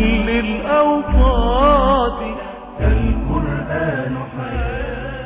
كل الأوقات القرآن حياة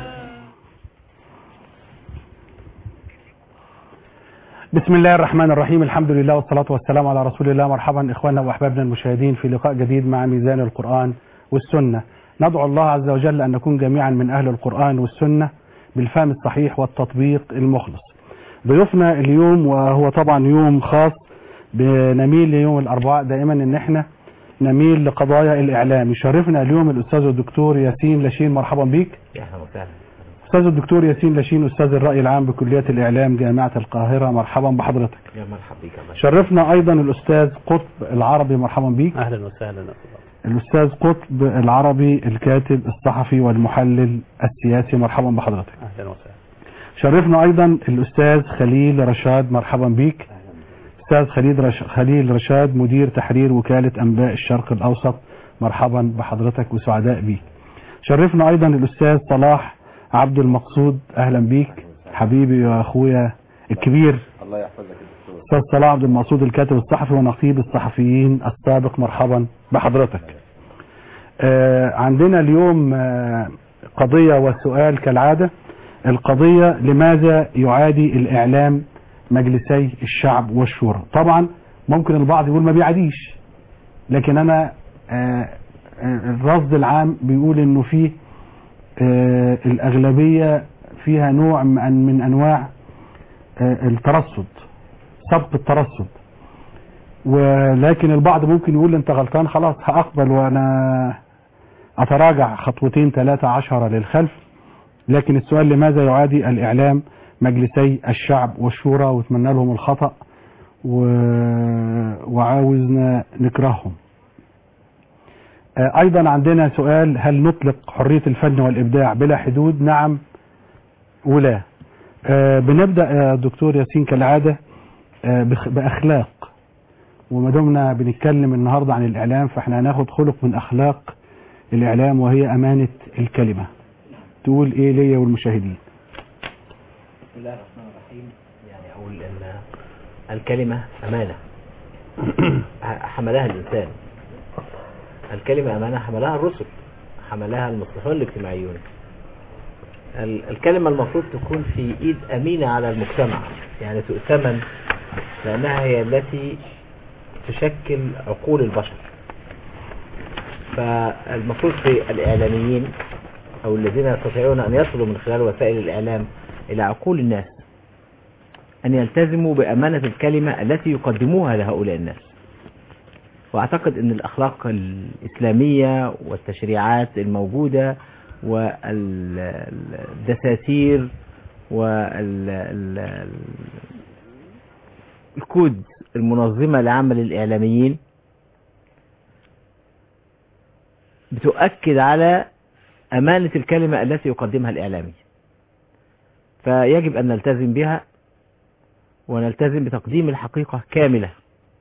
بسم الله الرحمن الرحيم الحمد لله والصلاة والسلام على رسول الله مرحبا إخواننا وأحبابنا المشاهدين في لقاء جديد مع ميزان القرآن والسنة ندعو الله عز وجل أن نكون جميعا من أهل القرآن والسنة بالفهم الصحيح والتطبيق المخلص ضيوفنا اليوم وهو طبعا يوم خاص بنميل ليوم الأربعاء دائما أن احنا نميل لقضايا الإعلام يشرفنا اليوم الأستاذ الدكتور ياسين لاشين مرحبا بيك يا اهلا وسهلا أستاذ الدكتور ياسين لاشين أستاذ الرأي العام بكلية الإعلام جامعة القاهرة مرحبا بحضرتك يا مرحبا بك الله شرفنا أيضا الأستاذ قطب العربي مرحبا بيك اهلا وسهلا الأستاذ قطب العربي الكاتب الصحفي والمحلل السياسي مرحبا بحضرتك اهلا وسهلا شرفنا أيضا الأستاذ خليل رشاد مرحبا بيك أستاذ خليل رش... خليل رشاد مدير تحرير وكالة أنباء الشرق الأوسط مرحبا بحضرتك وسعداء بيك شرفنا أيضا الأستاذ صلاح عبد المقصود أهلا بيك حبيبي وأخويا الكبير الله يحفظك الدكتور أستاذ صلاح عبد المقصود الكاتب الصحفي ونقيب الصحفيين السابق مرحبا بحضرتك آه عندنا اليوم آه قضية وسؤال كالعادة القضية لماذا يعادي الإعلام مجلسي الشعب والشورى طبعا ممكن البعض يقول ما بيعاديش لكن أنا آه آه، الرصد العام بيقول إنه فيه آه الأغلبية فيها نوع من من أنواع آه الترصد سبق الترصد ولكن البعض ممكن يقول انت غلطان خلاص هأقبل وانا اتراجع خطوتين ثلاثة عشرة للخلف لكن السؤال لماذا يعادي الاعلام مجلسي الشعب والشورى واتمنى لهم الخطأ و... وعاوزنا نكرههم آه، ايضا عندنا سؤال هل نطلق حرية الفن والابداع بلا حدود نعم ولا آه، بنبدأ يا دكتور ياسين كالعادة آه، بخ- بأخلاق وما دمنا بنتكلم النهاردة عن الإعلام فاحنا هناخد خلق من أخلاق الإعلام وهي أمانة الكلمة تقول إيه ليا والمشاهدين بسم الله الرحمن الرحيم يعني اقول ان الكلمة امانة حملها الانسان الكلمة امانة حملها الرسل حملها المصلحون الاجتماعيون ال- الكلمة المفروض تكون في ايد امينة على المجتمع يعني تؤتمن لانها هي التي تشكل عقول البشر فالمفروض في الاعلاميين او الذين يستطيعون ان يصلوا من خلال وسائل الاعلام الى عقول الناس ان يلتزموا بامانة الكلمة التي يقدموها لهؤلاء الناس واعتقد ان الاخلاق الاسلامية والتشريعات الموجودة والدساتير والكود المنظمة لعمل الاعلاميين بتؤكد على امانة الكلمة التي يقدمها الاعلامي فيجب أن نلتزم بها ونلتزم بتقديم الحقيقة كاملة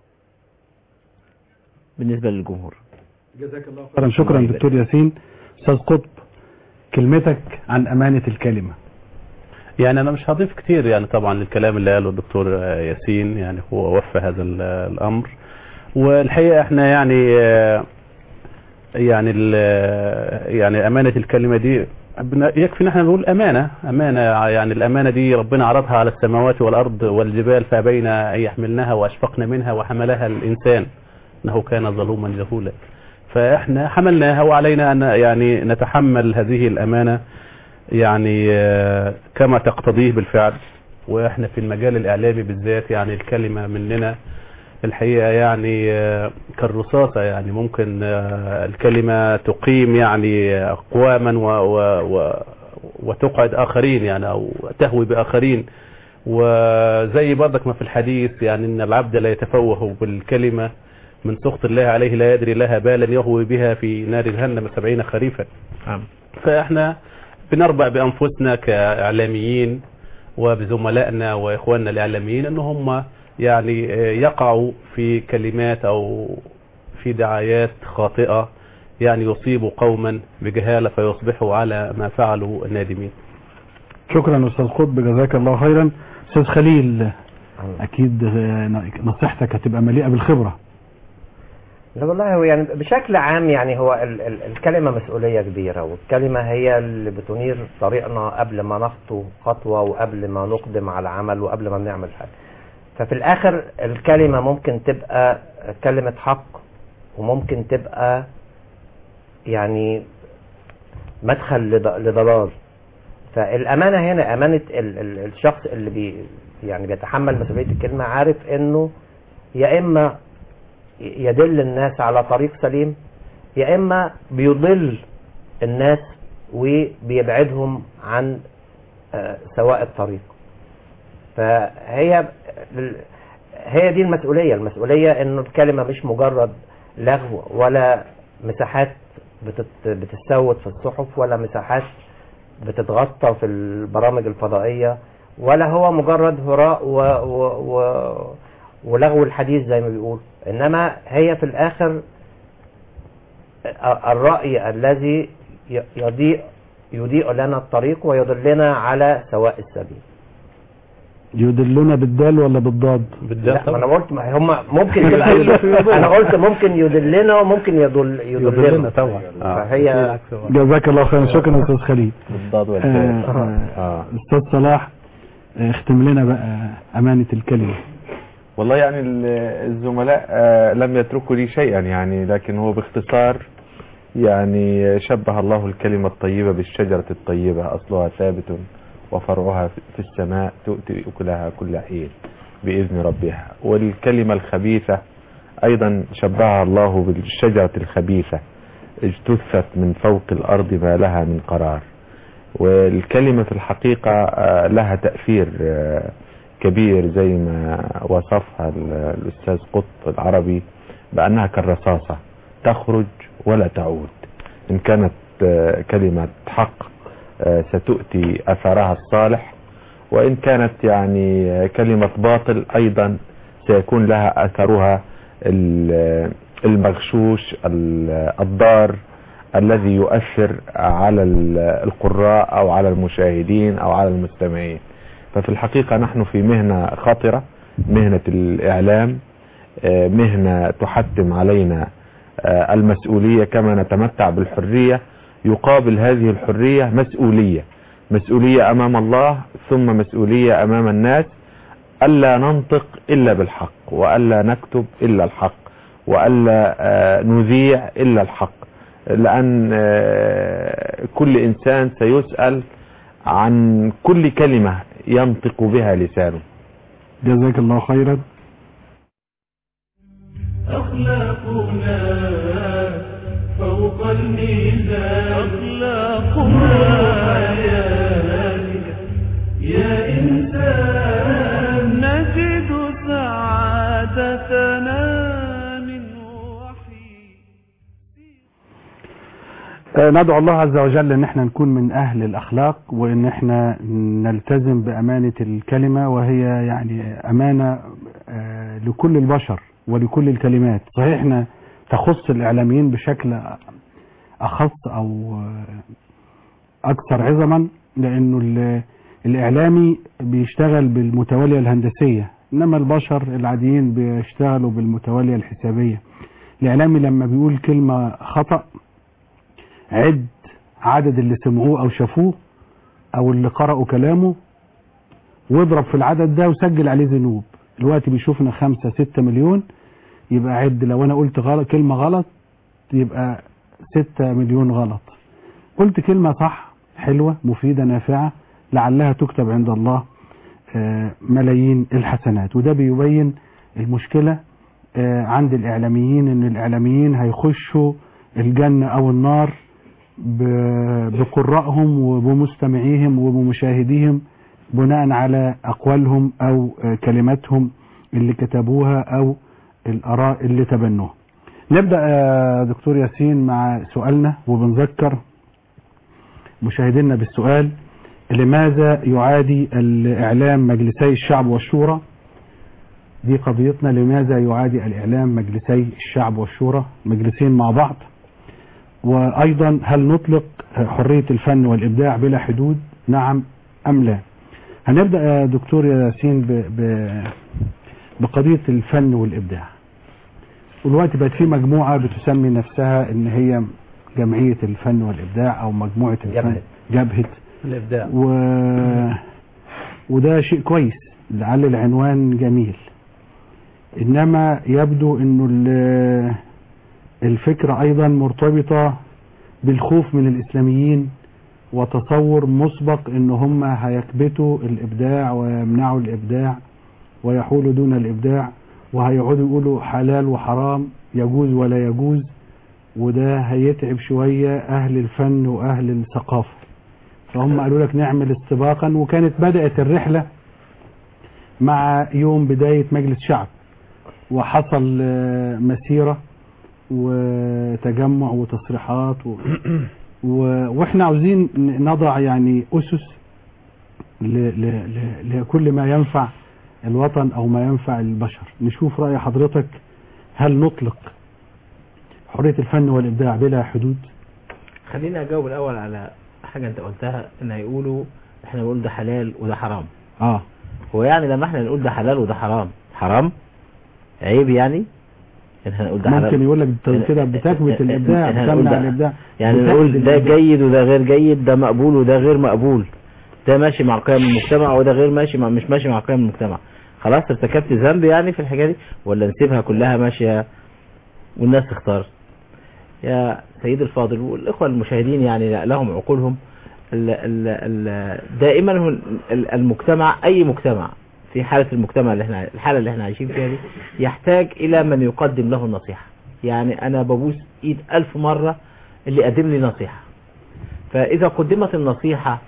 بالنسبة للجمهور شكرا شكرا دكتور ياسين أستاذ قطب كلمتك عن أمانة الكلمة يعني انا مش هضيف كتير يعني طبعا للكلام اللي قاله الدكتور ياسين يعني هو وفى هذا ال- الامر والحقيقه احنا يعني آه، يعني ال- يعني امانه الكلمه دي بن- يكفي ان احنا نقول امانه امانه يعني الامانه دي ربنا عرضها على السماوات والارض والجبال فابين ان يحملنها واشفقن منها وحملها الانسان انه كان ظلوما جهولا فاحنا حملناها وعلينا ان يعني نتحمل هذه الامانه يعني آه، كما تقتضيه بالفعل واحنا في المجال الاعلامي بالذات يعني الكلمه مننا الحقيقه يعني آه، كالرصاصه يعني ممكن آه، الكلمه تقيم يعني اقواما و و و وتقعد اخرين يعني او تهوي باخرين وزي برضك ما في الحديث يعني ان العبد لا يتفوه بالكلمه من سخط الله عليه لا يدري لها بالا يهوي بها في نار جهنم سبعين خريفا نعم فاحنا بنربع بانفسنا كاعلاميين وبزملائنا واخواننا الاعلاميين ان هم يعني يقعوا في كلمات او في دعايات خاطئة يعني يصيب قوما بجهالة فيصبحوا على ما فعلوا نادمين شكرا استاذ قطب جزاك الله خيرا استاذ خليل اكيد نصيحتك هتبقى مليئة بالخبرة لا والله هو يعني بشكل عام يعني هو ال ال الكلمة مسؤولية كبيرة والكلمة هي اللي بتنير طريقنا قبل ما نخطو خطوة وقبل ما نقدم على عمل وقبل ما بنعمل حاجة ففي الآخر الكلمة ممكن تبقى كلمة حق وممكن تبقى يعني مدخل لض- لضلال فالأمانة هنا أمانة ال ال الشخص اللي بي يعني بيتحمل مسؤولية الكلمة عارف إنه يا إما يدل الناس على طريق سليم يا اما بيضل الناس وبيبعدهم عن آه، سواء الطريق فهي هي دي المسؤوليه المسؤوليه انه الكلمه مش مجرد لغو ولا مساحات بتت- بتتسود في الصحف ولا مساحات بتتغطى في البرامج الفضائيه ولا هو مجرد هراء و, و, و ولغو الحديث زي ما بيقول انما هي في الاخر الرأي الذي ي- يضيء يضيء لنا الطريق ويدلنا على سواء السبيل يدلنا بالدال ولا بالضاد بالذات لا ما انا قلت ما هم ممكن يبقى انا قلت ممكن يدلنا وممكن يدل يضلنا يدلنا طبعا آه. فهي جزاك الله خيرا شكرا استاذ خليل بالضاد آه، والدال آه، آه. استاذ صلاح آه، اختم لنا بقى امانه الكلمه والله يعني ال- الزملاء آه، لم يتركوا لي شيئا يعني لكن هو باختصار يعني شبه الله الكلمة الطيبة بالشجرة الطيبة أصلها ثابت وفرعها في السماء تؤتي أكلها كل حين بإذن ربها والكلمة الخبيثة أيضا شبهها الله بالشجرة الخبيثة اجتثت من فوق الأرض ما لها من قرار والكلمة في الحقيقة آه، لها تأثير آه، كبير زي ما وصفها ال- الأستاذ قط العربي بأنها كالرصاصة تخرج ولا تعود إن كانت آه، كلمة حق آه، ستؤتي أثرها الصالح وإن كانت يعني آه، كلمة باطل أيضا سيكون لها أثرها ال- المغشوش ال- الضار الذي يؤثر على ال- القراء أو على المشاهدين أو على المستمعين ففي الحقيقة نحن في مهنة خطرة مهنة الإعلام آه، مهنة تحتم علينا آه، المسؤولية كما نتمتع بالحرية يقابل هذه الحرية مسؤولية مسؤولية أمام الله ثم مسؤولية أمام الناس ألا ننطق إلا بالحق وألا نكتب إلا الحق وألا آه، نذيع إلا الحق لأن آه، كل إنسان سيسأل عن كل كلمة ينطق بها لسانه جزاك الله خيرا أخلاقنا فوق الميزان أخلاقنا حياتك يا إنسان نجد سعادتنا من وحي آه، ندعو الله عز وجل ان احنا نكون من اهل الاخلاق وان احنا نلتزم بامانة الكلمة وهي يعني امانة آه، لكل البشر ولكل الكلمات صحيح احنا تخص الاعلاميين بشكل اخص او آه، اكثر عظما لانه ال- الاعلامي بيشتغل بالمتوالية الهندسية انما البشر العاديين بيشتغلوا بالمتوالية الحسابية الاعلامي لما بيقول كلمة خطأ عد عدد اللي سمعوه او شافوه او اللي قرأوا كلامه واضرب في العدد ده وسجل عليه ذنوب الوقت بيشوفنا خمسة ستة مليون يبقى عد لو انا قلت غلط كلمة غلط يبقى ستة مليون غلط قلت كلمة صح حلوة مفيدة نافعة لعلها تكتب عند الله آه، ملايين الحسنات وده بيبين المشكلة آه، عند الإعلاميين إن الإعلاميين هيخشوا الجنة أو النار ب- بقرائهم وبمستمعيهم وبمشاهديهم بناء على أقوالهم أو آه، كلماتهم اللي كتبوها أو الآراء اللي تبنوها نبدأ يا دكتور ياسين مع سؤالنا وبنذكر مشاهدينا بالسؤال لماذا يعادي الإعلام مجلسي الشعب والشورى دي قضيتنا لماذا يعادي الإعلام مجلسي الشعب والشورى مجلسين مع بعض وأيضا هل نطلق حرية الفن والإبداع بلا حدود نعم أم لا هنبدأ يا دكتور ياسين ب... ب... بقضية الفن والإبداع والوقت بقت في مجموعة بتسمي نفسها ان هي جمعية الفن والابداع او مجموعة الفن جبهة. جبهة الابداع و... وده شيء كويس لعل العنوان جميل انما يبدو انه ال- الفكرة ايضا مرتبطة بالخوف من الاسلاميين وتصور مسبق ان هم هيكبتوا الابداع ويمنعوا الابداع ويحولوا دون الابداع وهيقعدوا يقولوا حلال وحرام يجوز ولا يجوز وده هيتعب شوية اهل الفن واهل الثقافة فهم قالوا لك نعمل استباقا وكانت بدأت الرحلة مع يوم بداية مجلس شعب وحصل آه، مسيرة وتجمع وتصريحات و... و... واحنا عاوزين ن- نضع يعني أسس ل... ل... ل... لكل ما ينفع الوطن أو ما ينفع البشر نشوف رأي حضرتك هل نطلق حرية الفن والإبداع بلا حدود خليني اجاوب الاول على حاجه انت قلتها ان هيقولوا احنا بنقول ده حلال وده حرام اه هو يعني لما احنا نقول ده حلال وده حرام حرام عيب يعني ان احنا نقول ده حلال ممكن يقول لك انت كده بتكبت الإبداع إحنا نقول بتمنع ده- الإبداع يعني بتحدد نقول ده الإبداع. جيد وده غير جيد ده مقبول وده غير مقبول ده ماشي مع قيم المجتمع وده غير ماشي مع مش ماشي مع قيم المجتمع خلاص ارتكبت ذنب يعني في الحاجه دي ولا نسيبها كلها ماشيه والناس تختار يا سيد الفاضل والاخوه المشاهدين يعني لهم عقولهم ال ال ال دائما هو ال- المجتمع اي مجتمع في حاله المجتمع اللي احنا الحاله اللي احنا عايشين فيها دي يحتاج الى من يقدم له النصيحه يعني انا ببوس ايد الف مره اللي يقدم لي نصيحه فاذا قدمت النصيحه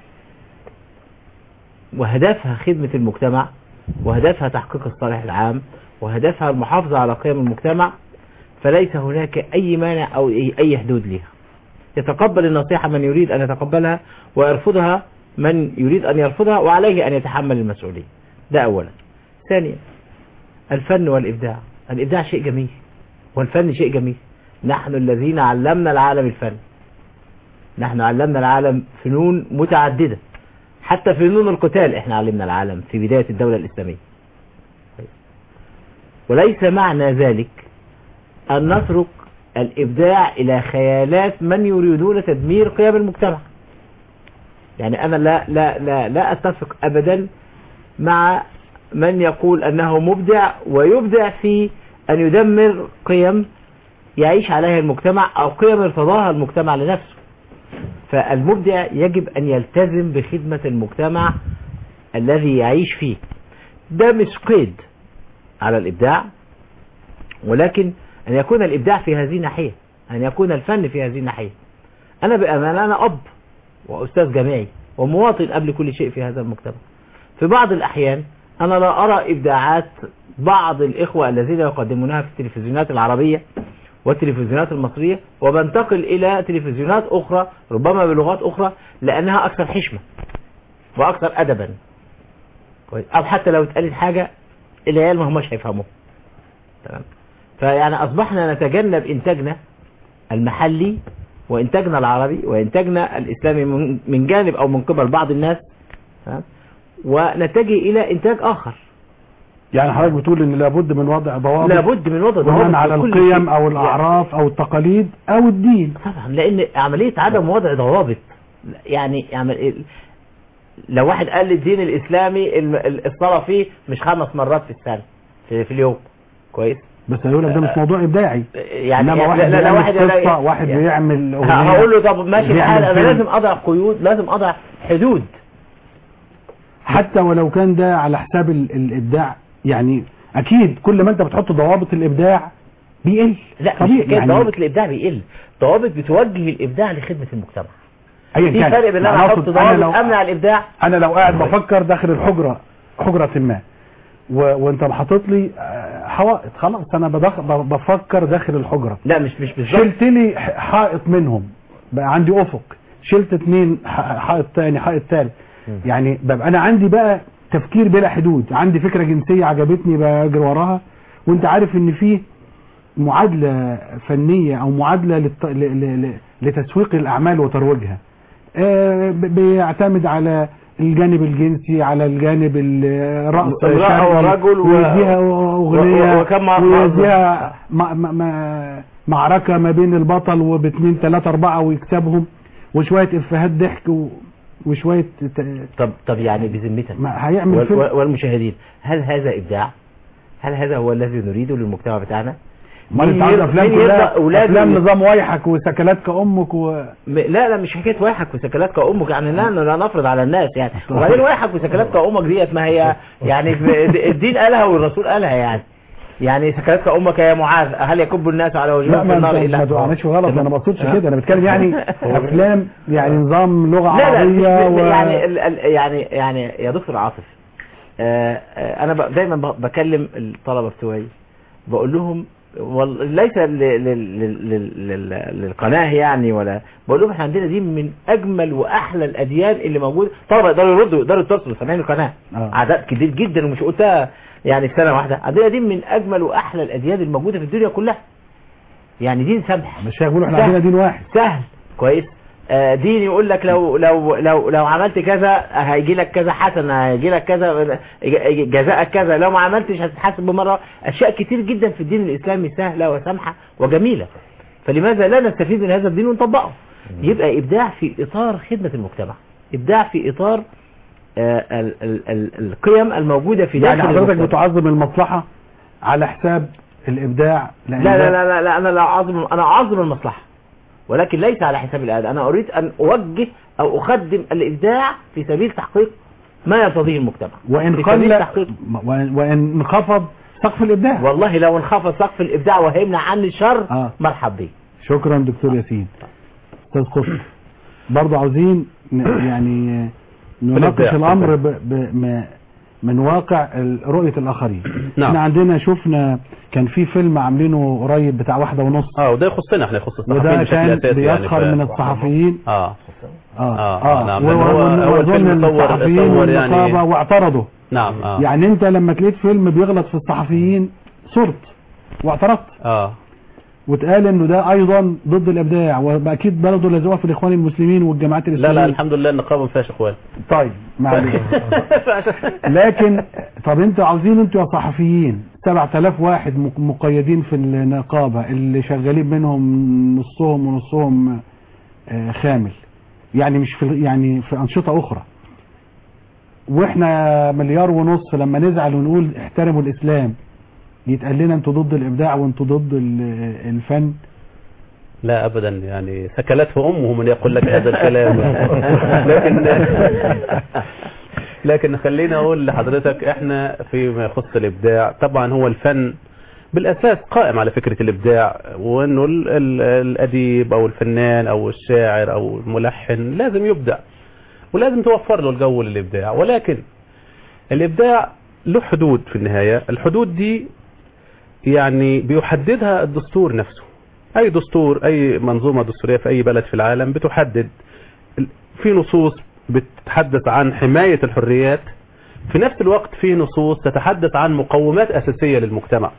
وهدفها خدمه المجتمع وهدفها تحقيق الصالح العام وهدفها المحافظه على قيم المجتمع فليس هناك اي مانع او اي أي حدود لها يتقبل النصيحة من يريد أن يتقبلها ويرفضها من يريد أن يرفضها وعليه أن يتحمل المسؤولية ده أولا ثانيا الفن والإبداع الإبداع شيء جميل والفن شيء جميل نحن الذين علمنا العالم الفن نحن علمنا العالم فنون متعددة حتى فنون القتال احنا علمنا العالم في بداية الدولة الإسلامية وليس معنى ذلك أن نترك الإبداع إلى خيالات من يريدون تدمير قيم المجتمع يعني أنا لا لا لا لا أتفق أبدا مع من يقول أنه مبدع ويبدع في أن يدمر قيم يعيش عليها المجتمع أو قيم ارتضاها المجتمع لنفسه فالمبدع يجب أن يلتزم بخدمة المجتمع الذي يعيش فيه ده مش قيد على الإبداع ولكن أن يكون الإبداع في هذه الناحية أن يكون الفن في هذه الناحية أنا بأمانة أنا أب وأستاذ جامعي ومواطن قبل كل شيء في هذا المجتمع في بعض الأحيان أنا لا أرى إبداعات بعض الإخوة الذين يقدمونها في التلفزيونات العربية والتلفزيونات المصرية وبنتقل إلى تلفزيونات أخرى ربما بلغات أخرى لأنها أكثر حشمة وأكثر أدبا كويس أو حتى لو اتقالت حاجة العيال ما هماش هيفهموها تمام فيعني أصبحنا نتجنب إنتاجنا المحلي وإنتاجنا العربي وإنتاجنا الإسلامي من- من جانب أو من قبل بعض الناس تمام؟ ونتجه إلى إنتاج آخر يعني حضرتك بتقول ان لابد من وضع ضوابط لابد من وضع بناء ضوابط على لكل القيم شيء. او الاعراف او التقاليد او الدين طبعا لان عمليه عدم وضع ضوابط يعني يعني لو واحد قال الدين الاسلامي الم- ال- الصلاه فيه مش خمس مرات في السنه في, في اليوم كويس بس هيقول لك ده مش موضوع ابداعي يعني انما واحد لا- لا- لا بيعمل واحد قصه واحد يعني- بيعمل ه- اغنيه هقول له طب ماشي بيعمل الحال انا فيلم. لازم اضع قيود لازم اضع حدود حتى ولو كان ده على حساب ال- الابداع يعني اكيد كل ما انت بتحط ضوابط الابداع بيقل لا مش طبيعي حكايه ضوابط الابداع بيقل ضوابط بتوجه الابداع لخدمه المجتمع ايا في كان فرق بين ان يعني انا احط أقصد أنا ضوابط لو امنع الابداع انا لو قاعد بفكر داخل الحجره حجره ما و... وانت حاطط لي آه، حوائط خلاص انا بدخ... ب- بفكر داخل الحجره لا مش مش بالظبط شلت لي ح- حائط منهم بقى عندي افق شلت اتنين ح- حائط تاني حائط تالت يعني ببقى انا عندي بقى تفكير بلا حدود عندي فكره جنسيه عجبتني بجري وراها وانت عارف ان في معادله فنيه او معادله للت... ل... ل... ل... لتسويق الاعمال وترويجها آه، ب- بيعتمد على الجانب الجنسي على الجانب ال- رقص امرأة شرقي، ورجل و- ويديها اغنيه و- وكم مع- ويديها م- م- م- معركه ما بين البطل وباتنين ثلاثه اربعه ويكسبهم وشويه افيهات ضحك و- وشويه ت- طب طب يعني بذمتك ما هيعمل وال- فيلم وال- والمشاهدين هل هذا ابداع؟ هل هذا هو الذي نريده للمجتمع بتاعنا؟ امال مين انت عايز يرضى- افلام مين يرضى كلها أولاده افلام ي- نظام وايحك وسكلات كامك و م- لا لا مش حكايه وايحك وسكلات كأمك يعني لا لا نفرض على الناس يعني وبعدين وايحك وسكلات كأمك ديت ما هي يعني في- الدين قالها والرسول قالها يعني يعني سكلات كأمك يا معاذ هل يكب الناس على لا وجوههم في ما النار انت الا ما تعنيش غلط انا ما بقصدش كده انا بتكلم يعني افلام يعني نظام لغه لا لا مش عربيه مش- و... يعني ال- ال- يعني يعني يا دكتور عاطف آه، آه، انا ب- دايما ب- بكلم الطلبه بتوعي بقول لهم وال- ليس ل- ل- ل- ل- ل- للقناه يعني ولا بقول لهم احنا عندنا دي من اجمل واحلى الاديان اللي موجوده طبعا يقدروا يردوا يقدروا يتصلوا سامعين القناه آه. اعداد كتير جدا ومش قلتها يعني في سنه واحده عندنا دي من اجمل واحلى الاديان الموجوده في الدنيا كلها يعني دين سمح مش هيقولوا احنا سهل. عندنا دين واحد سهل كويس آه، دين يقول لك لو لو لو لو عملت كذا هيجي لك كذا حسنه هيجي لك كذا جزاءك كذا لو ما عملتش هتتحاسب بمره اشياء كتير جدا في الدين الاسلامي سهله وسامحه وجميله فلماذا لا نستفيد من هذا الدين ونطبقه يبقى ابداع في اطار خدمه المجتمع ابداع في اطار آه، ال- ال- ال- القيم الموجوده في يعني داخل حضرتك المجتمع. بتعظم المصلحه على حساب الابداع لأن لا لا ده- لا لا, لا انا لا اعظم انا اعظم المصلحه ولكن ليس على حساب الاداء انا اريد ان اوجه او اخدم الابداع في سبيل تحقيق ما يرتضيه المجتمع وان في سبيل قل تحقيق وان وإن انخفض سقف الابداع والله لو انخفض سقف الابداع وهيمنع عني الشر آه. مرحب بيه شكرا دكتور ياسين استاذ قطب برضه عاوزين ن- يعني نناقش بالإبداع. الامر ب... ب... م- من واقع ال- رؤيه الاخرين نعم. احنا عندنا شفنا كان في فيلم عاملينه قريب بتاع واحده ونص اه وده يخصنا احنا يخص الصحفيين وده بشكل كان اساسي يعني بيسخر ف- من الصحفيين اه اه آه، نعم، و- لأن هو و- أول وظن فيلم صور- الصحفيين صور يعني- والنقابة واعترضوا نعم اه يعني انت لما تلاقيت فيلم بيغلط في الصحفيين صرت واعترضت اه واتقال انه ده ايضا ضد الابداع واكيد برضه لازوها في الاخوان المسلمين والجماعات لا الاسلاميه لا الحمد لله النقابه ما فيهاش اخوان طيب معلش لكن طب انتوا عاوزين انتوا يا صحفيين 7000 واحد مق- مقيدين في النقابه اللي شغالين منهم نصهم ونصهم آه، خامل يعني مش في يعني في انشطه اخرى واحنا مليار ونص لما نزعل ونقول احترموا الاسلام يتقال لنا انتوا ضد الابداع وانتوا ضد ال- الفن لا ابدا يعني سكلته امه من يقول لك هذا الكلام لكن لكن خليني اقول لحضرتك احنا فيما يخص الابداع طبعا هو الفن بالاساس قائم على فكره الابداع وانه ال- ال- الاديب او الفنان او الشاعر او الملحن لازم يبدع ولازم توفر له الجو للابداع ولكن الابداع له حدود في النهايه الحدود دي يعني بيحددها الدستور نفسه اي دستور اي منظومة دستورية في اي بلد في العالم بتحدد ال- في نصوص بتتحدث عن حماية الحريات في نفس الوقت في نصوص تتحدث عن مقومات اساسية للمجتمع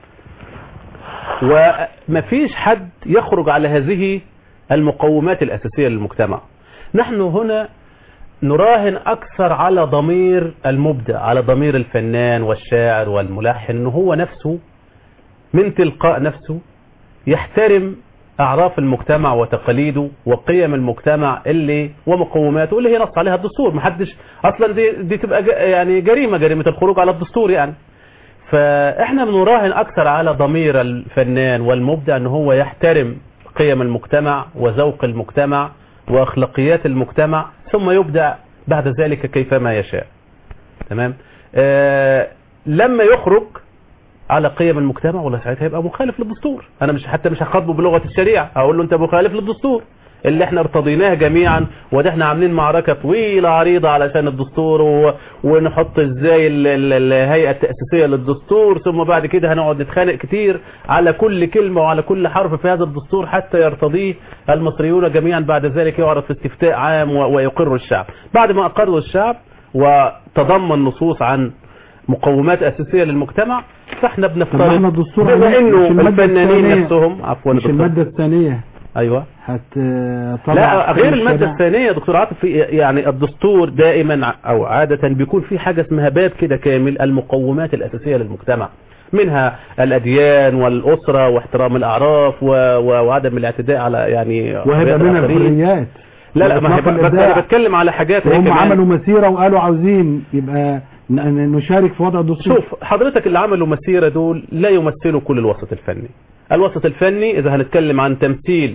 ومفيش حد يخرج على هذه المقومات الاساسية للمجتمع نحن هنا نراهن اكثر على ضمير المبدع على ضمير الفنان والشاعر والملحن انه هو نفسه من تلقاء نفسه يحترم أعراف المجتمع وتقاليده وقيم المجتمع اللي ومقوماته اللي هي نص عليها الدستور محدش أصلا دي, دي تبقى ج- يعني جريمة جريمة الخروج على الدستور يعني فإحنا بنراهن أكثر على ضمير الفنان والمبدع أن هو يحترم قيم المجتمع وذوق المجتمع وأخلاقيات المجتمع ثم يبدع بعد ذلك كيفما يشاء تمام آه لما يخرج على قيم المجتمع ولا ساعتها يبقى مخالف للدستور انا مش حتى مش هخاطبه بلغه الشريعه اقول له انت مخالف للدستور اللي احنا ارتضيناه جميعا وده احنا عاملين معركه طويله عريضه علشان الدستور و... ونحط ازاي ال... ال... الهيئه التاسيسيه للدستور ثم بعد كده هنقعد نتخانق كتير على كل كلمه وعلى كل حرف في هذا الدستور حتى يرتضيه المصريون جميعا بعد ذلك يعرض في استفتاء عام و... ويقر الشعب بعد ما اقروا الشعب وتضمن نصوص عن مقومات اساسيه للمجتمع فاحنا طب ما بنفترض احنا الدستور بما عاملين- مش انه المادة الفنانين الثانية- نفسهم عفوا مش دكتور. المادة الثانية ايوه هتطلع لا غير في المادة الشارع. الثانية يا دكتور عاطف في يعني الدستور دائما ع- او عادة بيكون في حاجة اسمها باب كده كامل المقومات الاساسية للمجتمع منها الاديان والاسرة واحترام الاعراف و... و... وعدم الاعتداء على يعني وهيبقى حريات منها الآخرين. الحريات لا لا ما هي وإطلاق بس الإبداع. انا بتكلم على حاجات هي وهم كمان. عملوا مسيرة وقالوا عاوزين يبقى ن- ن- نشارك في وضع الدستور شوف حضرتك اللي عملوا مسيرة دول لا يمثلوا كل الوسط الفني الوسط الفني إذا هنتكلم عن تمثيل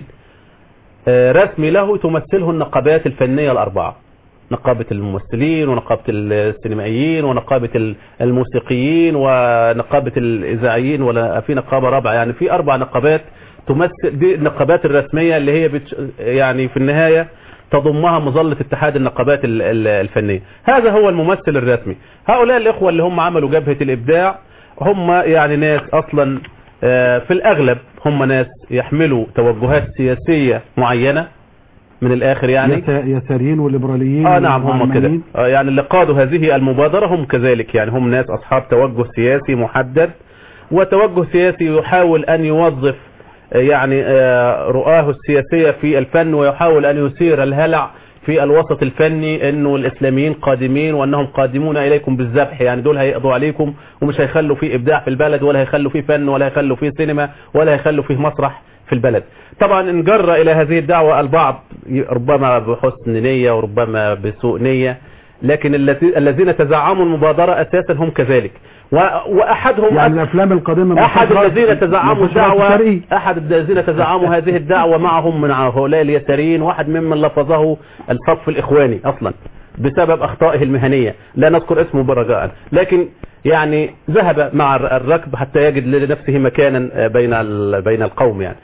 آه، رسمي له تمثله النقابات الفنية الأربعة نقابة الممثلين ونقابة السينمائيين ونقابة ال- الموسيقيين ونقابة الإذاعيين ولا في نقابة رابعة يعني في أربع نقابات تمثل دي النقابات الرسمية اللي هي بتش يعني في النهاية تضمها مظلة اتحاد النقابات ال- ال- الفنية هذا هو الممثل الرسمي هؤلاء الإخوة اللي هم عملوا جبهة الإبداع هم يعني ناس أصلا آه، في الأغلب هم ناس يحملوا توجهات سياسية معينة من الآخر يعني يس- يساريين والليبراليين اه نعم هم كده والعلمانيين. آه يعني اللي قادوا هذه المبادرة هم كذلك يعني هم ناس أصحاب توجه سياسي محدد وتوجه سياسي يحاول أن يوظف آه، يعني آه، رؤاه السياسية في الفن ويحاول أن يثير الهلع في الوسط الفني انه الاسلاميين قادمين وانهم قادمون اليكم بالذبح يعني دول هيقضوا عليكم ومش هيخلوا فيه ابداع في البلد ولا هيخلوا فيه فن ولا هيخلوا فيه سينما ولا هيخلوا فيه مسرح في البلد طبعا ان جر الى هذه الدعوة البعض ربما بحسن نية وربما بسوء نية لكن الذي- الذين تزعموا المبادرة اساسا هم كذلك و- واحدهم يعني الافلام القادمه من احد فترات- الذين تزعموا من فترات الدعوة الشرقي. احد الذين تزعموا هذه الدعوة معهم من هؤلاء اليساريين واحد ممن لفظه الصف الاخواني اصلا بسبب اخطائه المهنية لا نذكر اسمه برجاء لكن يعني ذهب مع الر- الركب حتى يجد لنفسه مكانا آه، بين ال- بين القوم يعني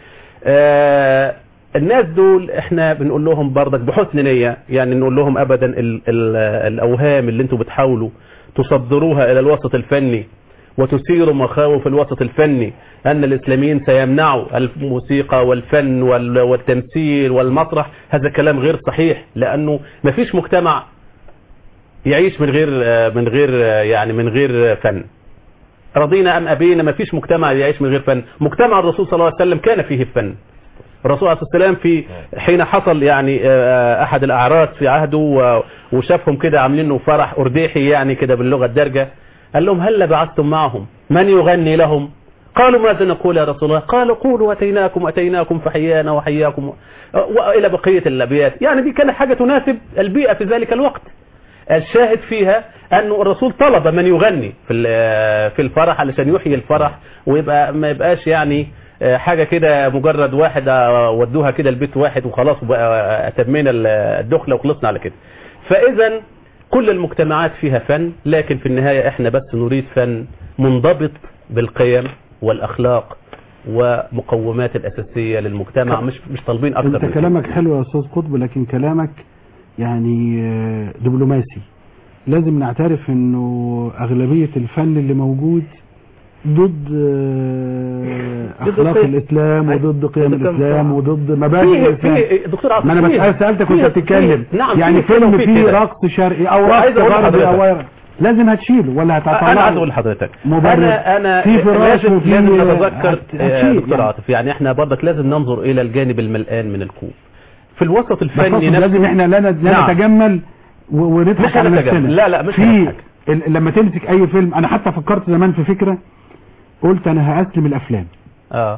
آه، الناس دول احنا بنقول لهم برضك بحسن نية يعني نقول لهم ابدا ال ال الاوهام اللي انتوا بتحاولوا تصدروها الى الوسط الفني وتثيروا مخاوف الوسط الفني ان الاسلاميين سيمنعوا الموسيقى والفن وال- والتمثيل والمسرح هذا كلام غير صحيح لانه مفيش مجتمع يعيش من غير من غير يعني من غير فن رضينا ام ابينا مفيش مجتمع يعيش من غير فن مجتمع الرسول صلى الله عليه وسلم كان فيه الفن الرسول عليه الصلاه والسلام في حين حصل يعني آه، احد الاعراس في عهده و- وشافهم كده عاملين له فرح ارديحي يعني كده باللغه الدارجه قال لهم هل بعثتم معهم من يغني لهم قالوا ماذا نقول يا رسول الله قالوا قولوا اتيناكم اتيناكم فحيانا وحياكم آه، والى بقيه الابيات يعني دي كانت حاجه تناسب البيئه في ذلك الوقت الشاهد فيها أن الرسول طلب من يغني في ال- في الفرح علشان يحيي الفرح ويبقى ما يبقاش يعني آه، حاجة كده مجرد واحد آه، ودوها كده البيت واحد وخلاص وبقى تمينا الدخلة وخلصنا على كده فإذا كل المجتمعات فيها فن لكن في النهاية احنا بس نريد فن منضبط بالقيم والأخلاق ومقومات الأساسية للمجتمع مش مش طالبين أكتر انت من كده. كلامك حلو يا استاذ قطب لكن كلامك يعني آه، دبلوماسي لازم نعترف انه اغلبية الفن اللي موجود ضد آه، ضد اخلاق القيم. الاسلام أيوة. وضد قيم ضد قيم الاسلام الشرع. وضد مبادئ فيه الاسلام فيه دكتور عبد ما انا بسأل سألتك وانت بتتكلم نعم يعني فيه كده فيلم وفيه فيه كده. رقص شرقي او وعايز رقص أقول غربي او لحضرتك. لازم هتشيله ولا هتطلعه انا عايز اقول لحضرتك مبرر. انا انا في فراش لازم وفي- لازم نتذكر هت- آه، هتشيل دكتور يعني. عاطف يعني احنا برضك لازم ننظر الى الجانب الملآن من الكوب في الوسط بس الفني أقصد نفسه لازم احنا لا لا نعم. نتجمل و- ونضحك مش على هنتجمل. نفسنا لا، لا، مش في هنضحك. ال- لما تمسك اي فيلم انا حتى فكرت زمان في فكره قلت انا هاسلم الافلام اه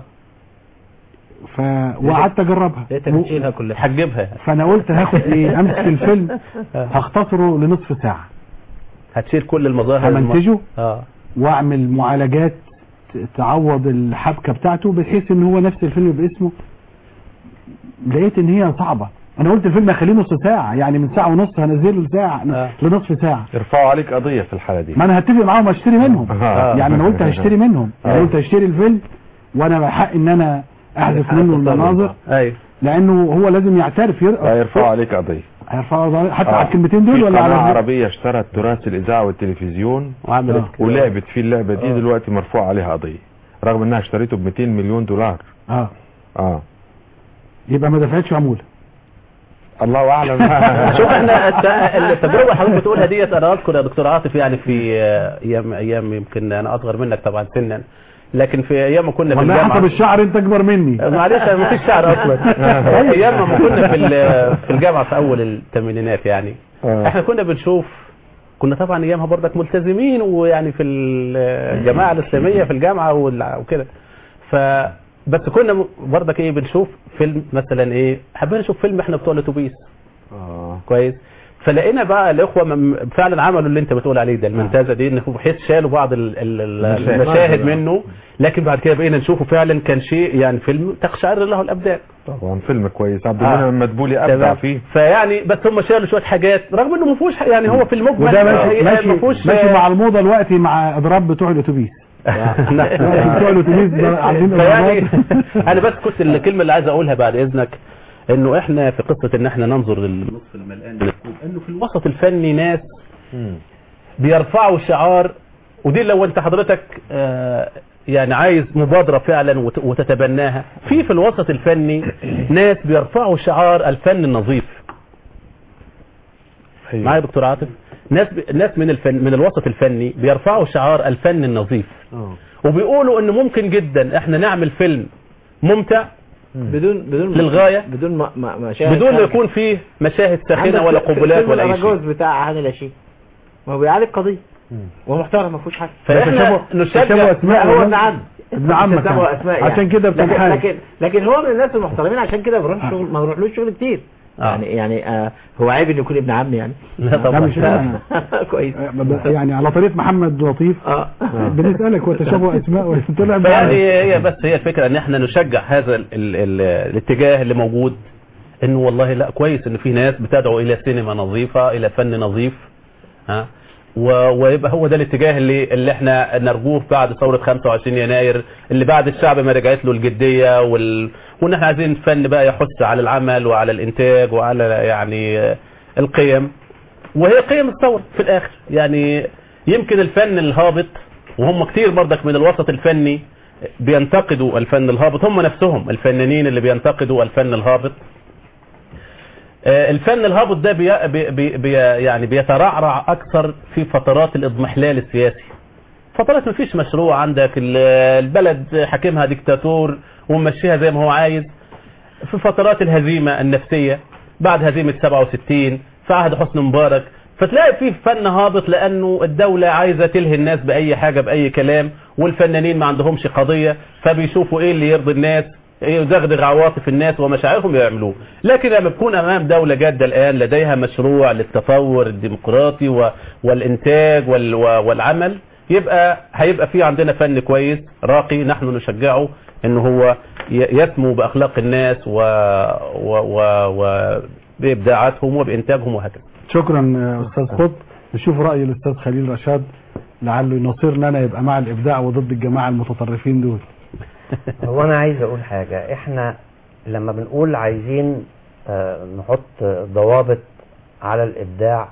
ف وقعدت اجربها لقيتها بتشيلها كلها حجبها فانا قلت هاخد ايه امسك الفيلم هختصره لنصف ساعه هتشيل كل المظاهر الم- همنتجه اه واعمل معالجات ت- تعوض الحبكه بتاعته بحيث ان هو نفس الفيلم باسمه لقيت ان هي صعبه انا قلت الفيلم هخليه نص ساعه يعني من ساعه ونص هنزله لساعه آه. لنصف ساعه يرفعوا عليك قضية في الحالة دي ما انا هتفق معاهم اشتري منهم آه. يعني انا قلت هشتري منهم يعني آه. قلت هشتري الفيلم وانا بحق ان انا احذف منه المناظر ايوه لانه هو لازم يعترف لا يرقص يرفعوا عليك قضية هيرفعوا ضريبة حتى آه. على الكلمتين دول في ولا قناة على عربية اشترت تراث الإذاعة والتلفزيون وعملت آه. كده. ولعبت فيه اللعبة دي آه. دلوقتي مرفوع عليها قضية رغم انها اشتريته ب 200 مليون دولار اه اه يبقى ما دفعتش عموله الله اعلم شوف احنا الت- التجربه اللي حضرتك بتقولها ديت انا اذكر يا دكتور عاطف يعني في آه، ايام ايام يمكن انا اصغر منك طبعا سنا لكن في ايام ما كنا في والله الجامعه حسب الشعر انت اكبر مني معلش أنا ما فيش شعر اصلا ايام ما كنا في ال- في الجامعه في اول الثمانينات يعني آه. احنا كنا بنشوف كنا طبعا ايامها برضك ملتزمين ويعني في الجماعه الاسلاميه في الجامعه وال- وكده ف بس كنا م- برضك ايه بنشوف فيلم مثلا ايه حابين نشوف فيلم احنا بتوع الاتوبيس اه كويس فلقينا بقى الاخوه مم- فعلا عملوا اللي انت بتقول عليه ده المنتزه دي ان بحيث شالوا بعض ال- ال- ال- المشاهد. المشاهد منه لكن بعد كده بقينا نشوفه فعلا كان شيء يعني فيلم تقشعر له الابدان طبعا فيلم كويس عبد آه. المنعم مدبولي ابدع تمام. فيه فيعني بس هم شالوا شويه حاجات رغم انه ما فيهوش ح- يعني هو في المجمل وده هي- ماشي ماشي, ما فيهوش ماشي مع الموضه دلوقتي مع اضراب بتوع الاتوبيس دلوقتي بتوع الاتوبيس ده عاملين فيعني اضرابات انا بس كنت الكلمه اللي عايز اقولها بعد اذنك انه احنا في قصه ان احنا ننظر للنصف الملآن من الكوب انه في الوسط الفني ناس بيرفعوا شعار ودي لو انت حضرتك آه، يعني عايز مبادرة فعلا وت- وتتبناها في في الوسط الفني ناس بيرفعوا شعار الفن النظيف معايا يا دكتور عاطف ناس ب... ناس من الفن من الوسط الفني بيرفعوا شعار الفن النظيف وبيقولوا ان ممكن جدا احنا نعمل فيلم ممتع بدون بدون للغاية؟ بدون ما ما مشاهد بدون ما خارجة. يكون فيه مشاهد ساخنة عندك ولا في- في قبلات فيلم ولا اي الأراجوز شيء بتاع هاني لاشين ما هو بيعالج قضيه ومحترم ما فيهوش حاجه فاحنا تشابه نشجع اسماء لا هو والله. ابن عم ابن عمك تشابه يعني. اسماء يعني. عشان كده لكن بتنحاز لكن لكن هو من الناس المحترمين عشان كده بيروح شغل ما بيروحلوش شغل كتير آه. يعني يعني آه هو عيب انه يكون ابن عم يعني لا لا طبعا مش أنا. كويس يعني على طريقه محمد لطيف اه بنسالك هو تشابه اسماء ولا طلع فيعني بعد هي بس هي الفكره ان احنا نشجع هذا ال ال ال الاتجاه اللي موجود انه والله لا كويس ان في ناس بتدعو الى سينما نظيفه الى فن نظيف ها و- ويبقى هو ده الاتجاه اللي اللي احنا نرجوه بعد ثوره 25 يناير اللي بعد الشعب ما رجعت له الجديه وال... وان احنا عايزين الفن بقى يحث على العمل وعلى الانتاج وعلى يعني آه، القيم وهي قيم الثوره في الاخر يعني يمكن الفن الهابط وهم كتير برضك من الوسط الفني بينتقدوا الفن الهابط هم نفسهم الفنانين اللي بينتقدوا الفن الهابط آه، الفن الهابط ده بي بي بي بي يعني بيترعرع اكثر في فترات الاضمحلال السياسي فترات ما فيش مشروع عندك ال- البلد حاكمها ديكتاتور وممشيها زي ما هو عايز في فترات الهزيمة النفسية بعد هزيمة 67 في عهد حسني مبارك فتلاقي فيه فن هابط لانه الدولة عايزة تلهي الناس باي حاجة باي كلام والفنانين ما عندهمش قضية فبيشوفوا ايه اللي يرضي الناس ايه يدغدغ عواطف الناس ومشاعرهم يعملوه لكن لما تكون امام دولة جادة الان لديها مشروع للتطور الديمقراطي و- والانتاج وال- و- والعمل يبقى هيبقى في عندنا فن كويس راقي نحن نشجعه ان هو ي- يسمو باخلاق الناس و... و... و... و... بابداعاتهم وبانتاجهم وهكذا شكرا آه، استاذ قطب نشوف راي الاستاذ خليل رشاد لعله يناصرنا انا يبقى مع الابداع وضد الجماعه المتطرفين دول هو انا عايز اقول حاجة احنا لما بنقول عايزين آه، نحط ضوابط على الابداع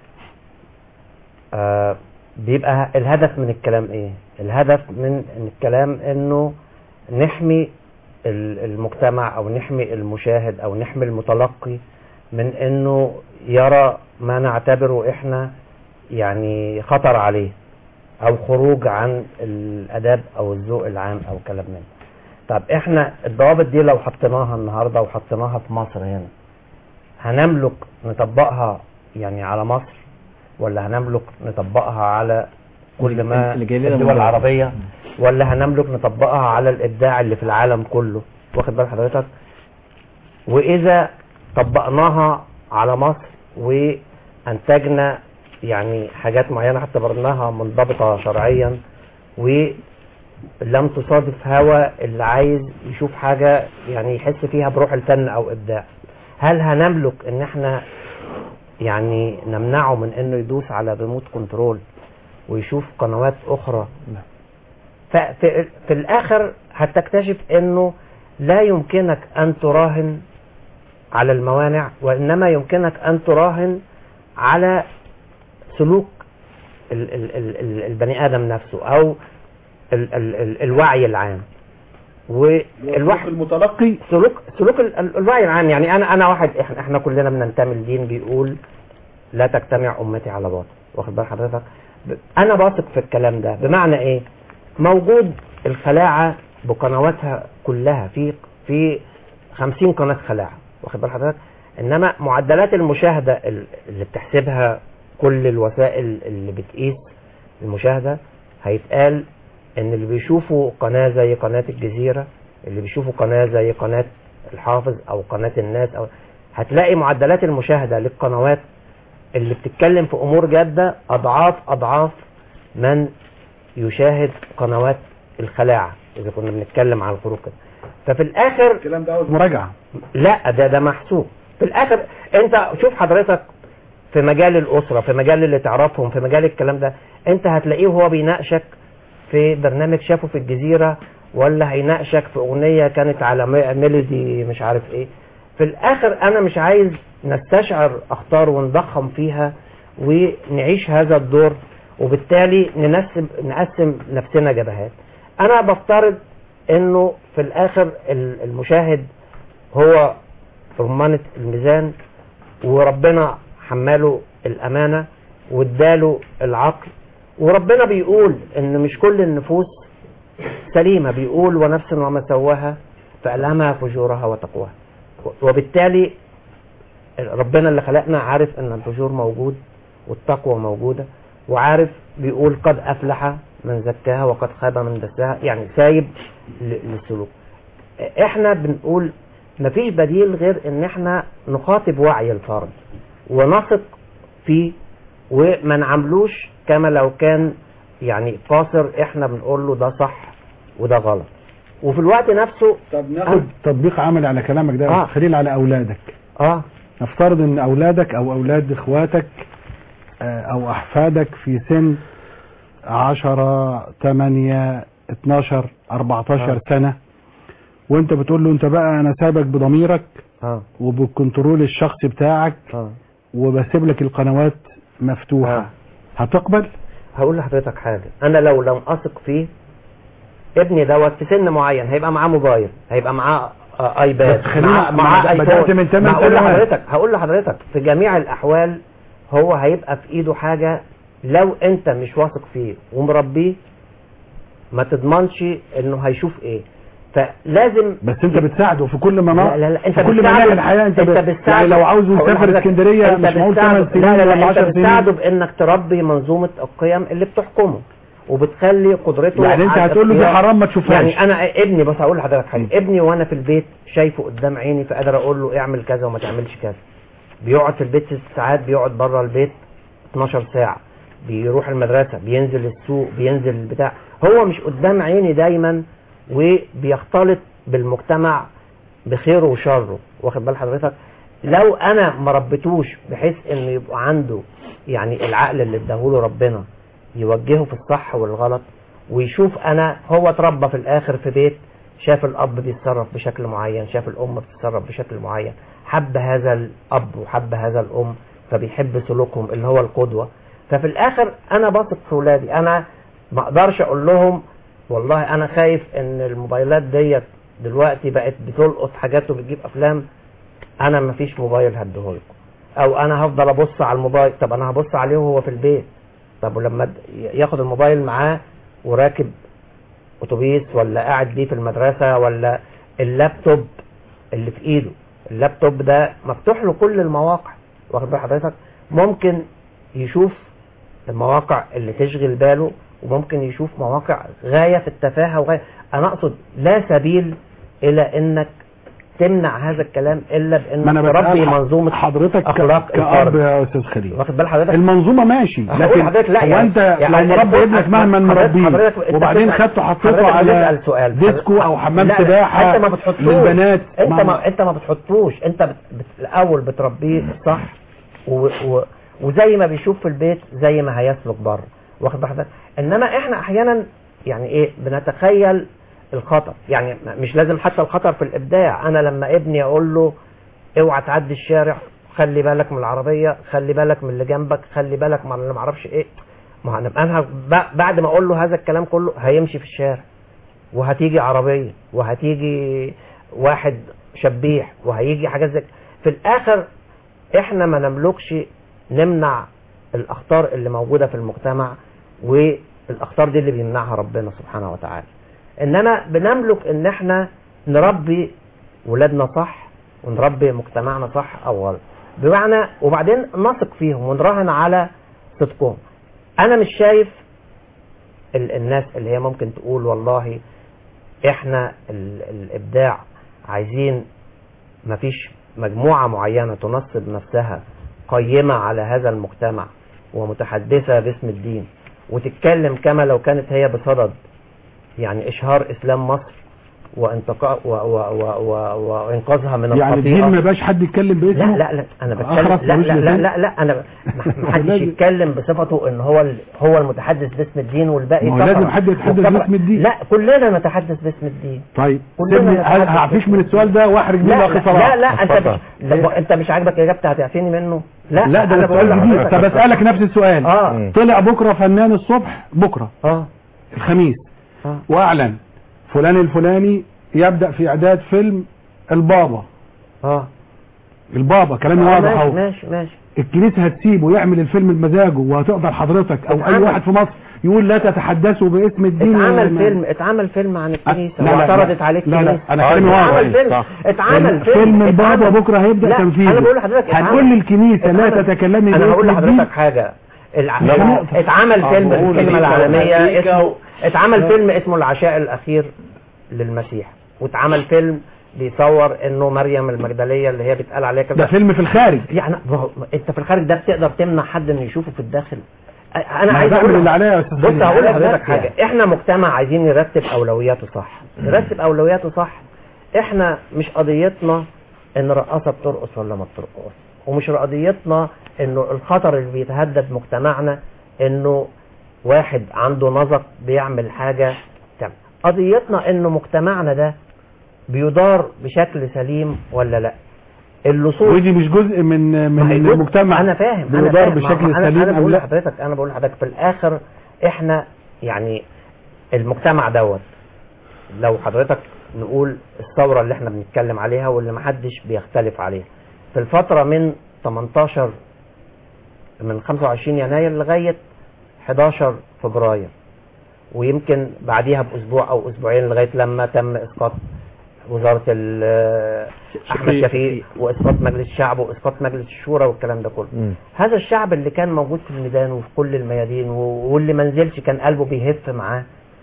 آه، بيبقى الهدف من الكلام ايه الهدف من الكلام انه نحمي ال- المجتمع او نحمي المشاهد او نحمي المتلقي من انه يرى ما نعتبره احنا يعني خطر عليه او خروج عن الاداب او الذوق العام او كلام من ده. طب احنا الضوابط دي لو حطيناها النهارده وحطيناها في مصر هنا هنملك نطبقها يعني على مصر ولا هنملك نطبقها على كل ما اللي جاي لنا الدول من بره. العربية ولا هنملك نطبقها على الابداع اللي في العالم كله واخد بال حضرتك واذا طبقناها على مصر وانتجنا يعني حاجات معينة اعتبرناها منضبطة شرعيا ولم تصادف هوى اللي عايز يشوف حاجة يعني يحس فيها بروح الفن او ابداع هل هنملك ان احنا يعني نمنعه من انه يدوس على ريموت كنترول ويشوف قنوات اخرى ففي في الاخر هتكتشف انه لا يمكنك ان تراهن على الموانع وانما يمكنك ان تراهن على سلوك ال ال ال ال البني ادم نفسه او ال ال ال الوعي العام والوعي المتلقي سلوك سلوك ال- ال- الوعي العام يعني انا انا واحد احنا احنا كلنا بننتمي لدين بيقول لا تجتمع امتي على باطل واخد بال حضرتك ب- انا واثق في الكلام ده بمعنى ايه موجود الخلاعه بقنواتها كلها في في 50 قناه خلاعه واخد بال حضرتك انما معدلات المشاهده ال- اللي بتحسبها كل الوسائل اللي بتقيس المشاهده هيتقال ان اللي بيشوفوا قناه زي قناه الجزيره اللي بيشوفوا قناه زي قناه الحافظ او قناه الناس او هتلاقي معدلات المشاهده للقنوات اللي بتتكلم في امور جاده اضعاف اضعاف من يشاهد قنوات الخلاعه اذا كنا بنتكلم عن الخروج كده ففي الاخر الكلام ده عاوز مراجعه لا ده ده محسوب في الاخر انت شوف حضرتك في مجال الاسره في مجال اللي تعرفهم في مجال الكلام ده انت هتلاقيه وهو بيناقشك في برنامج شافه في الجزيره ولا هيناقشك في اغنيه كانت على مي- ميلودي مش عارف ايه في الاخر انا مش عايز نستشعر اخطار ونضخم فيها ونعيش هذا الدور وبالتالي ننسب نقسم نفسنا جبهات انا بفترض انه في الاخر ال- المشاهد هو في رمانة الميزان وربنا حماله الأمانة واداله العقل وربنا بيقول إن مش كل النفوس سليمة بيقول ونفس وما سواها فألهمها فجورها وتقواها وبالتالي ربنا اللي خلقنا عارف إن الفجور موجود والتقوى موجودة وعارف بيقول قد أفلح من زكاها وقد خاب من دساها يعني سايب ل- للسلوك احنا بنقول مفيش بديل غير ان احنا نخاطب وعي الفرد ونثق فيه وما نعملوش كما لو كان يعني قاصر احنا بنقول له ده صح وده غلط وفي الوقت نفسه طب ناخد تطبيق عملي على كلامك ده آه. خلينا على اولادك اه نفترض ان اولادك او اولاد اخواتك آه، او احفادك في سن عشرة تمانية اتناشر اربعتاشر آه. سنة وانت بتقول له انت بقى انا سايبك بضميرك اه وبالكنترول الشخصي بتاعك اه وبسيب لك القنوات مفتوحة آه. هتقبل هقول لحضرتك حاجة أنا لو لم أثق فيه ابني دوت في سن معين هيبقى معاه موبايل هيبقى معاه آه، ايباد بس خلينا- معاه ما معاه بدأت ايفون من تمن ما هقول سنوات. لحضرتك هقول لحضرتك في جميع الأحوال هو هيبقى في إيده حاجة لو أنت مش واثق فيه ومربيه ما تضمنش إنه هيشوف إيه فلازم بس انت بتساعده في كل لا مناطق لا لا انت في كل بتساعده- مناحي الحياة انت, انت ب... بتساعده يعني لو عاوز هقول يسافر لحضرتك، اسكندرية انت مش معقول بتساعده- 8 سنين لا لا لا ولا انت 10 بتساعده سنين بانك تربي منظومه القيم اللي بتحكمه وبتخلي قدرته يعني انت على هتقول له دي الاختيار. حرام ما تشوفهاش يعني انا ابني بس هقول لحضرتك حاجه ابني وانا في البيت شايفه قدام عيني فقادر اقول له اعمل كذا وما تعملش كذا بيقعد في البيت ست ساعات بيقعد بره البيت 12 ساعه بيروح المدرسه بينزل السوق بينزل البتاع هو مش قدام عيني دايما وبيختلط بالمجتمع بخيره وشره واخد بال حضرتك لو انا ما ربيتوش بحيث انه يبقى عنده يعني العقل اللي اداهوله ربنا يوجهه في الصح والغلط ويشوف انا هو اتربى في الاخر في بيت شاف الاب بيتصرف بشكل معين شاف الام بتتصرف بشكل معين حب هذا الاب وحب هذا الام فبيحب سلوكهم اللي هو القدوه ففي الاخر انا بثق في ولادي انا ما اقدرش اقول لهم والله انا خايف ان الموبايلات ديت دلوقتي بقت بتلقط حاجات وبتجيب افلام انا ما فيش موبايل هديهولكم او انا هفضل ابص على الموبايل طب انا هبص عليه وهو في البيت طب ولما د- ياخد الموبايل معاه وراكب اتوبيس ولا قاعد بيه في المدرسه ولا اللابتوب اللي في ايده اللابتوب ده مفتوح له كل المواقع واخد بال حضرتك ممكن يشوف المواقع اللي تشغل باله وممكن يشوف مواقع غايه في التفاهه وغايه انا اقصد لا سبيل الى انك تمنع هذا الكلام الا ما انا بانك تربي بسأل منظومه حضرتك ك- أخلاق كأب الفرد. يا استاذ خليل واخد بال حضرتك المنظومة ماشي هقول لكن لحضرتك لا هو يعني- انت يعني لو مربي الفرق- ابنك مهما حضرتك- مربيه حضرتك- انت وبعدين بتسأل- خدته حطيته حضرتك على بتسأل سؤال ديسكو او حمام لا لا، سباحة انت ما بتحطوش للبنات انت ما- ما انت ما بتحطوش انت بت... بت... الاول بتربيه صح و... و... وزي ما بيشوف في البيت زي ما هيسلك بره واخد بال حضرتك انما احنا احيانا يعني ايه بنتخيل الخطر يعني م- مش لازم حتى الخطر في الابداع انا لما ابني اقول له اوعى تعدي الشارع خلي بالك من العربيه خلي بالك من اللي جنبك خلي بالك من اللي معرفش ايه ما انا انا ب- بعد ما اقول له هذا الكلام كله هيمشي في الشارع وهتيجي عربيه وهتيجي واحد شبيح وهيجي حاجات زي كده. في الاخر احنا ما نملكش نمنع الاخطار اللي موجوده في المجتمع والاخطار دي اللي بيمنعها ربنا سبحانه وتعالى انما بنملك ان احنا نربي ولادنا صح ونربي مجتمعنا صح او غلط بمعنى وبعدين نثق فيهم ونراهن على صدقهم انا مش شايف ال- الناس اللي هي ممكن تقول والله احنا ال- الابداع عايزين مفيش مجموعة معينة تنصب نفسها قيمة على هذا المجتمع ومتحدثة باسم الدين وتتكلم كما لو كانت هي بصدد يعني إشهار إسلام مصر وانتقاء و و و و وإنقاذها من يعني الدين ما الخطيئة يبقاش حد يتكلم لا باسمه لا لا انا أخرس بتكلم لا ملوش لا لا لسان؟ لا, لا انا ما ما حدش لازم- يتكلم بصفته ان هو ال- هو المتحدث باسم الدين والباقي ما هو كفر. لازم حد يتحدث وكفر. باسم الدين. لا كلنا نتحدث باسم الدين طيب كلنا سيبني نتحدث هعفيش من باسم السؤال ده واحرج منه لا اخي لا, صلاح لا لا انت اتفضل. مش لا انت مش عاجبك اجابتي هتعفيني منه لا لا ده أنا بقول سؤال جديد لحضرتك- طب اسالك نفس السؤال اه مم. طلع بكره فنان الصبح بكره اه الخميس اه واعلن فلان الفلاني يبدا في اعداد فيلم البابا اه البابا كلامي آه، واضح ماشي اهو ماشي ماشي الكنيسه هتسيبه يعمل الفيلم بمزاجه وهتقدر حضرتك او اي اتعمل. واحد في مصر يقول لا تتحدثوا باسم الدين اتعمل ما- فيلم اتعمل فيلم عن الكنيسه لا، لا، لا. واعترضت عليه لا، لا، الكنيسه أنا كلامي واضح. اتعمل فيلم صح. اتعمل فيلم البابا اتعمل. بكره هيبدا لا، تنفيذه انا بقول لحضرتك هنقول اتعمل. للكنيسه لا اتعمل. تتكلمي انا هقول باسم الدين لحضرتك حاجه الع... لا، لا. اتعمل آه، فيلم بقول الكلمه ليك العالميه أمريكا اسمه و- اتعمل لا. فيلم اسمه العشاء الاخير للمسيح واتعمل فيلم بيصور انه مريم المجدليه اللي هي بيتقال عليها ده كده فيلم في الخارج يعني ما هو- انت في الخارج ده بتقدر تمنع حد انه يشوفه في الداخل انا ما عايز بعمل اقول اللي عليا يا استاذ بص خالد. هقول لا، لحضرتك لا، حاجه احنا مجتمع عايزين نرتب اولوياته صح نرتب اولوياته صح احنا مش قضيتنا ان رقاصه بترقص ولا ما بترقص ومش قضيتنا انه الخطر اللي بيتهدد مجتمعنا انه واحد عنده نزق بيعمل حاجه تعمل. قضيتنا انه مجتمعنا ده بيدار بشكل سليم ولا لا اللصوص ودي مش جزء من ما هي من جزء- المجتمع انا فاهم انا بيدار فاهم. بشكل ما هو انا سليم انا ام بقول لا لحضرتك انا بقول لحضرتك في الاخر احنا يعني المجتمع دوت لو حضرتك نقول الثوره اللي احنا بنتكلم عليها واللي محدش بيختلف عليها في الفتره من 18 من 25 يناير لغايه 11 فبراير ويمكن بعديها باسبوع او اسبوعين لغايه لما تم اسقاط وزاره ال- احمد شفيق. شفيق واسقاط مجلس الشعب واسقاط مجلس الشورى والكلام ده كله مم. هذا الشعب اللي كان موجود في الميدان وفي كل الميادين و- واللي ما نزلش كان قلبه بيهف معاه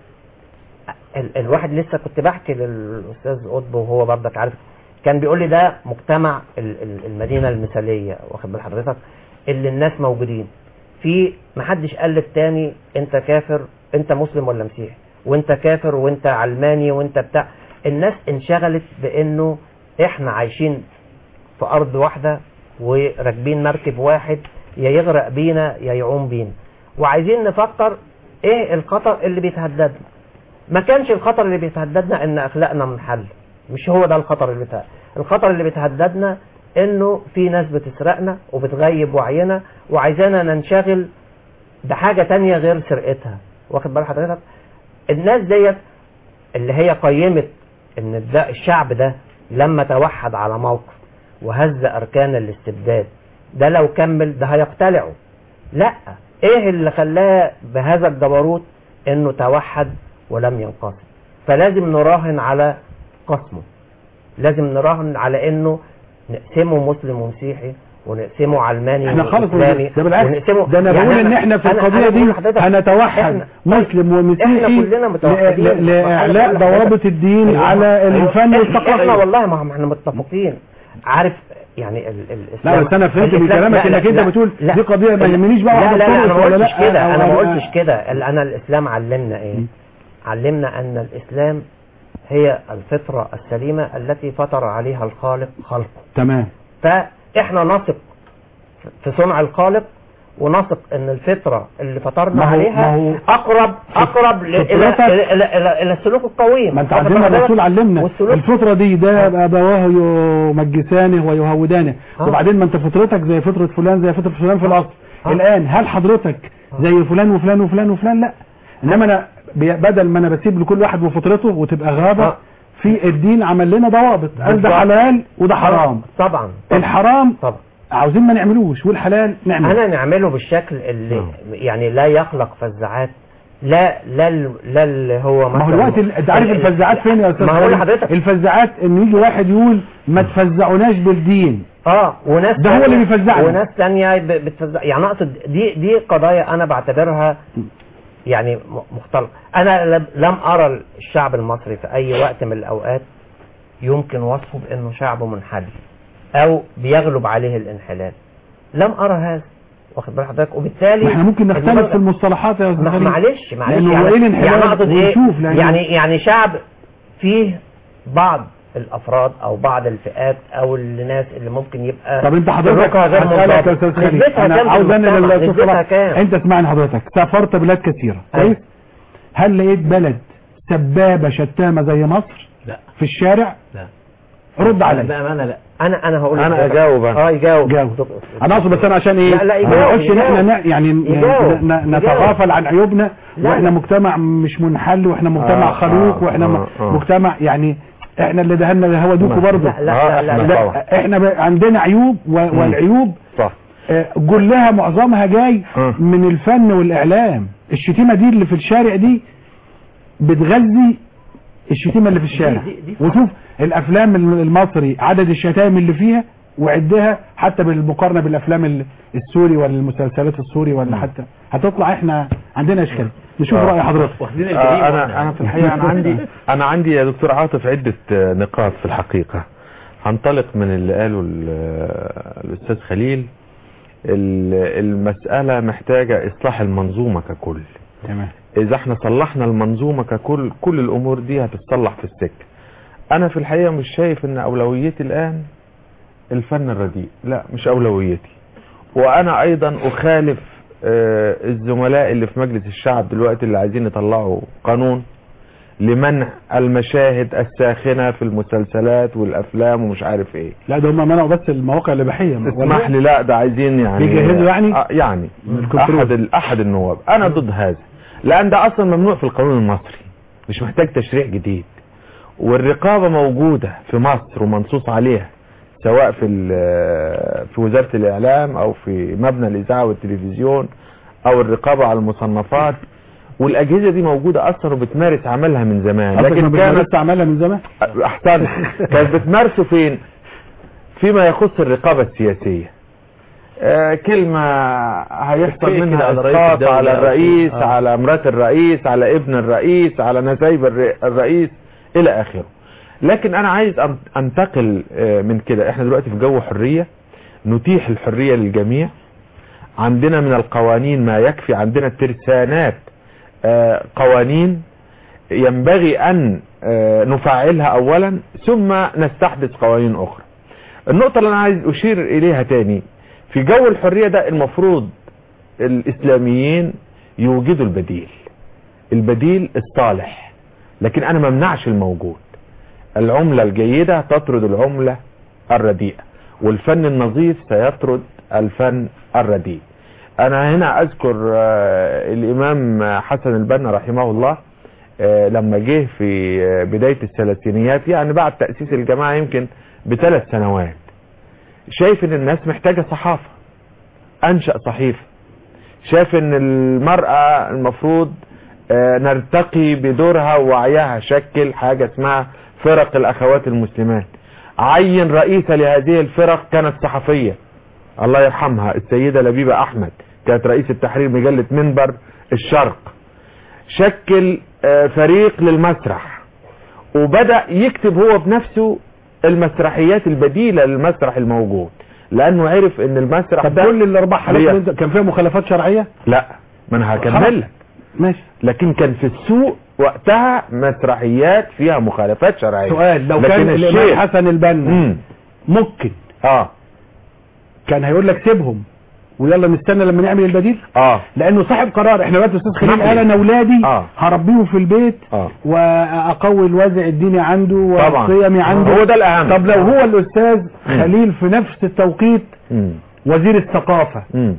ال الواحد لسه كنت بحكي للاستاذ قطب وهو برضك عارف كان بيقول لي ده مجتمع ال- ال- المدينه المثاليه واخد بال حضرتك اللي الناس موجودين في محدش قال للتاني انت كافر انت مسلم ولا مسيحي وانت كافر وانت علماني وانت بتاع الناس انشغلت بانه احنا عايشين في ارض واحده وراكبين مركب واحد يا يغرق بينا يا يعوم بينا وعايزين نفكر ايه الخطر اللي بيتهددنا ما كانش الخطر اللي بيتهددنا ان اخلاقنا منحل مش هو ده الخطر اللي بيتهدد الخطر اللي بيتهددنا انه في ناس بتسرقنا وبتغيب وعينا وعايزانا ننشغل بحاجة تانية غير سرقتها واخد بال حضرتك الناس ديت اللي هي قيمت ان ده الشعب ده لما توحد على موقف وهز اركان الاستبداد ده لو كمل ده هيقتلعه لا ايه اللي خلاه بهذا الجبروت انه توحد ولم ينقسم فلازم نراهن على قسمه لازم نراهن على انه نقسمه مسلم ومسيحي ونقسمه علماني احنا خالص وإسلامي ده بالعكس ونقسمه ده انا يعني بقول ان احنا في أنا- القضيه أنا دي بقول لحضرتك هنتوحد إحنا- مسلم ومسيحي إحنا كلنا متوحدين. ل- ل- لاعلاء أنا بقول لحضرتك. ضوابط الدين أيوة. على أيوة. الفن احنا والثقافه والله ما هم احنا متفقين عارف يعني ال ال لا بس انا فهمت من الإسلام- كلامك لا، لا، انك انت لا، بتقول لا. دي قضيه ما يهمنيش بقى لا واحد لا لا انا بترقص ما ولا قلتش لا كده انا أو ما قلتش كده ال- انا الاسلام علمنا ايه م. علمنا ان الاسلام هي الفطره السليمه التي فطر عليها الخالق خلقه تمام فاحنا نثق في صنع الخالق ونثق ان الفطره اللي فطرنا ما هو- عليها ما هو اقرب اقرب ل- الى فطرتك- الى الى, إلى, إلى السلوك القويم ما انت واخد عندنا بالك؟ الرسول علمنا والسلوك الفطره دي ده ابواه يمجسانه ويهودانه آه. وبعدين ما انت فطرتك زي فطره فلان زي فطره فلان في الاصل آه. الان هل حضرتك زي فلان وفلان وفلان وفلان لا انما انا بي- بدل ما انا بسيب لكل واحد وفطرته وتبقى غابه آه. في الدين عمل لنا ضوابط قال ده بالظبط. حلال وده حرام طبعا الحرام طبعا عاوزين ما نعملوش والحلال نعمل انا نعمله بالشكل اللي يعني لا يخلق فزعات لا لا ال- لا اللي هو ما هو مثلا الوقت ال- انت عارف ال- الفزاعات فين يا استاذ ما هو خالد؟ لحضرتك الفزاعات ان يجي واحد يقول ما تفزعوناش بالدين اه وناس ده هو تانية- اللي بيفزعنا. وناس تانية ب- بتفزع يعني اقصد دي دي قضايا انا بعتبرها يعني م- مختلطة انا لم- لم ارى الشعب المصري في اي وقت من الاوقات يمكن وصفه بانه شعب منحل او بيغلب عليه الانحلال لم ارى هذا واخد بال حضرتك وبالتالي ما احنا ممكن نختلف المبالغة- في المصطلحات يا استاذ ما- خالد. معلش معلش لأنه يعني, هو ايه الانحلال يعني اقصد ايه ونشوف لأنه- يعني يعني شعب فيه بعض الافراد او بعض الفئات او الناس اللي ممكن يبقى طب انت حضرتك سلوكها غير هسألك يا منضبط استاذ خالد نسبتها انا كام في عاوز انا المجتمع؟ لل- نسبتها كام انت اسمعني حضرتك سافرت بلاد كثيره أيوة. كويس هل لقيت بلد سبابه شتامه زي مصر لا في الشارع لا رد علي بأمانة لا انا انا هقول انا لحضرتك. اجاوب انا اه يجاوب جاوب انا اقصد بس انا عشان ايه لا، لا، ما يجاوب، نقعدش ان احنا يجاوب. ن- يعني ن- يجاوب، ن- ن- يجاوب. نتغافل عن عيوبنا لا، واحنا لا. مجتمع مش منحل واحنا مجتمع آه، خلوق آه، واحنا م- آه، آه. مجتمع يعني احنا اللي دهنا الهوا دوكوا برضه لا لا لا, لا, آه، لا. طبعا. احنا ب- عندنا عيوب و- والعيوب صح آه، كلها معظمها جاي آه. من الفن والاعلام الشتيمه دي اللي في الشارع دي بتغذي الشتيمه اللي في الشارع دي- دي- وشوف الافلام الم- المصري عدد الشتائم اللي فيها وعدها حتى بالمقارنه بالافلام ال- السوري ولا المسلسلات السوري ولا حتى هتطلع احنا عندنا اشكال نشوف آه. راي حضرتك واخدين آه، الجريمة انا انا في الحقيقه انا عندي انا عندي يا دكتور عاطف عده آه، نقاط في الحقيقه هنطلق من اللي قاله ال- آه، الاستاذ خليل ال- المساله محتاجه اصلاح المنظومه ككل تمام اذا احنا صلحنا المنظومه ككل كل الامور دي هتتصلح في السكه انا في الحقيقه مش شايف ان اولويتي الان الفن الرديء لا مش اولويتي وانا ايضا اخالف آه، الزملاء اللي في مجلس الشعب دلوقتي اللي عايزين يطلعوا قانون لمنع المشاهد الساخنة في المسلسلات والافلام ومش عارف ايه لا ده هم منعوا بس المواقع الاباحيه اسمح لي لا ده عايزين يعني بيجهزوا يعني؟ آه، يعني الكنترول. احد ال- احد النواب انا ضد هذا لان ده اصلا ممنوع في القانون المصري مش محتاج تشريع جديد والرقابة موجودة في مصر ومنصوص عليها سواء في ال- في وزارة الاعلام او في مبنى الاذاعة والتلفزيون او الرقابة على المصنفات والاجهزة دي موجودة اصلا وبتمارس عملها من زمان لكن لكن كانت كانت عملها من زمان احسن كانت بتمارسه فين فيما يخص الرقابة السياسية آه كلمة هيحصل كده منها على رئيس اسقاط الدولة على أو الرئيس كده. آه. على مرات الرئيس على ابن الرئيس على نسايب الر- الرئيس الى اخره لكن انا عايز أن- انتقل آه، من كده احنا دلوقتي في جو حرية نتيح الحرية للجميع عندنا من القوانين ما يكفي عندنا ترسانات آه، قوانين ينبغي أن آه، نفعلها أولا ثم نستحدث قوانين أخرى النقطة اللي أنا عايز أشير إليها تاني في جو الحرية ده المفروض الإسلاميين يوجدوا البديل البديل الصالح لكن أنا ممنعش الموجود العملة الجيدة تطرد العملة الرديئة والفن النظيف سيطرد الفن الرديء أنا هنا أذكر آه، الإمام حسن البنا رحمه الله آه، لما جه في آه، بداية الثلاثينيات يعني بعد تأسيس الجماعة يمكن بثلاث سنوات شايف ان الناس محتاجة صحافة انشأ صحيفة شايف ان المرأة المفروض آه، نرتقي بدورها ووعيها شكل حاجة اسمها فرق الاخوات المسلمات عين رئيسة لهذه الفرق كانت صحفية الله يرحمها السيدة لبيبة احمد كانت رئيس التحرير مجلة منبر الشرق شكل آه، فريق للمسرح وبدأ يكتب هو بنفسه المسرحيات البديلة للمسرح الموجود لانه عرف ان المسرح طب ده كل الاربع حالات بي- اللي انت- كان فيها مخالفات شرعيه لا ما انا خلاص. هكمل لك ماشي لكن كان في السوق وقتها مسرحيات فيها مخالفات شرعية سؤال لو لكن كان الامام الشيخ- حسن البنا مم. ممكن اه كان هيقول لك سيبهم ويلا نستنى لما نعمل البديل اه لانه صاحب قرار احنا دلوقتي استاذ خليل اسمح قال لي. انا اولادي آه. هربيهم في البيت اه واقوي الوازع الديني عنده طبعا وقيمي عنده هو ده الاهم طب لو هو الاستاذ خليل في نفس التوقيت مم. وزير الثقافه مم.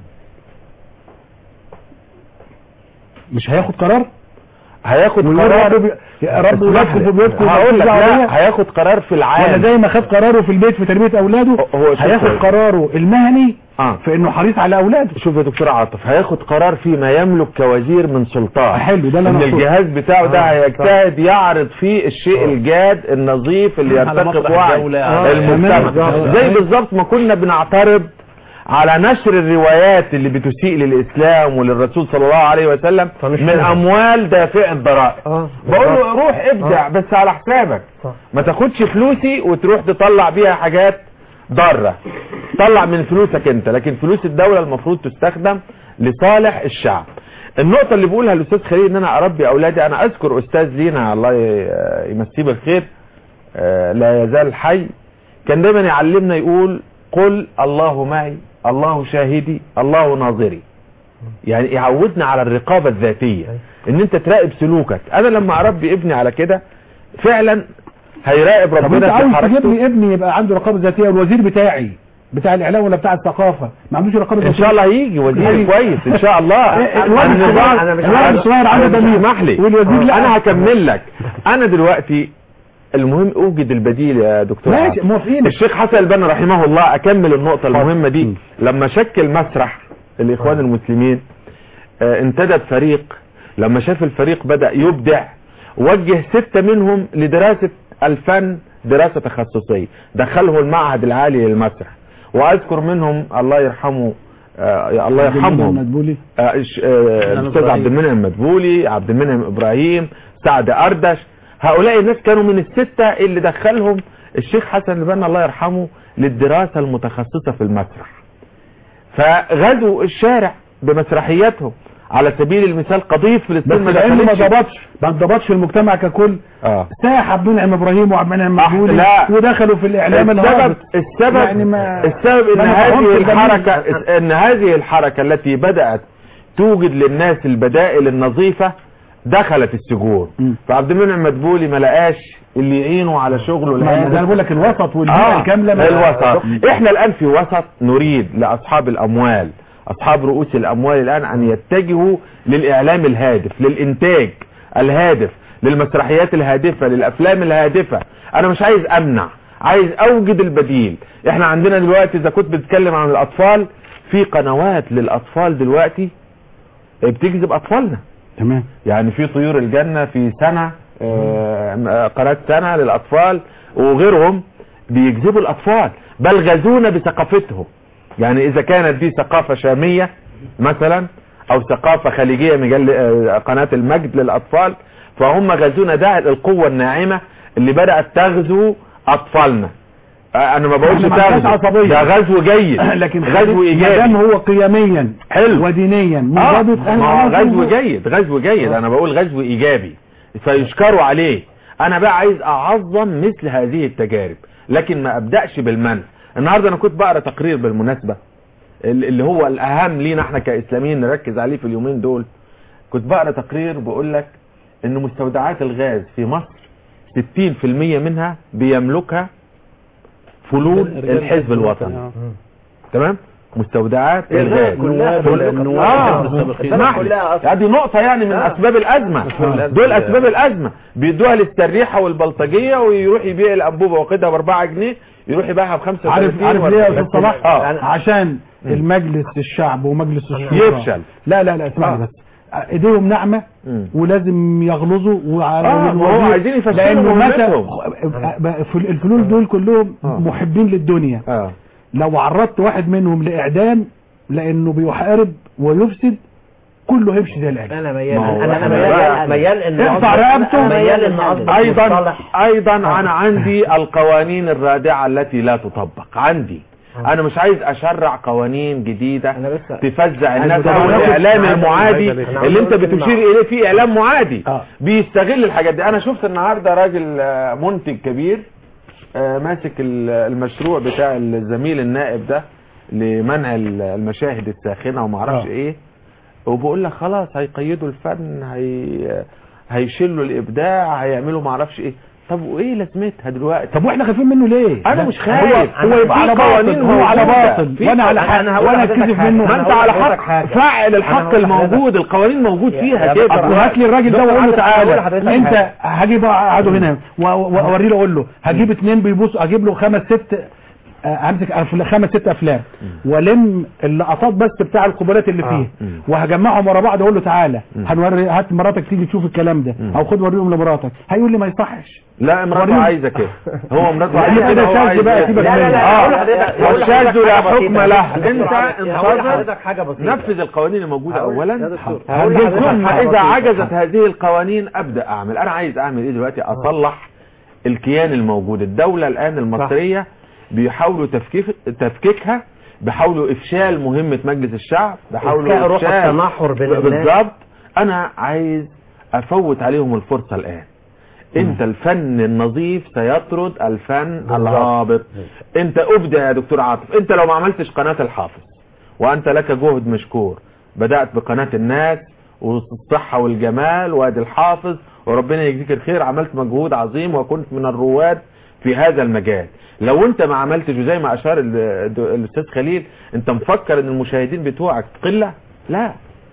مش هياخد قرار هياخد ويقول قرار رب بي- يا رب اسمح ولادكم لي. في بيوتكم هقول لك ومركزوا عليا. لا هياخد قرار في ولا العام زي ما خد قراره في البيت في تربيه اولاده هو شوف هياخد هو- قراره المهني اه في انه حريص على اولاده شوف يا دكتور عاطف هياخد قرار فيما يملك كوزير من سلطان حلو ده اللي ان انا أقصده. الجهاز بتاعه ده هيجتهد يعرض فيه الشيء الجاد النظيف اللي على يرتقي مصلحة بوعي الدولة، آه، المجتمع تمام. زي بالظبط ما كنا بنعترض على نشر الروايات اللي بتسيء للاسلام وللرسول صلى الله عليه وسلم فمش من منها. اموال دافع الضرائب اه بقول له روح ابدع بس على حسابك صح. ما تاخدش فلوسي وتروح تطلع بيها حاجات ضارة طلع من فلوسك انت لكن فلوس الدولة المفروض تستخدم لصالح الشعب النقطة اللي بقولها الأستاذ خليل إن أنا أربي أولادي أنا أذكر أستاذ لينا الله ي- يمسيه بالخير آه، لا يزال حي كان دايما يعلمنا يقول قل الله معي الله شاهدي الله ناظري يعني يعودنا على الرقابة الذاتية ان انت تراقب سلوكك انا لما اربي ابني على كده فعلا هيراقب طب انت ربنا في عاوز تجيب حركته لي ابني يبقى عنده رقابه ذاتيه والوزير بتاعي بتاع الاعلام ولا بتاع الثقافه ما عندوش رقابه ان ذاتيه شاء الله هيجي وزير هيجي. كويس ان شاء الله الواد الصغير أنا مش الواد عارف. الصغير عنده أنا ضمير اسمح لي والوزير لا انا هكمل لك انا دلوقتي المهم اوجد البديل يا دكتور ماشي عاطف. موافقين الشيخ حسن البنا رحمه الله اكمل النقطة المهمة دي لما شكل مسرح الاخوان المسلمين آه، انتدب فريق لما شاف الفريق بدأ يبدع وجه ستة منهم لدراسة الفن دراسة تخصصية دخله المعهد العالي للمسرح واذكر منهم الله يرحمه آه يا الله يرحمهم مدبولي آه، ش- آه، الاستاذ إبراهيم. عبد المنعم مدبولي عبد المنعم ابراهيم سعد اردش هؤلاء الناس كانوا من الستة اللي دخلهم الشيخ حسن البنا الله يرحمه للدراسة المتخصصة في المسرح فغزوا الشارع بمسرحياتهم على سبيل المثال قضية فلسطين بس ما لانه ما دخلتش ضبطش ما ضبطش المجتمع ككل اه ساح عبد المنعم ابراهيم وعبد المنعم آه، مدبولي لا. ودخلوا في الاعلام السبب الهابط السبب يعني ما السبب ان ما نفعهمش هذه الجميع. الحركة ان هذه الحركة التي بدأت توجد للناس البدائل النظيفة دخلت السجون مم. فعبد المنعم مدبولي ما لقاش اللي يعينه على شغله ما ده انا الهادف بقول لك الوسط والبيئه آه الكامله ما- الوسط احنا الان في وسط نريد لاصحاب الاموال اصحاب رؤوس الاموال الان ان يتجهوا للاعلام الهادف للانتاج الهادف للمسرحيات الهادفة للافلام الهادفة انا مش عايز امنع عايز اوجد البديل احنا عندنا دلوقتي اذا كنت بتتكلم عن الاطفال في قنوات للاطفال دلوقتي بتجذب اطفالنا تمام يعني في طيور الجنة في سنة آه، قناة سنة للأطفال وغيرهم بيجذبوا الأطفال بل غزونا بثقافتهم يعني إذا كانت دي ثقافة شامية مثلا أو ثقافة خليجية مجل آه، قناة المجد للأطفال فهم غزونا ده القوة الناعمة اللي بدأت تغزو أطفالنا آه، أنا ما بقولش إحنا ما عندناش تغزو عصبية. ده غزو جيد لكن غزو ما إيجابي دام هو قيميا حلو. ودينيا اه منضبط ما أنا هو عاوز غزو أقول- جيد غزو جيد انا بقول غزو ايجابي فيشكروا عليه انا بقى عايز اعظم مثل هذه التجارب لكن ما ابداش بالمنع النهارده انا كنت بقرا تقرير بالمناسبه ال- اللي هو الاهم لينا احنا كاسلاميين نركز عليه في اليومين دول كنت بقرا تقرير بيقول لك ان مستودعات الغاز في مصر 60% منها بيملكها فلول رجال الحزب الوطني آه. تمام مستودعات هي الغاز كلها النواب- كلها- النواب آه. السابقين. اسمح لي. كلها أصلا. هذه نقطة يعني من آه. أسباب الأزمة الأزمة. دول أسباب الأزمة بيدوها للسريحة والبلطجية ويروح يبيع الأنبوبة واخدها بأربعة جنيه يروح يبيعها بخمسة عارف عارف ليه يا استاذ صلاح اه عشان المجلس الشعب ومجلس الشورى يفشل. لا لا لا اسمعني آه. بس ايديهم ناعمه مم. ولازم يغلظوا وع- آه، ما هو والوزير- عايزين يفشلوا لانه متى مهمتهم. فل- الفلول دول كلهم آه. محبين للدنيا اه لو عرضت واحد منهم لاعدام لانه بيحارب ويفسد كله هيمشي زي الاعدام انا ميال ما هو انا إحنا انا ميال بقى- ميال ان ارفع أصبح- رقبته. أنا ميال ان اصبح ايضا مصطلح ايضا انا عندي القوانين الرادعة التي لا تطبق عندي انا مش عايز اشرع قوانين جديدة انا بس تفزع الناس عايز او أقول- الاعلام عايز- المعادي عايز- أنا اللي عايز انت أقول بتشير كلمة. اليه فيه اعلام معادي آه. بيستغل الحاجات دي انا شفت النهارده راجل آه، منتج كبير آه، ماسك ال- المشروع بتاع الزميل النائب ده لمنع ال- المشاهد الساخنه وما اعرفش آه. ايه وبقول لك خلاص هيقيدوا الفن هي هيشلوا الابداع هيعملوا ما اعرفش ايه طب وايه لازمتها دلوقتي طب واحنا خايفين منه ليه انا ده- مش خايف هو, هو يبقى في على قوانين باطل هو على موجودة. باطل في وانا على قوانين. حق أنا هقول وانا لحضرتك اتكسف حاجة. منه ما أنا انت هقول على لحضرتك حق حاجة. فاعل أنا الحق هقول لحضرتك- الموجود القوانين موجود يا- فيها يا كده دكتور طب هات لي الراجل ده دكتور واقول له عادل، أنا تعالى هقول لحضرتك انت حاجة. هجيب اقعده هنا و- و- واوري له اقول له هجيب اتنين بيبصوا اجيب له خمس ست آه، همسك أف- خمس ست افلام والم اللقطات بس بتاع القبلات اللي آه. فيه مم. وهجمعهم ورا بعض اقول له تعالى مم. هنوري هات مراتك تيجي تشوف الكلام ده مم. او خد وريهم لمراتك هيقول لي ما يصحش لا مراته وريهم. عايزه كده هو مراته لا، عايزه كده كده هو شاذ عايز بقى، كده. سيبك لا لا لا آه. هقول لحضرتك- هقول والشاذ لحضرتك لا حاجة حكم بسيطة. له دكتور انت عادل، هقول انتظر لحضرتك حاجة بسيطة نفذ القوانين الموجوده هقول- اولا يا دكتور، هقول لحضرتك ثم حاجة اذا بسيطة. عجزت هذه القوانين ابدا اعمل انا عايز اعمل ايه دلوقتي اصلح الكيان الموجود الدوله الان المصريه بيحاولوا تفكيك تفكيكها بيحاولوا افشال مهمه مجلس الشعب بيحاولوا إذكاء روح إفشال- التنحر بين الناس. بالظبط انا عايز افوت عليهم الفرصه الان انت الفن النظيف سيطرد الفن بالظبط. الهابط انت ابدع يا دكتور عاطف انت لو ما عملتش قناه الحافظ وانت لك جهد مشكور بدات بقناه الناس والصحه والجمال وادي الحافظ وربنا يجزيك الخير عملت مجهود عظيم وكنت من الرواد في هذا المجال لو انت ما عملتش وزي ما اشار ال- الد- الاستاذ خليل انت مفكر ان المشاهدين بتوعك قله لا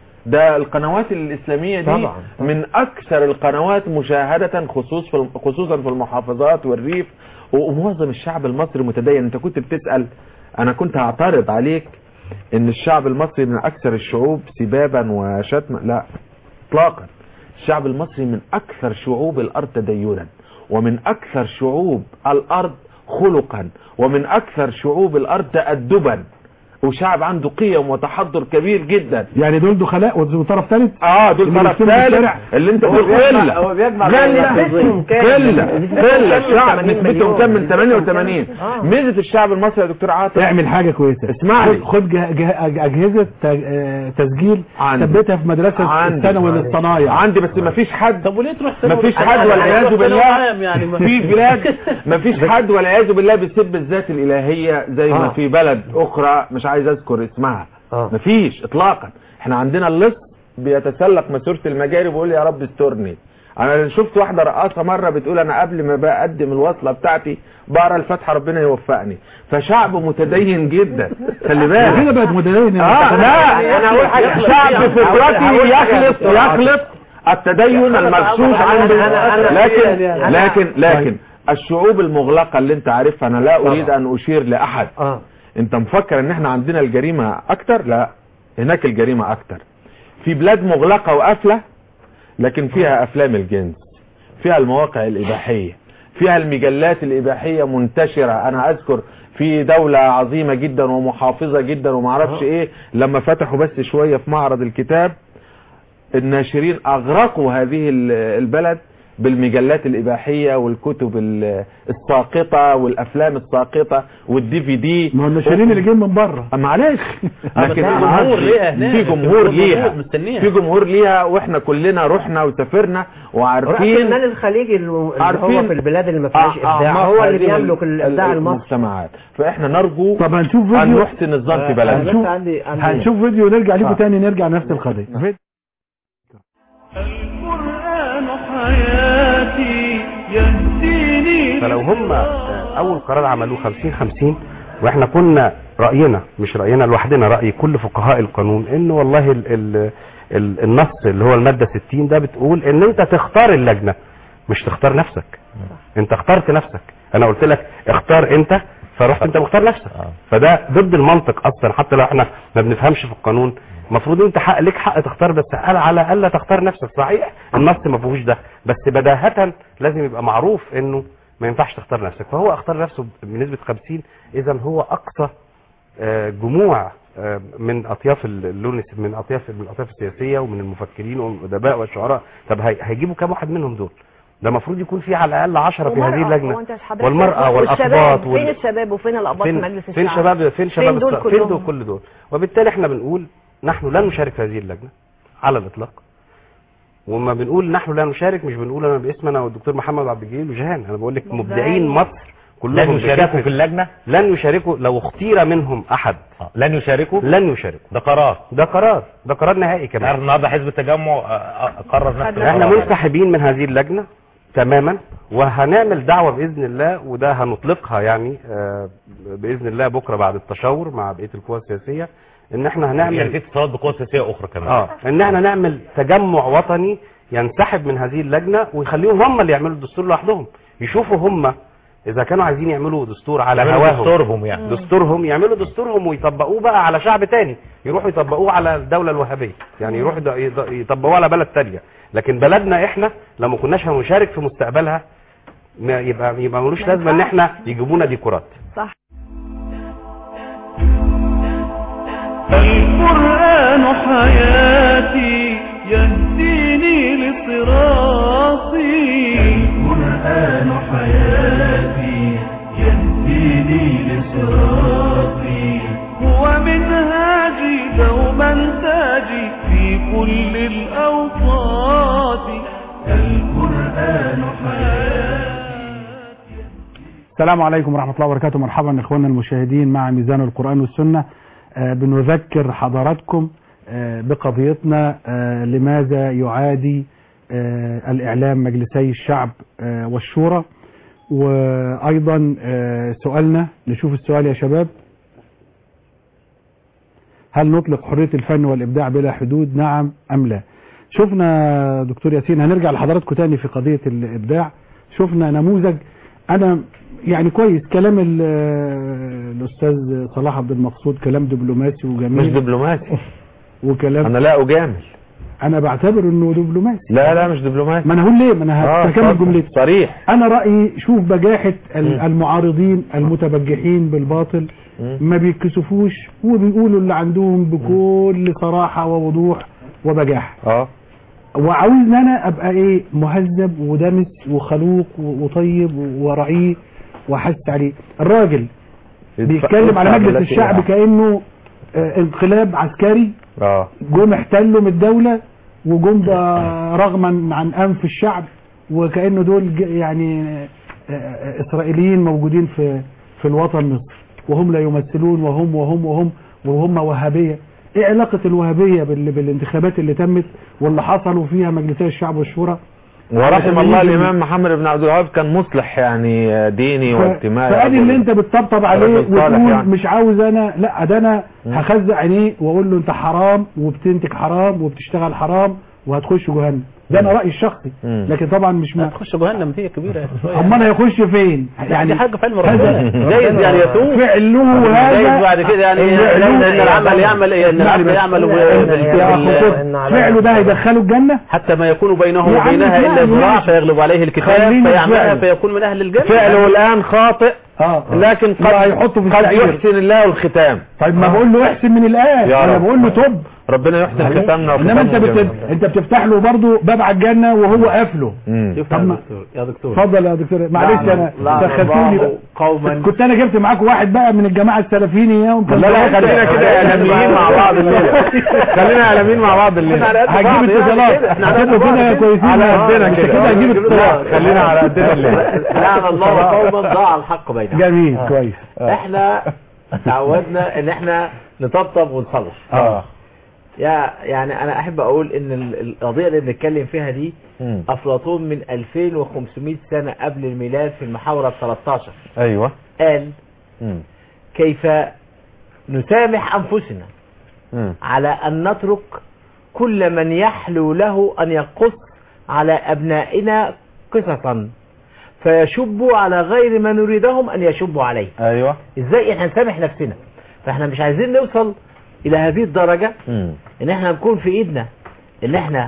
ده القنوات الإسلامية دي طبعاً. من أكثر القنوات مشاهدة خصوص في الم- خصوصا في المحافظات والريف ومعظم الشعب المصري متدين أنت كنت بتسأل أنا كنت هعترض عليك إن الشعب المصري من أكثر الشعوب سبابا وشتما لا إطلاقا الشعب المصري من أكثر شعوب الأرض تدينا ومن أكثر شعوب الأرض خلقا ومن أكثر شعوب الأرض تأدبا وشعب عنده قيم وتحضر كبير جدا يعني دول دخلاء وطرف ثالث اه دول اللي طرف بيشتموا في ثالث الشارع. اللي انت هو بتقول بيجمع- قله هو بيجمع قله نسبتهم كام؟ قله نسبتهم قله كام؟ الشعب 80 نسبتهم كام من مليون. 88 آه. ميزه الشعب المصري يا دكتور عاطف اعمل حاجة كويسة اسمعني. خد- خد جه- جه- أجهزة ت- آه، تسجيل عندي. ثبتها في مدرسة عندي. الثانوي للصنايع عندي بس ما فيش حد طب وليه تروح ما فيش ثانوي؟ حد أنا- والعياذ أنا تروح ثانوي عام بالله يعني ما- في بلاد ما فيش حد والعياذ بالله بيسب الذات الالهيه زي ما آه. في بلد اخرى مش عايز اذكر اسمها آه. ما فيش اطلاقا احنا عندنا اللص بيتسلق مسيره المجاري وبيقول يا رب استرني انا شفت واحده رقاصه مره بتقول انا قبل ما بقدم الوصله بتاعتي بقرا الفاتحه ربنا يوفقني فشعب متدين جدا خلي بالك كده بقت متدين اه لا أنا هقول حاجة. شعب هقول- فطرتي هقول حاجة يا يخلط دكتور عاطف. يخلط التدين المغشوش أنا- عنده أنا- أنا- لكن أنا- لكن لكن الشعوب المغلقه اللي انت عارفها انا لا اريد ان اشير لاحد اه انت مفكر ان احنا عندنا الجريمه اكتر لا هناك الجريمه اكتر في بلاد مغلقه وقافله لكن فيها افلام الجنس فيها المواقع الاباحيه فيها المجلات الاباحيه منتشره انا اذكر في دولة عظيمة جدا ومحافظة جدا ومعرفش ايه لما فتحوا بس شوية في معرض الكتاب الناشرين اغرقوا هذه ال- البلد بالمجلات الاباحيه والكتب ال- الساقطه والافلام الساقطه والدي في دي ما هو الناشرين اللي جايين من بره معلش بس لكن في أنا جمهور قصدي ليها هناك. في جمهور في ليها جمهور مستنيها. في جمهور ليها واحنا كلنا رحنا وسافرنا رأس وعارفين المال الخليجي اللي اللي هو عارفين في البلاد اللي ما فيهاش أع- ابداع أعماق هو اللي هذه بيملك ال- الابداع المصري المجتمعات فاحنا نرجو طب هنشوف ان فيديو نحسن الظن في أنا بلدنا بس عندي عندي هنشوف فيديو ونرجع لكم آه. تاني نرجع لنفس القضية القرآن حياتي يهديني فلو هم اول قرار عملوه 50 50 واحنا كنا راينا مش راينا لوحدنا راي كل فقهاء القانون ان والله ال ال ال النص اللي هو الماده 60 ده بتقول ان انت تختار اللجنه مش تختار نفسك انت اخترت نفسك انا قلت لك اختار انت فرحت انت مختار نفسك فده ضد المنطق اصلا حتى لو احنا ما بنفهمش في القانون المفروض انت حق ليك حق تختار بس قال على الا تختار نفسك صحيح النص ما فيهوش ده بس بداهه لازم يبقى معروف انه ما ينفعش تختار نفسك فهو اختار نفسه بنسبه 50 اذا هو اقصى آه، جموع آه، من اطياف اللون من اطياف من الاطياف السياسيه ومن المفكرين والادباء والشعراء طب هي- هيجيبوا كام واحد منهم دول ده المفروض يكون في على الاقل 10 في هذه ومرأة، هو اللجنه انت حضرتك والمرأة والشباب، والأقباط فين وال- الشباب وفين الأقباط في فين مجلس الشعب فين شباب فين شباب دول الص- فين دول كلهم؟ كل دول وبالتالي احنا بنقول نحن لا نشارك في هذه اللجنه على الاطلاق وما بنقول نحن لا نشارك مش بنقول انا باسم انا والدكتور محمد عبد الجليل وجهان انا بقول لك مبدعين مصر كلهم لن يشاركوا بكافة- في اللجنة لن يشاركوا لو اختير منهم احد آه. لن يشاركوا لن يشاركوا ده قرار ده قرار ده قرار نهائي تعرف كمان النهارده حزب التجمع آه، آه، قرر نفس خدنا احنا القرار. منسحبين من هذه اللجنه تماما وهنعمل دعوه باذن الله وده هنطلقها يعني آه، باذن الله بكره بعد التشاور مع بقيه القوى السياسيه ان احنا يعني هنعمل في اتصالات بقوى سياسيه اخرى كمان اه ان احنا نعمل تجمع وطني ينسحب من هذه اللجنه ويخليهم هم اللي يعملوا الدستور لوحدهم يشوفوا هم اذا كانوا عايزين يعملوا دستور على يعملوا هواهم دستورهم يعني. دستورهم يعملوا دستورهم ويطبقوه بقى على شعب تاني يروحوا يطبقوه على الدولة الوهابية يعني يروحوا يض- يض- يطبقوه على بلد تانية لكن بلدنا احنا لو ما كناش هنشارك في مستقبلها ما يبقى يبقى ملوش لازمه ان احنا يجيبونا ديكورات صح القرآن حياتي يهديني لصراطي القرآن حياتي يهديني لصراطي هو منهاجي دوما تاجي في كل الأوقات القرآن حياتي السلام عليكم ورحمة الله وبركاته مرحبا اخواننا المشاهدين مع ميزان القرآن والسنة آه، بنذكر حضراتكم آه، بقضيتنا آه، لماذا يعادي آه، الإعلام مجلسي الشعب آه، والشورى وأيضا آه، سؤالنا نشوف السؤال يا شباب هل نطلق حرية الفن والإبداع بلا حدود نعم أم لا شفنا دكتور ياسين هنرجع لحضراتكم تاني في قضية الإبداع شفنا نموذج أنا يعني كويس كلام ال- الأستاذ صلاح عبد المقصود كلام دبلوماسي مش وجميل دبلوماسي وكلام انا لا اجامل أنا بعتبر إنه دبلوماسي لا لا مش دبلوماسي ما أنا هقول ليه ما أنا آه، هكمل اتفضل. جملتي صريح أنا رأيي شوف بجاحة ال- مم. المعارضين المتبجحين بالباطل مم. ما بيتكسفوش وبيقولوا اللي عندهم بكل صراحة ووضوح وبجاحة اه وعاوز ان انا ابقى ايه مهذب ودمس وخلوق و- وطيب ورعيه واحس عليه الراجل بيتكلم على مجلس الشعب كانه آه، انقلاب عسكري اه جم احتلوا من الدولة وجم بقى رغما عن انف الشعب وكانه دول ج- يعني آه، آه، اسرائيليين موجودين في في الوطن مصر وهم لا يمثلون وهم وهم وهم وهم وهابيه ايه علاقه الوهابيه بال- بالانتخابات اللي تمت واللي حصلوا فيها مجلسي الشعب والشورى ورحم الله علشان يجي- الامام محمد بن عبد الوهاب كان مصلح يعني ديني واجتماعي فادي اللي انت بتطبطب عليه راجل صالح وتقول يعني. مش عاوز انا لا ده انا مم. هخزق عينيه واقول له انت حرام وبتنتج حرام وبتشتغل حرام وهتخش جهنم ده انا رايي الشخصي مم. لكن طبعا مش ما هتخش جهنم دي كبيره شويه امال هيخش فين يعني حاجه في علم هذا- ربنا جايز يعني يتوب فعله جايز هذا بعد كده يعني فعله- ان العمل يعمل ان العبد يعمل يا بال- خطوط، فعله ده هيدخله الجنه حتى ما يكون بينه يا عم وبينها الا فعله ذراع ماشي. فيغلب عليه الكتاب خلينا فيعملها فعله. فيكون من اهل الجنه فعله الان خاطئ اه لكن قد لا هيحطه في قد التعيير. يحسن الله الختام طيب ما بقول له احسن من الان يا انا رب. بقول له توب ربنا يحسن ختامنا انما انت وختامه بت... جميل. انت بتفتح له برضه باب على الجنه وهو قافله مم. شوف طب يا ما- دكتور يا دكتور اتفضل يا دكتور معلش انا لعن دخلتوني الله بقى قوما كنت انا جبت معاكم واحد بقى من الجماعه السلفيين اياهم لا لا خلينا كده اعلاميين مع بعض الليله خلينا اعلاميين مع بعض الليله هجيب اتصالات هتبقوا كده كويسين على آه، قدنا انت كده. كده هتجيب اتصالات خلينا على قدنا الليله لعن الله قوما ضاع الحق بينهم جميل كويس احنا تعودنا ان احنا نطبطب ونصلح اه يا يعني انا احب اقول ان ال- القضيه اللي بنتكلم فيها دي مم. افلاطون من 2500 سنه قبل الميلاد في المحاوره ال 13 ايوه قال مم. كيف نسامح انفسنا مم. على ان نترك كل من يحلو له ان يقص على ابنائنا قصصا فيشبوا على غير ما نريدهم ان يشبوا عليه ايوه ازاي احنا نسامح نفسنا فاحنا مش عايزين نوصل الى هذه الدرجة مم. ان احنا نكون في ايدنا ان احنا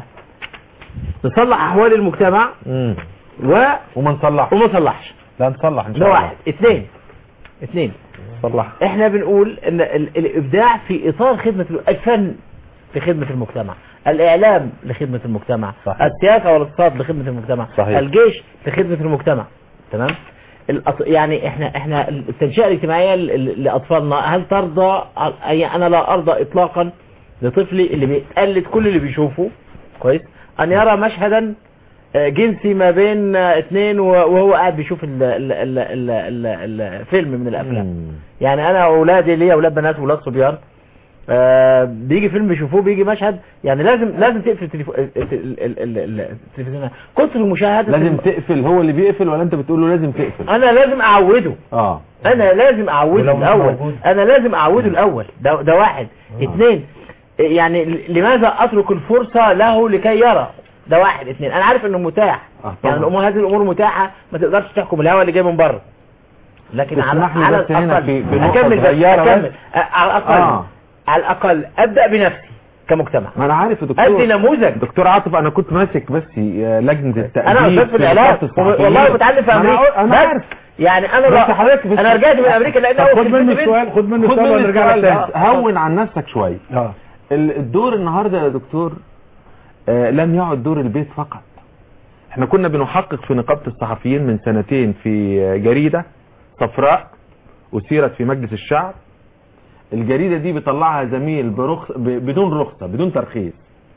نصلح احوال المجتمع مم. و... وما نصلحش وما نصلحش لا نصلح ان ده شاء الله واحد اثنين اثنين نصلح احنا بنقول ان ال- الابداع في اطار خدمة ال- الفن في خدمة المجتمع الاعلام لخدمة المجتمع صحيح. السياسة والاقتصاد لخدمة المجتمع صحيح. الجيش لخدمة المجتمع تمام الأط... يعني احنا احنا التنشئة الاجتماعية ل- ل- لاطفالنا هل ترضى أي انا لا ارضى اطلاقا لطفلي اللي بيقلد كل اللي بيشوفه كويس ان يرى مشهدا آه، جنسي ما بين آه، اثنين و- وهو قاعد بيشوف ال- ال- ال- ال- ال- الفيلم من الافلام مم. يعني انا اولادي ليا اولاد بنات واولاد صبيان آه بيجي فيلم يشوفوه بيجي مشهد يعني لازم لازم تقفل التليفو- ال- ال- ال- ال- ال- التلفزيون كتر المشاهده لازم الم- تقفل هو اللي بيقفل ولا انت بتقول له لازم تقفل انا لازم اعوده اه انا لازم اعوده ولو مش الاول موجود؟ انا لازم اعوده الاول ده, ده واحد اثنين يعني ل- لماذا اترك الفرصه له لكي يرى ده واحد اثنين انا عارف انه متاح آه، طبعا. يعني الامور هذه الامور متاحه ما تقدرش تحكم الهواء اللي جاي من بره لكن على تسمح لي على بس هنا الأقل- في- في نقطة أكمل بس صغيرة أكمل بس. أ- على الأقل آه. على الأقل أبدأ بنفسي كمجتمع ما انا عارف يا أدي دكتور نموذج دكتور عاطف انا كنت ماسك بس آه، لجنه التأديب أنا أستاذ في العلاج نقابة الصحفيين. والله متعلم في ما أنا أمريكا أقول- انا بس عارف يعني أنا بس بقى- حضرتك بس- أنا رجعت من أمريكا لأن طب أول خد كلمة منه بنت. السؤال خد منه خد السؤال مني ونرجع لك السؤال تاني ده. هون عن نفسك شويه اه ال- الدور النهارده يا دكتور آه، لم يعد دور البيت فقط احنا كنا بنحقق في نقابة الصحفيين من سنتين في آه، جريدة صفراء أثيرت في مجلس الشعب الجريدة دي بيطلعها زميل برخص ب- بدون رخصة بدون ترخيص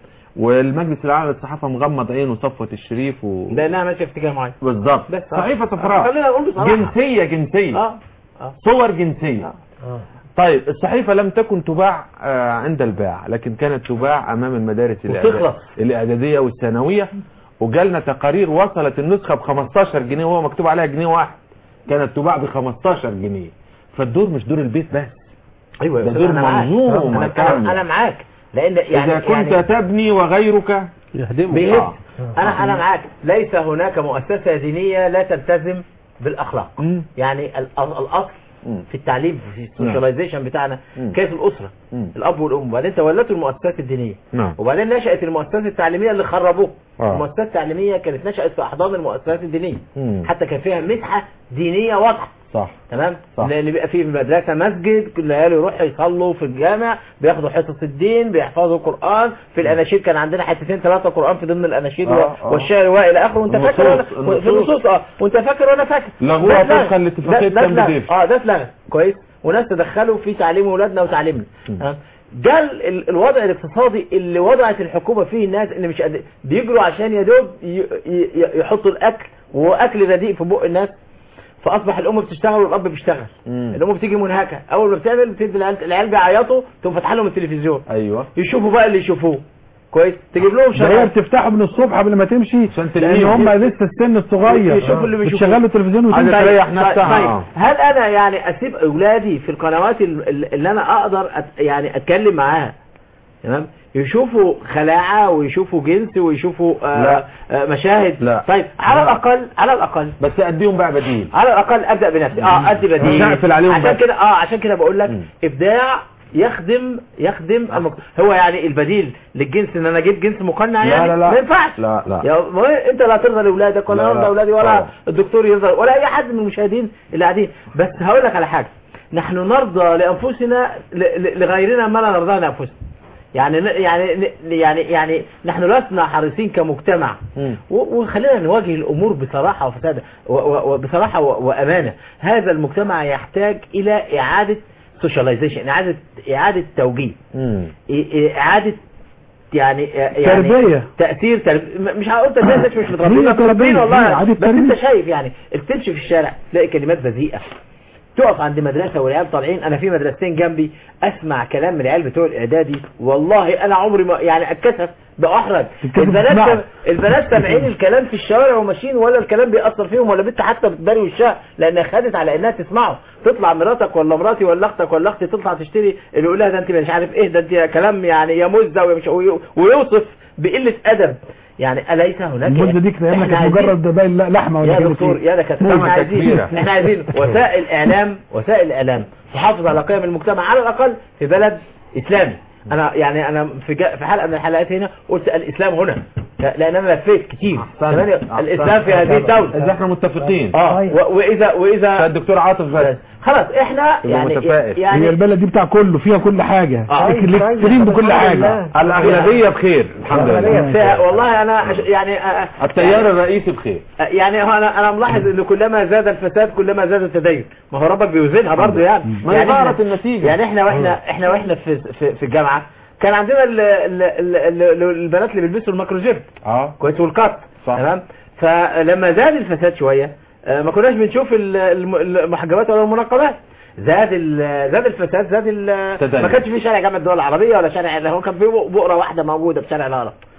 والمجلس العام للصحافة مغمض عينه صفوة الشريف و... لأنها ماشية في اتجاه معين بالظبط بس آه. صحيفة آه، صفراء خلينا نقول بصراحة جنسية جنسية اه اه صور جنسية آه. طيب الصحيفة لم تكن تباع آه، عند الباع لكن كانت تباع أمام المدارس الإعداد- وتخلص. الإعدادية والثانوية وجالنا تقارير وصلت النسخة ب 15 جنيه وهو مكتوب عليها جنيه واحد كانت تباع ب 15 جنيه فالدور مش دور البيت بس ايوه ده دور أنا معاك. منظومة أنا- كاملة. انا انا معاك لان يعني إذا كنت يعني تبني وغيرك يهدموا بيهد آه. انا انا معاك ليس هناك مؤسسه دينيه لا تلتزم بالاخلاق مم. يعني ال- الاصل مم. في التعليم في السوشياليزيشن بتاعنا مم. كانت الاسره مم. الاب والام وبعدين تولته المؤسسات الدينيه نعم وبعدين نشأت المؤسسات التعليمية اللي خربوه آه. المؤسسات التعليمية كانت نشأت في أحضان المؤسسات الدينية مم. حتى كان فيها مسحة دينية واضحة صح تمام صح. لان بيبقى فيه في المدرسه مسجد كل العيال يروحوا يصلوا في الجامع بياخدوا حصص الدين بيحفظوا قران في الاناشيد كان عندنا حتتين ثلاثه قران في ضمن الاناشيد آه، و- آه. والشعر والى اخره وانت النصوص، فاكر ولا في النصوص. النصوص اه وانت فاكر وانا فاكر لغوها ده اتلغى. طبقا لاتفاقية ده- ده كامب اتلغى. ديفيد. اه ده اتلغى كويس وناس تدخلوا في تعليم اولادنا وتعليمنا تمام؟ ده ال- ال- الوضع الاقتصادي اللي وضعت الحكومه فيه الناس اللي مش قد بيجروا عشان يا دوب ي- ي- يحطوا الاكل واكل رديء في بق الناس فاصبح الام بتشتغل والاب بيشتغل مم. الام بتيجي منهكه اول ما بتعمل بتدي العيال العيال بيعيطوا تقوم فاتحه لهم التلفزيون ايوه يشوفوا بقى اللي يشوفوه كويس تجيب لهم ده هي شغال بتفتحه من الصبح قبل ما تمشي عشان لان تلهيهم. هم لسه السن الصغير يشوفوا اللي بيشوفوه. بتشغلوا التلفزيون عايز وتمشي تريح نفسها طيب آه. هل انا يعني اسيب اولادي في القنوات ال- ال- اللي انا اقدر أت يعني اتكلم معاها تمام يشوفوا خلاعة ويشوفوا جنس ويشوفوا آه لا. آه مشاهد لا. طيب على الاقل على الاقل بس اديهم بقى بديل على الاقل ابدا بنفسي اه ادي بديل مش هقفل عليهم عشان بس. كده اه عشان كده بقول لك مم. ابداع يخدم يخدم المك... هو يعني البديل للجنس ان انا اجيب جنس مقنع لا يعني لا لا. ما ينفعش لا لا. يا ما هو انت لا ترضى لاولادك ولا لا يرضى لا. اولادي ولا طبعا. الدكتور يرضى ولا اي حد من المشاهدين اللي قاعدين بس هقول لك على حاجه نحن نرضى لانفسنا ل... ل... لغيرنا ما لا نرضى لانفسنا يعني يعني يعني يعني نحن لسنا حريصين كمجتمع مم. و- وخلينا نواجه الامور بصراحه وفساده و- و- وبصراحه و- وامانه هذا المجتمع يحتاج الى اعاده سوشياليزيشن اعاده اعاده توجيه مم. إ- إ- اعاده يعني يعني تربية. تاثير ترب... م- مش هقول تربيه الناس مش متربيين هي متربيين تربية، والله هي إعادة بس تربية. انت شايف يعني بتمشي في الشارع تلاقي كلمات بذيئه تقف عند مدرسة والعيال طالعين انا في مدرستين جنبي اسمع كلام من العيال بتوع الاعدادي والله انا عمري ما يعني اتكسف باحرج تتكسف البنات تسمعه. سم- البنات سامعين الكلام في الشوارع وماشيين ولا الكلام بيأثر فيهم ولا بنت حتى بتداري وشها لانها خدت على انها تسمعه تطلع مراتك ولا مراتي ولا اختك ولا اختي تطلع تشتري اللي يقول لها ده انت مش عارف ايه ده انت كلام يعني يا مزه ومش وي- ويوصف بقله ادب يعني اليس هناك المدة دي كده إحنا كانت عايزين- مجرد باين لا- لحمة ولا يا كانت دكتور إيه؟ يا دكاتره احنا عايزين تكبيرة. احنا عايزين وسائل اعلام وسائل اعلام تحافظ على قيم المجتمع على الاقل في بلد اسلامي انا يعني انا في جا- في حلقه من الحلقات هنا قلت الاسلام هنا لان انا لفيت كتير تمام؟ الاسلام في هذه اذا الدوله احنا متفقين اه و- واذا واذا الدكتور عاطف بس خلاص احنا تبقى يعني متفائل. هي يعني البلد دي بتاع كله فيها كل حاجة آه. الاكستريم بكل حاجة الاغلبيه بخير الحمد لله فيها- والله انا أش- يعني آه، التيار الرئيسي بخير يعني هو انا انا ملاحظ ان كلما زاد الفساد كلما زاد التدين ما هو ربك بيوزنها برضه يعني ما يعني ظهرت إحنا- النتيجة. يعني احنا واحنا احنا واحنا في في, في الجامعه كان عندنا ال ال ال ال البنات اللي بيلبسوا الماكروجيب اه كويس والقط صح. تمام فلما زاد الفساد شويه آه، ما كناش بنشوف ال- الم- المحجبات ولا المنقبات زاد ال- زاد الفساد زاد ال- تدين. ما كانش في شارع جامعه الدول العربيه ولا شارع هو كان في بؤره واحده موجوده في شارع الهرم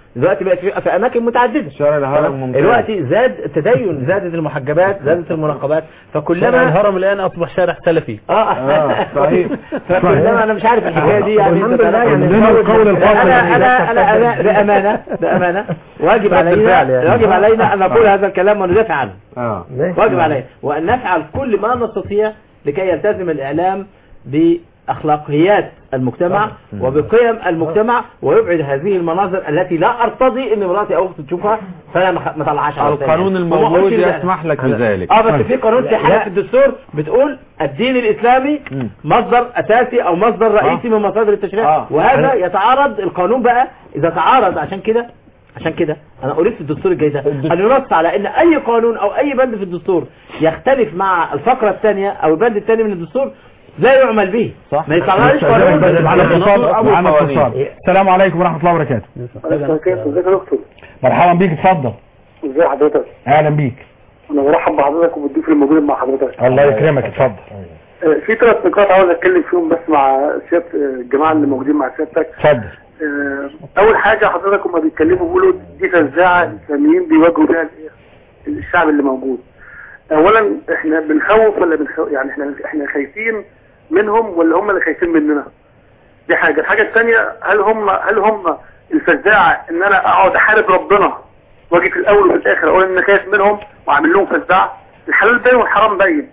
دلوقتي بقت في في اماكن متعدده شارع الهرم تمام؟ ممتاز. دلوقتي زاد التدين زادت المحجبات زادت المنقبات شارع فكلما الهرم الان اصبح شارع سلفي اه آه، صحيح. فكلما انا مش عارف الحكايه دي يعني والحمد لله يعني عندنا القول الفاصل انا انا انا انا بامانه بامانه واجب علينا بالفعل يعني. واجب علينا ان نقول هذا الكلام وندافع عنه اه واجب علينا وأن نفعل كل ما نستطيع لكي يلتزم الإعلام بأخلاقيات المجتمع وبقيم المجتمع ويبعد هذه المناظر التي لا أرتضي أن مراتي أو أختي تشوفها فأنا ما ما طلعهاش على القانون الثانية. الموجود وما أقولش لا. يسمح لك بذلك اه بس في قانون في حاجه في الدستور بتقول الدين الاسلامي مم. مصدر اساسي او مصدر رئيسي من مصادر التشريع آه. وهذا يتعارض القانون بقى اذا تعارض عشان كده عشان كده انا اريد في الدستور الجاي ده ان ينص على ان اي قانون او اي بند في الدستور يختلف مع الفقره الثانيه او البند الثاني من الدستور لا يعمل به صح. ما يطلعش قانون بس معنا اتصال أبو معنا القوانين. اتصال السلام عليكم ورحمه الله وبركاته ازيك يا دكتور مرحبا بيك اتفضل ازي حضرتك اهلا بيك انا برحب بحضرتك وبالضيف الموجود مع حضرتك الله يكرمك اتفضل آه، في ثلاث نقاط عاوز اتكلم فيهم بس مع سياده آه، الجماعه اللي موجودين مع سيادتك اتفضل آه، اول حاجه حضرتك هم بيتكلموا بيقولوا دي فزاعه الاسلاميين بيواجهوا بيها ال- الشعب اللي موجود اولا احنا بنخوف ولا بنخوف يعني احنا احنا خايفين منهم ولا هم اللي خايفين مننا دي حاجه الحاجه الثانيه هل هم هل هم الفزاعه ان انا اقعد احارب ربنا واجي في الاول وفي الاخر اقول ان انا خايف منهم واعمل لهم فزاعه الحلال باين والحرام باين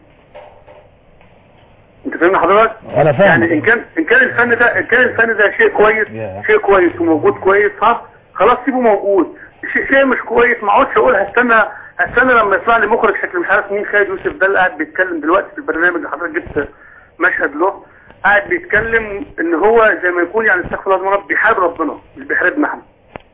انت فاهمني حضرتك انا فاهم يعني ان كان ان كان الفن ده ان كان الفن ده شيء كويس شيء كويس وموجود كويس ها خلاص سيبه موجود شيء شيء مش كويس ما اقعدش اقول هستنى هستنى لما يطلع لي مخرج شكل مش عارف مين خالد يوسف ده اللي قاعد بيتكلم دلوقتي في البرنامج اللي حضرتك جبت مشهد له قاعد بيتكلم ان هو زي ما يكون يعني استغفر الله العظيم بيحارب ربنا مش بيحاربنا احنا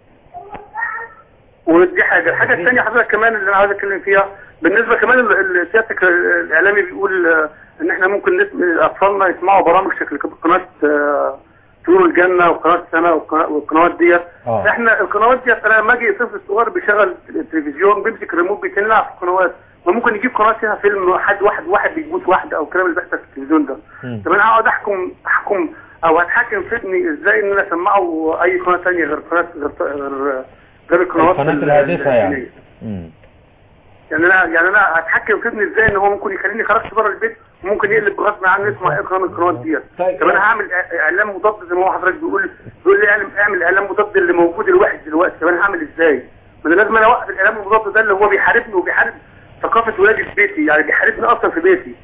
ودي حاجه الحاجه الثانيه حضرتك كمان اللي انا عاوز اتكلم فيها بالنسبه كمان ال- ال- سيادتك الاعلامي بيقول آه، ان احنا ممكن نسم- اطفالنا يسمعوا برامج شكل قناه آه، طيور الجنه وقناه السماء والقنا- والقنوات ديت آه. احنا القنوات ديت انا لما اجي طفل صغير بيشغل التلفزيون بيمسك الريموت بيتنلع في القنوات ما ممكن يجيب قناه فيها فيلم حد واحد واحد بيجوز واحده او الكلام اللي بيحصل في التلفزيون ده مم. طب انا هقعد احكم احكم او اتحكم في ابني ازاي ان انا اسمعه اي قناه ثانيه غير قناه غير غير, غير القنوات القناة ال- الهادفة يعني. الدينية. مم. يعني انا يعني انا هتحكم في ابني ازاي ان هو ممكن يخليني خرجت بره البيت وممكن يقلب غصب عني يسمع اي قناه من القنوات ديت طيب. طب انا هعمل إع- اعلام مضاد زي ما هو حضرتك بيقول بيقول لي اعمل اعمل اعلام مضاد اللي موجود الوحش دلوقتي طب انا هعمل ازاي؟ ما انا لازم انا اوقف الاعلام المضاد ده اللي هو بيحاربني وبيحارب ثقافه ولادي في بيتي يعني بيحاربني اصلا في بيتي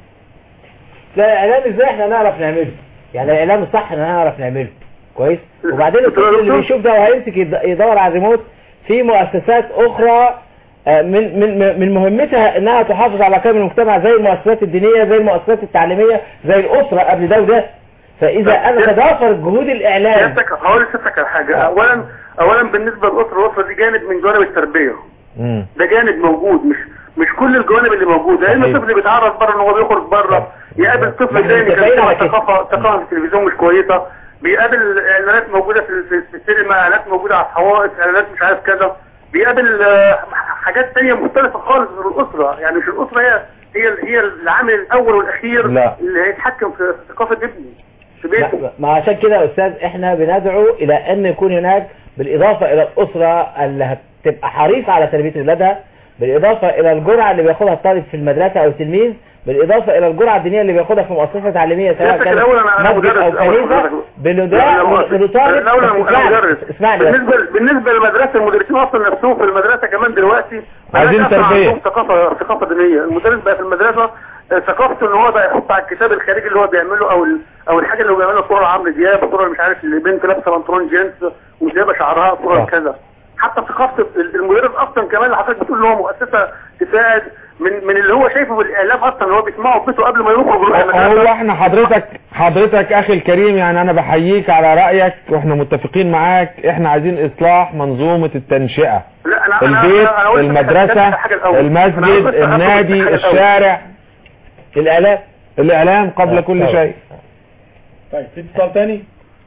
لا الاعلام ازاي احنا نعرف نعمله يعني الاعلام الصح احنا نعرف نعمله كويس وبعدين الطفل اللي بيشوف ده وهيمسك يد- يدور على الريموت في مؤسسات اخرى آه، من من من مهمتها انها تحافظ على قيم المجتمع زي المؤسسات الدينيه زي المؤسسات التعليميه زي الاسره قبل ده وده فاذا انا تضافر جهود الاعلام سيادتك هقول لسيادتك على حاجه اولا اولا بالنسبه للاسره الاسره دي جانب من جوانب التربيه مم. ده جانب موجود مش مش كل الجوانب اللي موجوده لان صحيح. الطفل بيتعرض بره ان هو بيخرج بره يقابل طفل إحنا تاني كان متفقين على بيسمع كده. ثقافه ثقافه في التلفزيون مش كويسه بيقابل اعلانات موجوده في في- في السينما اعلانات موجوده على الحوائط اعلانات مش عارف كذا بيقابل آه، حاجات تانية مختلفه خالص غير الاسره يعني مش الاسره هي هي هي العامل الاول والاخير لا. اللي هيتحكم في في ثقافه ابني في بيته ما- ما عشان كده يا استاذ احنا بندعو الى ان يكون هناك بالاضافه الى الاسره اللي هتبقى حريصه على تربيه اولادها بالاضافه الى الجرعه اللي بياخدها الطالب في المدرسه او التلميذ بالاضافه الى الجرعه الدينيه اللي بياخدها في مؤسسه تعليميه سواء سيادتك كانت الأول أنا- أنا مسجد مدرس او الأول كنيسه حضرتك. بندعو بنطالب الأول أنا بس اسمعني- مدرس اسمعني بس. بالنسبة بالنسبة للمدرسة المدرسين أصلا نفسهم في المدرسة كمان دلوقتي عايزين بقى تربية. عندهم ثقافة ثقافة دينية المدرس بقى في المدرسة آه، ثقافته ان هو بقى يحط على الكتاب الخارجي اللي هو بيعمله او ال- او الحاجه اللي هو بيعملها صوره لعمرو دياب صوره مش عارف البنت لابسه بنطلون جينز وجايبه شعرها صوره صح. كذا حتى ثقافه ال- المدرس اصلا كمان اللي حضرتك بتقول ان هو مؤسسه تساعد من من اللي هو شايفه في الاعلام اصلا اللي هو بيسمعه في بيته قبل ما يخرج يروح هو المدرسه احنا حضرتك حضرتك اخي الكريم يعني انا بحييك على رأيك واحنا متفقين معاك احنا عايزين اصلاح منظومة التنشئة لا انا أنا- البيت أنا- أنا قلت المدرسة الحاجة الأول. أنا المسجد قلت أخد النادي الحاجة الأول. الشارع الاعلام الاعلام قبل كل طبعا. شيء طيب في اتصال تاني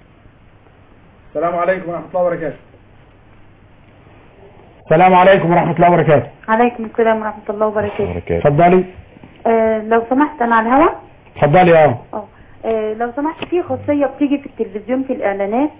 السلام عليكم ورحمة الله وبركاته السلام عليكم ورحمة الله وبركاته عليكم السلام ورحمة الله وبركاته اتفضلي آه لو سمحت أنا على الهوا اتفضلي اه اه آه، لو سمحت في خاصية بتيجي في التلفزيون في الإعلانات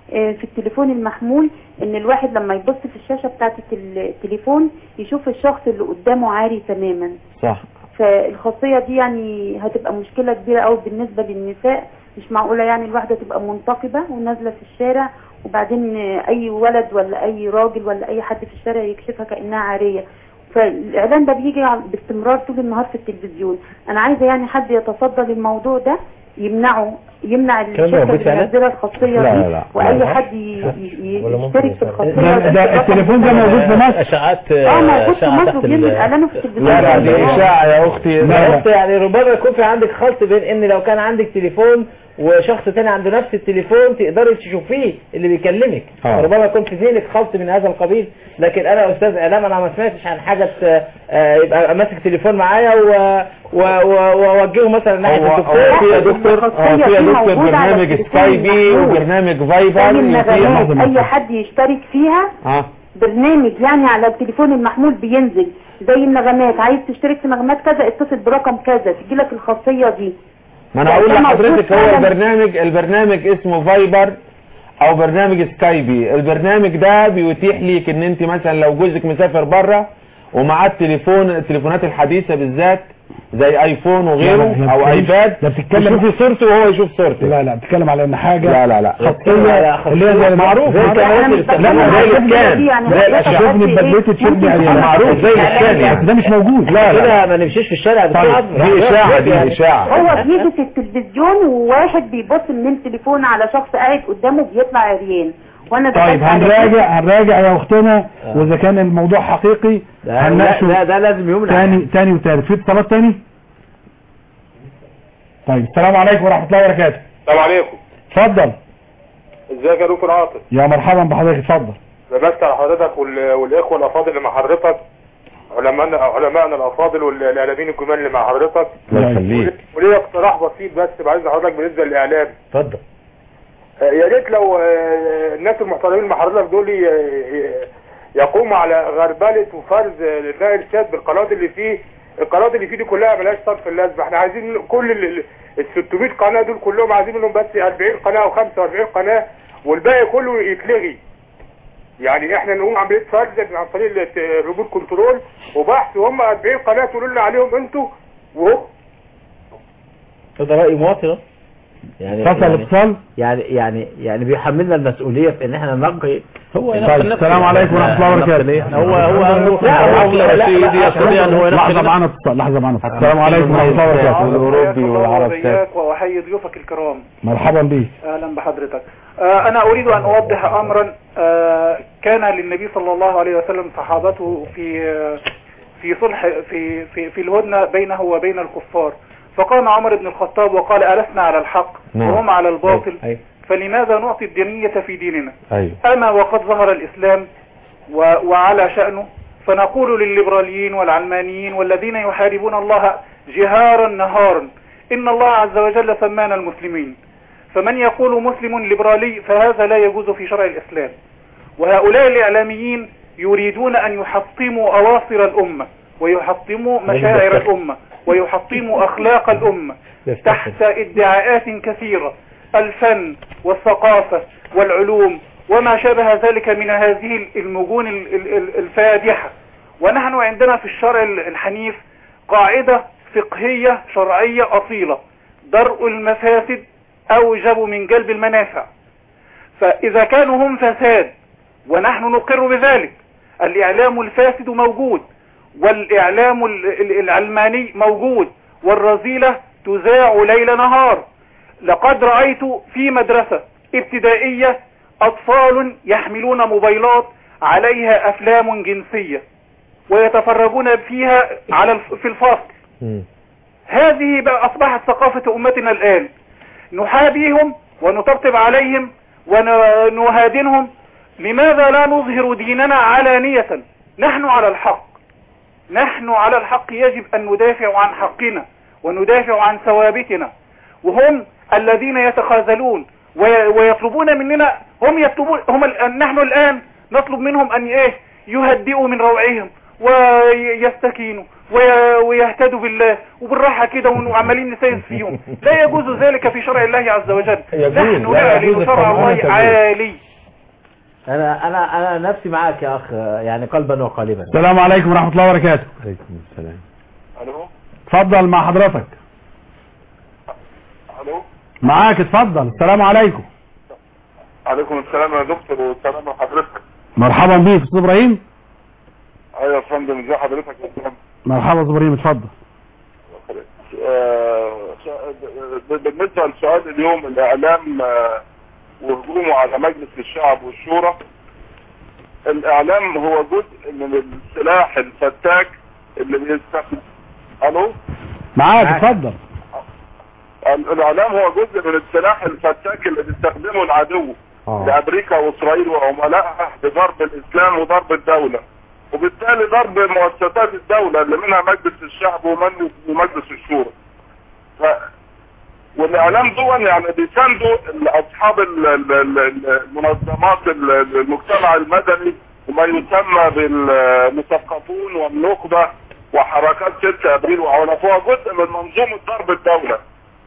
آه، في التليفون المحمول ان الواحد لما يبص في الشاشة بتاعت التليفون يشوف الشخص اللي قدامه عاري تماما صح فالخاصية دي يعني هتبقى مشكلة كبيرة قوي بالنسبة للنساء مش معقولة يعني الواحدة تبقى منتقبة ونازلة في الشارع وبعدين اي ولد ولا اي راجل ولا اي حد في الشارع يكشفها كأنها عارية فالاعلان ده بيجي على- باستمرار طول النهار في التلفزيون انا عايزة يعني حد يتصدى للموضوع ده يمنعه يمنع الشركة موجود اللي فعلا؟ منزله الخاصية لا، دي لا، لا. واي لا. حد ي- ي- ولا ممكن يشترك في يسرق. الخاصية ده, ده التليفون ده موجود في مصر اشاعات اه موجود في اشاعة مصر تحت وبيعمل ال- اعلانه في التلفزيون لا لا دي اشاعه يا اختي يا لا اختي يعني ربما يكون في عندك خلط بين ان لو كان عندك تليفون وشخص تاني عنده نفس التليفون تقدري تشوفيه اللي بيكلمك آه. ربما يكون في ذهنك خلط من هذا القبيل لكن انا استاذ اعلام انا ما سمعتش عن حاجه آه، يبقى ماسك تليفون معايا و- و- و- واوجهه مثلا ناحيه هو الدكتور هو في يا لا، دكتور الخاصية اه في يا دي دكتور موجودة على برنامج التليفون سكايبي المحمول. وبرنامج زي فايبر النغمات يطيع اي حد يشترك فيها اه برنامج يعني على التليفون المحمول بينزل زي النغمات عايز تشترك في نغمات كذا اتصل برقم كذا تجيلك الخاصية دي ما انا لا، اقول ده موجود لحضرتك هو فعلاً. البرنامج البرنامج اسمه فايبر او برنامج سكايبي البرنامج ده بيتيح ليك ان انت مثلا لو جوزك مسافر بره ومعاه التليفون التليفونات الحديثه بالذات زي ايفون لا، لا، وغيره هي او بتتكلم- ايباد ده بتتكلم- تشوفي صورته وهو يشوف صورتك لا لا بتتكلم على ان حاجة لا لا لا خاصية لا، اللي هي زي معروف زي زي الكاميرات أنا اللي مش بتستخدم- بتكلم لا، على زي الخاصية الاسكان. دي، يعني زي حضرتك الأشعة. قصدي شوفني إيه؟ ببلتي تشوفني ممكن عليها. تبقى معروف حاجة زي إعلانية. الاسكان يعني. بس ده مش موجود لا لا كده ما نمشيش في الشارع طيب بسرعه دي اشاعه دي يعني. اشاعه هو بيجي في التلفزيون وواحد بيبص من التليفون على شخص قاعد قدامه بيطلع عريان وانا طيب دخلت على هنراجع هنراجع يا اختنا واذا كان الموضوع حقيقي ده ده, هنناقشه ده, ده لازم يمنع تاني تاني وتالت في اتصالات تاني طيب السلام عليكم ورحمة الله وبركاته السلام عليكم اتفضل ازيك يا دكتور عاطف يا مرحبا بحضرتك اتفضل بمسك على حضرتك وال- والاخوه الافاضل اللي مع حضرتك علماءنا علمائنا الافاضل والاعلاميين الجمال اللي مع حضرتك الله يخليك وليا اقتراح بسيط بس بعايز حضرتك بالنسبه للاعلام اتفضل آه، يا ريت لو آه، الناس المحترمين مع حضرتك دول ي- ي- يقوموا على غربله وفرز الماء الساد بالقنوات اللي فيه القنوات اللي فيه دي كلها ملهاش صرف اللازمه احنا عايزين كل ال ال 600 قناه دول كلهم عايزين منهم بس 40 قناه او 45 قناه والباقي كله يتلغي يعني احنا نقوم عمليه فرز عن طريق الت- الريموت كنترول وبحث وهم 40 قناه تقولوا لنا عليهم انتوا وهم ده رأي مواطن يعني فصل يعني اتصال يعني يعني يعني بيحملنا المسؤولية في ان احنا نقي هو طيب، ينقل نفسه. السلام عليكم ورحمة الله وبركاته. هو هو هو لا، عقل لا، لا، رشيد لا، يستطيع ان هو ينقل لحظة نفسه. معانا اتصال لحظة معانا اتصال السلام عليكم ورحمة الله وبركاته الاوروبي والعرب وإياك وأحيي ضيوفك الكرام مرحبا بيك أهلا بحضرتك آه، أنا أريد أن أوضح أمرا آه، كان للنبي صلى الله عليه وسلم صحابته في آه، في صلح في في في الهدنة بينه وبين الكفار فقام عمر بن الخطاب وقال ألسنا على الحق نعم. وهم على الباطل أيوة. فلماذا نعطي الدينية في ديننا ايوه أما وقد ظهر الإسلام و- وعلى شأنه فنقول للليبراليين والعلمانيين والذين يحاربون الله جهارا نهارا إن الله عز وجل سمانا المسلمين فمن يقول مسلم ليبرالي فهذا لا يجوز في شرع الإسلام وهؤلاء الإعلاميين يريدون أن يحطموا أواصر الأمة ويحطموا مشاعر الأمة ويحطموا أخلاق الأمة تحت ادعاءات كثيرة الفن والثقافة والعلوم وما شابه ذلك من هذه المجون ال- ال- ال- الفادحة ونحن عندنا في الشرع الحنيف قاعدة فقهية شرعية أصيلة درء المفاسد أوجب من جلب المنافع فإذا كانوا هم فساد ونحن نقر بذلك الإعلام الفاسد موجود والإعلام ال- ال- العلماني موجود والرذيلة تذاع ليل نهار لقد رأيت في مدرسة ابتدائية أطفال يحملون موبايلات عليها أفلام جنسية ويتفرجون فيها على الف- في الفصل هذه بقى أصبحت ثقافة أمتنا الآن نحابيهم ونطبطب عليهم ونهادنهم لماذا لا نظهر ديننا علانية نحن على الحق نحن على الحق يجب أن ندافع عن حقنا وندافع عن ثوابتنا وهم الذين يتخاذلون وي- ويطلبون مننا هم يطلبون هم الآن نحن الآن نطلب منهم أن إيه يهدئوا من روعهم ويستكينوا وي- ويهتدوا بالله وبالراحة كده ون- وعمالين نسيس فيهم لا يجوز ذلك في شرع الله عز وجل يجوز. نحن لا نعلن يجوز شرع الطمأنينة الله تجوز. عالي انا انا انا نفسي معاك يا اخ يعني قلبا وقالبا السلام عليكم ورحمة الله وبركاته عليكم السلام الو اتفضل مع حضرتك الو معاك اتفضل السلام عليكم عليكم السلام يا دكتور والسلام لحضرتك مرحبا بيك استاذ ابراهيم ايوه يا فندم ازي حضرتك يا فندم مرحبا استاذ ابراهيم اتفضل آه، س- بالنسبه لسؤال اليوم الاعلام آه، وهجومه على مجلس الشعب والشورى الاعلام هو جزء من السلاح الفتاك اللي بيستخدم الو معاك اتفضل ال- الاعلام هو جزء من السلاح الفتاك اللي بيستخدمه العدو لامريكا واسرائيل وعملائها بضرب الاسلام وضرب الدوله وبالتالي ضرب مؤسسات الدوله اللي منها مجلس الشعب ومن- ومجلس الشورى ف... والاعلام دول يعني بيساندوا ال- اصحاب ال- ال- ال- المنظمات ال- المجتمع المدني وما يسمى بالمثقفون والنخبه وحركات 6 ابريل وعنفوها جزء من منظومه ضرب الدوله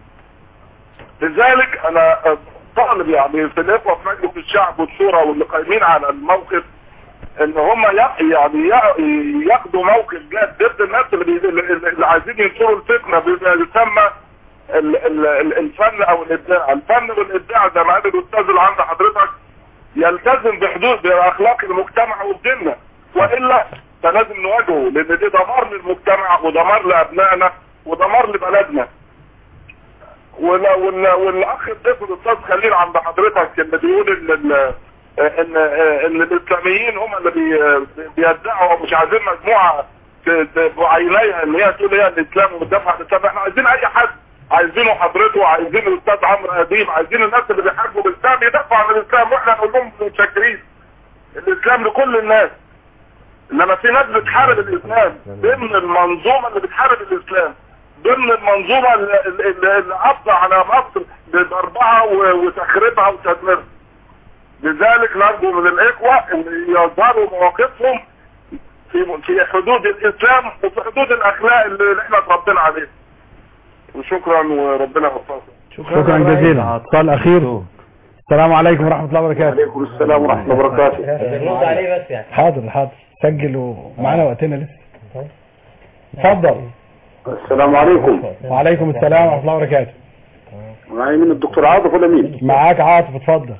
لذلك انا طالب يعني في الاخوه في مجلس الشعب والشورى واللي قايمين على الموقف ان هم ي- يعني ي- ياخدوا موقف جاد ضد الناس اللي, بي... اللي اللي عايزين ينشروا الفتنه بما يسمى ال... ال... ال- الفن او الابداع، الفن والابداع زي ما قال الاستاذ اللي عند حضرتك يلتزم بحدود باخلاق المجتمع وديننا والا فلازم نواجهه لان دي دمار للمجتمع ودمار لابنائنا ودمار لبلدنا ولا ولا والاخ الضيف الاستاذ خليل عند حضرتك اللي بيقول ان ال- ان ان الاسلاميين هم اللي بي- بيدعوا مش عايزين مجموعه ت- ت- بعينيها ان هي تقول هي الاسلام وتدافع عن الاسلام احنا عايزين اي حد عايزينه حضرته عايزين الاستاذ عمرو اديب عايزين الناس اللي بيحاربوا الاسلام يدافعوا عن الاسلام واحنا نقول لهم متشكرين الاسلام لكل الناس انما في ناس بتحارب الاسلام ضمن المنظومه اللي بتحارب الاسلام ضمن المنظومه اللي, اللي, اللي قبض على مصر بضربها و- وتخريبها وتدميرها لذلك نرجو من الاخوه ان يظهروا مواقفهم في في حدود الاسلام وفي حدود الاخلاق اللي احنا اتربينا عليها وشكرا وربنا يوفقكم شكرا جزيلا اتصال اخير السلام عليكم ورحمة الله وبركاته وعليكم السلام ورحمه الله وبركاته رد عليه بس يعني حاضر حاضر سجل ومعانا وقتنا لسه اتفضل السلام عليكم وعليكم السلام ورحمة الله وبركاته معايا مين الدكتور عاطف ولا مين معاك عاطف اتفضل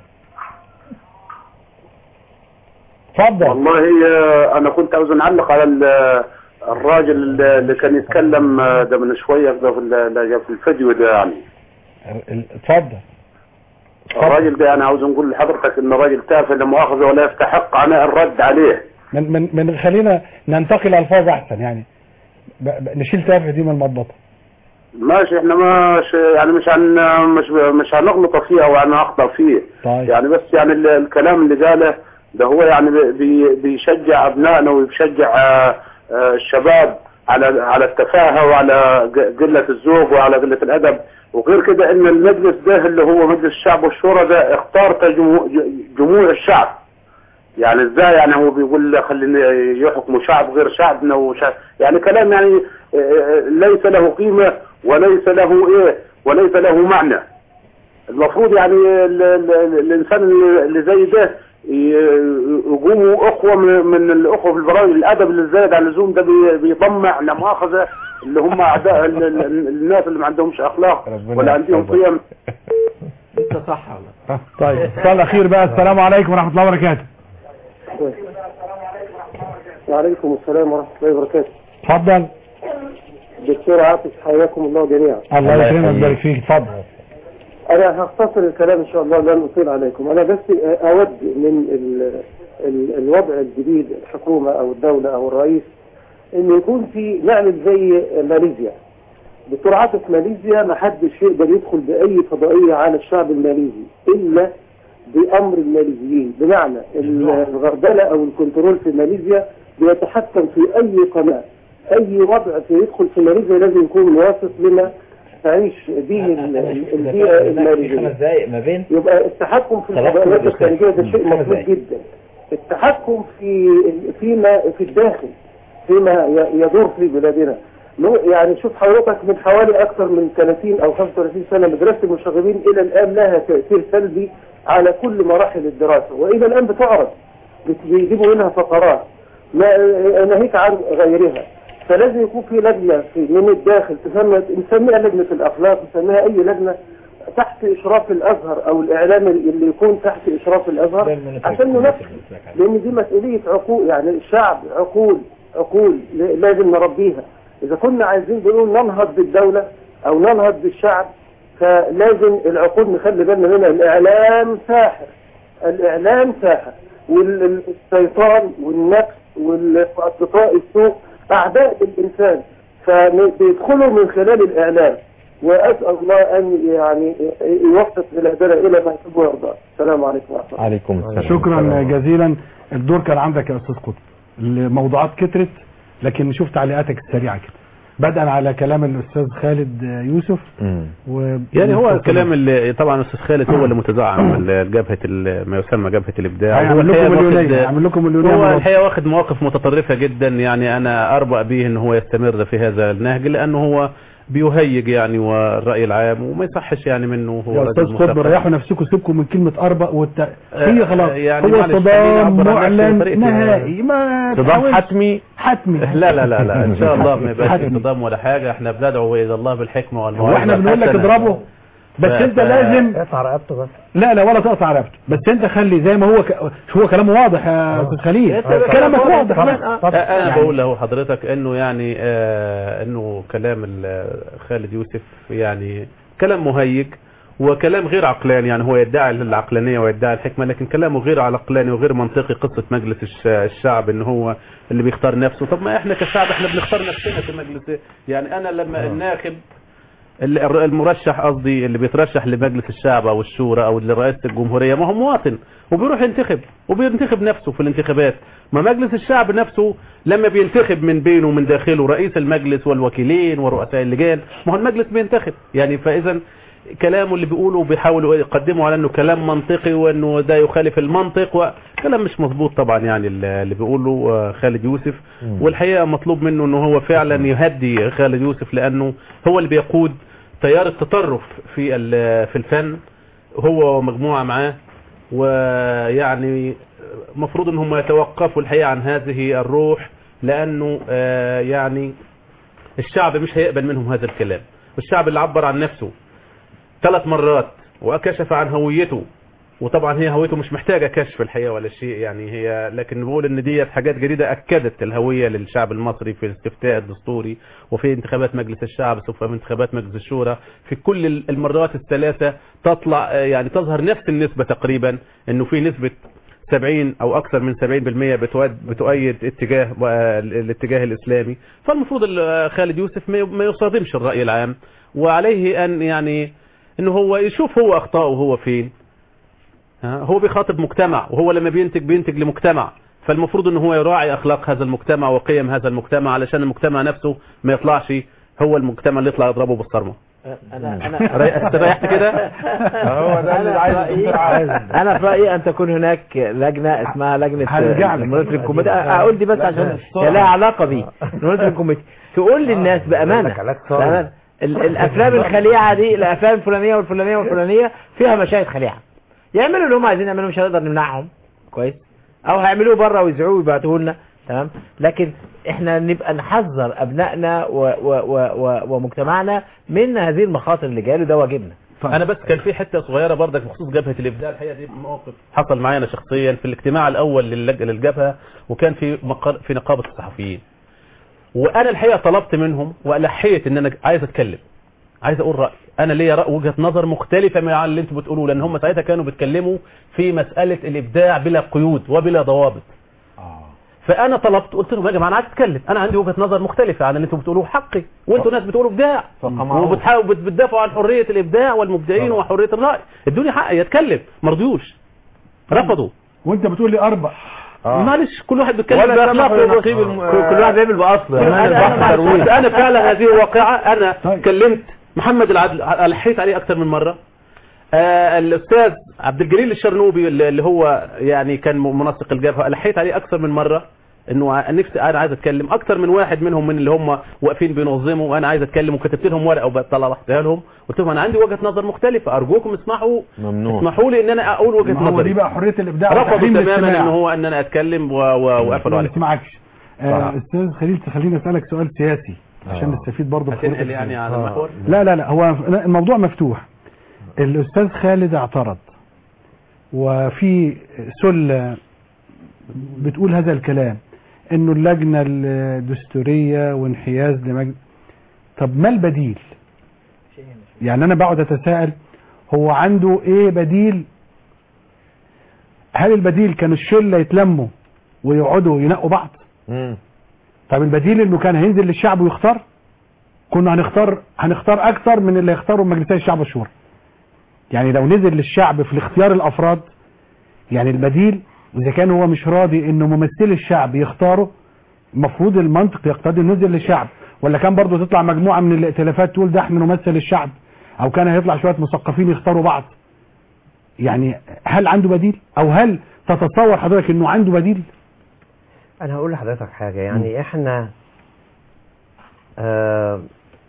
اتفضل والله آه، انا كنت عاوز نعلق على ال- الراجل اللي اللي كان يتكلم آه، ده من شويه ده في ال- في الفيديو ده يعني ال- اتفضل الراجل ده انا عاوز نقول لحضرتك ان راجل تافه لا مؤاخذه ولا يستحق عناء الرد عليه من من من خلينا ننتقل الفاظ احسن يعني ب- ب- نشيل تافه دي من المضبطه ماشي احنا مش يعني مش هن مش مش هنغلط فيه او هنخطأ فيه طيب يعني بس يعني ال- الكلام اللي قاله ده هو يعني بي بيشجع ابنائنا وبيشجع آه، آه، الشباب على على التفاهه وعلى ق- قله الذوق وعلى قله الادب وغير كده ان المجلس ده اللي هو مجلس الشعب والشورى ده اختار جموع, جموع الشعب يعني ازاي يعني هو بيقول خلينا يحكموا شعب غير شعبنا وشعب يعني كلام يعني آه، آه، ليس له قيمه وليس له ايه وليس له معنى المفروض يعني ال- ال- الانسان اللي اللي زي ده ي- يقوموا اخوه من من الاخوه في البرامج الادب اللي زايد عن اللزوم ده بي- بيطمع لا مؤاخذه اللي هم اعداء ال- ال- الناس اللي ما عندهمش اخلاق ولا عندهم قيم انت صح والله طيب اتصال اخير بقى السلام عليكم ورحمه الله وبركاته وعليكم السلام ورحمة الله وبركاته اتفضل دكتور عاطف حياكم الله جميعا الله يكرمك ويبارك فيك اتفضل أنا هختصر الكلام إن شاء الله لن أطيل عليكم أنا بس أود من ال ال الوضع الجديد الحكومة أو الدولة أو الرئيس إنه يكون في نعمل زي ماليزيا دكتور عاطف ماليزيا ما حدش يقدر يدخل بأي فضائية على الشعب الماليزي إلا بأمر الماليزيين بمعنى الغربلة أو الكنترول في ماليزيا بيتحكم في أي قناة أي وضع في يدخل في ماليزيا لازم يكون موافق لما تعيش به ال- ال- البيئة خمس الماليزية دقايق ما بين يبقى التحكم في تلقي الفضائيات الأستاذ. الخارجية ده شيء خمس مطلوب دقايق. جدا التحكم في فيما في الداخل في فيما ي- يدور في بلادنا لو- يعني شوف حضرتك من حوالي أكثر من 30 أو 35 سنة مدرسة المشاغبين إلى الآن لها تأثير سلبي على كل مراحل الدراسة وإلى الآن بتعرض بت- بيجيبوا منها فقرات ما ناهيك عن غيرها فلازم يكون في لجنة في من الداخل تسمى نسميها لجنة الأخلاق نسميها أي لجنة تحت إشراف الأزهر أو الإعلام اللي يكون تحت إشراف الأزهر عشان ننفذ لأن دي مسؤولية عقول يعني الشعب عقول عقول ل- لازم نربيها إذا كنا عايزين بنقول ننهض بالدولة أو ننهض بالشعب فلازم العقول نخلي بالنا منها الإعلام ساحر الإعلام ساحر والشيطان والنفس والأصدقاء السوء أعداء الإنسان فبيدخلوا من خلال الإعلام وأسأل الله أن يعني يوفق بلادنا إلى ما يحب ويرضى السلام عليكم ورحمة الله عليكم السلام شكرا جزيلا الدور كان عندك يا استاذ قطب الموضوعات كترت لكن نشوف تعليقاتك السريعه كده بدءا على كلام الاستاذ خالد يوسف و... يعني هو الكلام اللي طبعا الاستاذ خالد هو اللي متزعم الجبهه ال- ما يسمى جبهه الابداع هيعمل هو الحقيقة لكم واخد- مليونية، هيعمل لكم مليونية هو مرة. الحقيقه واخد مواقف متطرفه جدا يعني انا اربأ به ان هو يستمر في هذا النهج لانه هو بيهيج يعني والراي العام وما يصحش يعني منه هو يا رجل استاذ قطب مثقف. ريحوا نفسكم سيبكم من كلمه اربع والت... هي خلاص يعني هو معلش، خليني صدام أعبر عن نفسي معلن بطريقتي. نهائي ما صدام تحاولش. حتمي حتمي لا لا لا لا ان شاء الله ما يبقاش حتمي. صدام ولا حاجه احنا بندعو الى الله بالحكمه والموعظه واحنا بنقول لك الحسنة. اضربه بس ف- انت ف- لازم اقطع رقبته بس لا لا ولا تقطع رقبته بس انت خلي زي ما هو ك... هو كلامه واضح يا استاذ خليل كلامك واضح بس. انا يعني- بقول له حضرتك انه يعني آه انه كلام ال- خالد يوسف يعني كلام مهيج وكلام غير عقلاني يعني هو يدعي العقلانيه ويدعي الحكمه لكن كلامه غير عقلاني وغير منطقي قصه مجلس الش- الشعب ان هو اللي بيختار نفسه طب ما احنا كشعب احنا بنختار نفسنا في مجلس يعني انا لما الناخب ال- المرشح قصدي اللي بيترشح لمجلس الشعب او الشورى او لرئاسه الجمهوريه ما هو مواطن وبيروح ينتخب وبينتخب نفسه في الانتخابات ما مجلس الشعب نفسه لما بينتخب من بينه ومن داخله رئيس المجلس والوكيلين ورؤساء اللجان ما هو المجلس بينتخب يعني فاذا كلامه اللي بيقوله بيحاولوا يقدموا على انه كلام منطقي وانه ده يخالف المنطق وكلام مش مظبوط طبعا يعني اللي بيقوله آه، خالد يوسف والحقيقه مطلوب منه انه هو فعلا يهدي خالد يوسف لانه هو اللي بيقود تيار التطرف في ال- في الفن هو ومجموعه معاه ويعني مفروض ان هم يتوقفوا الحقيقه عن هذه الروح لانه آه، يعني الشعب مش هيقبل منهم هذا الكلام والشعب اللي عبر عن نفسه ثلاث مرات وكشف عن هويته وطبعا هي هويته مش محتاجه كشف الحقيقه ولا شيء يعني هي لكن بقول ان ديت حاجات جديده اكدت الهويه للشعب المصري في الاستفتاء الدستوري وفي انتخابات مجلس الشعب ثم في انتخابات مجلس الشورى في كل المرات الثلاثه تطلع آه، يعني تظهر نفس النسبه تقريبا انه في نسبه 70 او اكثر من 70% بتؤد- بتؤيد اتجاه آه، الاتجاه الاسلامي فالمفروض ال- آه، خالد يوسف ما ي- ما يصادمش الراي العام وعليه ان يعني ان هو يشوف هو اخطائه هو فين ها، هو بيخاطب مجتمع وهو لما بينتج بينتج لمجتمع فالمفروض ان هو يراعي اخلاق هذا المجتمع وقيم هذا المجتمع علشان المجتمع نفسه ما يطلعش هو المجتمع اللي يطلع يضربه بالصرمه انا انا ري- استريحت كده هو ده اللي أنا عايز في الدكتور رأيي- عايز. انا في رايي ان تكون هناك لجنه اسمها لجنه هرجع لك. المونيتورنج كوميتي اقول دي بس عشان هي لها علاقه بيه المونيتورنج كوميتي تقول للناس بامانه بأمانة. ال- الافلام الخليعه دي الافلام الفلانيه والفلانيه والفلانيه فيها مشاهد خليعه يعملوا اللي هم عايزين يعملوا مش هنقدر نمنعهم كويس او هيعملوه بره ويذيعوه ويبعتوه لنا تمام لكن احنا نبقى نحذر ابنائنا و و و و ومجتمعنا من هذه المخاطر اللي جايه له ده واجبنا انا بس كان في حته صغيره برضك بخصوص جبهه الابداع الحقيقه دي موقف حصل معايا انا شخصيا في الاجتماع الاول للج- للجبهه وكان في مقر في نقابه الصحفيين وانا الحقيقه طلبت منهم والحيت ان انا عايز اتكلم عايز اقول راي انا ليا رأي وجهه نظر مختلفه من عن اللي انتوا بتقولوه لان هم ساعتها كانوا بيتكلموا في مساله الابداع بلا قيود وبلا ضوابط فانا طلبت قلت لهم يا جماعه انا عايز اتكلم انا عندي وجهه نظر مختلفه عن اللي انتوا بتقولوه حقي وانتوا ناس بتقولوا ابداع وبتحاولوا بت- بتدافعوا عن حريه الابداع والمبدعين وحريه الراي ادوني حقي يتكلم ما رضيوش رفضوا وانت بتقول لي اربع معلش كل واحد بيتكلم ولا باخلاقه سمحوا وبص- لنقيب الم- كل كل واحد بيعمل باصله انا البحث ترويج. انا, أنا فعلا هذه واقعه انا طيب. كلمت محمد العدل الحيت عليه اكثر من مره آه الاستاذ عبد الجليل الشرنوبي اللي اللي هو يعني كان منسق الجبهه الحيت عليه اكثر من مره انه ع- نفسي انا عايز اتكلم اكتر من واحد منهم من اللي هم واقفين بينظموا وانا عايز اتكلم وكتبت لهم ورقه وطلعتها لهم قلت لهم انا عندي وجهه نظر مختلفه ارجوكم اسمحوا ممنوع اسمحوا لي ان انا اقول وجهه ما هو دي نظري بقى حريه الابداع رفضوا وتحريم تماما الاستماع. ان هو ان انا اتكلم و- و- وقفلوا ما عليه نسمعكش آه، استاذ خليل خليني اسالك سؤال سياسي عشان آه. نستفيد برضه هتنقل بخبرتك يعني فيه. على المحور لا لا لا هو الموضوع مفتوح الاستاذ خالد اعترض وفي سله بتقول هذا الكلام انه اللجنه الدستوريه وانحياز لمجلس طب ما البديل يعني انا بقعد اتساءل هو عنده ايه بديل هل البديل كان الشله يتلموا ويقعدوا ينقوا بعض مم. طب البديل انه كان هينزل للشعب ويختار كنا هنختار هنختار اكتر من اللي يختاروا مجلسي الشعب والشورى يعني لو نزل للشعب في الاختيار الافراد يعني البديل اذا كان هو مش راضي انه ممثلي الشعب يختاروا المفروض المنطق يقتضي انه ينزل للشعب ولا كان برضه تطلع مجموعه من الائتلافات تقول ده احنا نمثل الشعب او كان هيطلع شويه مثقفين يختاروا بعض يعني هل عنده بديل او هل تتصور حضرتك انه عنده بديل انا هقول لحضرتك حاجه يعني احنا آه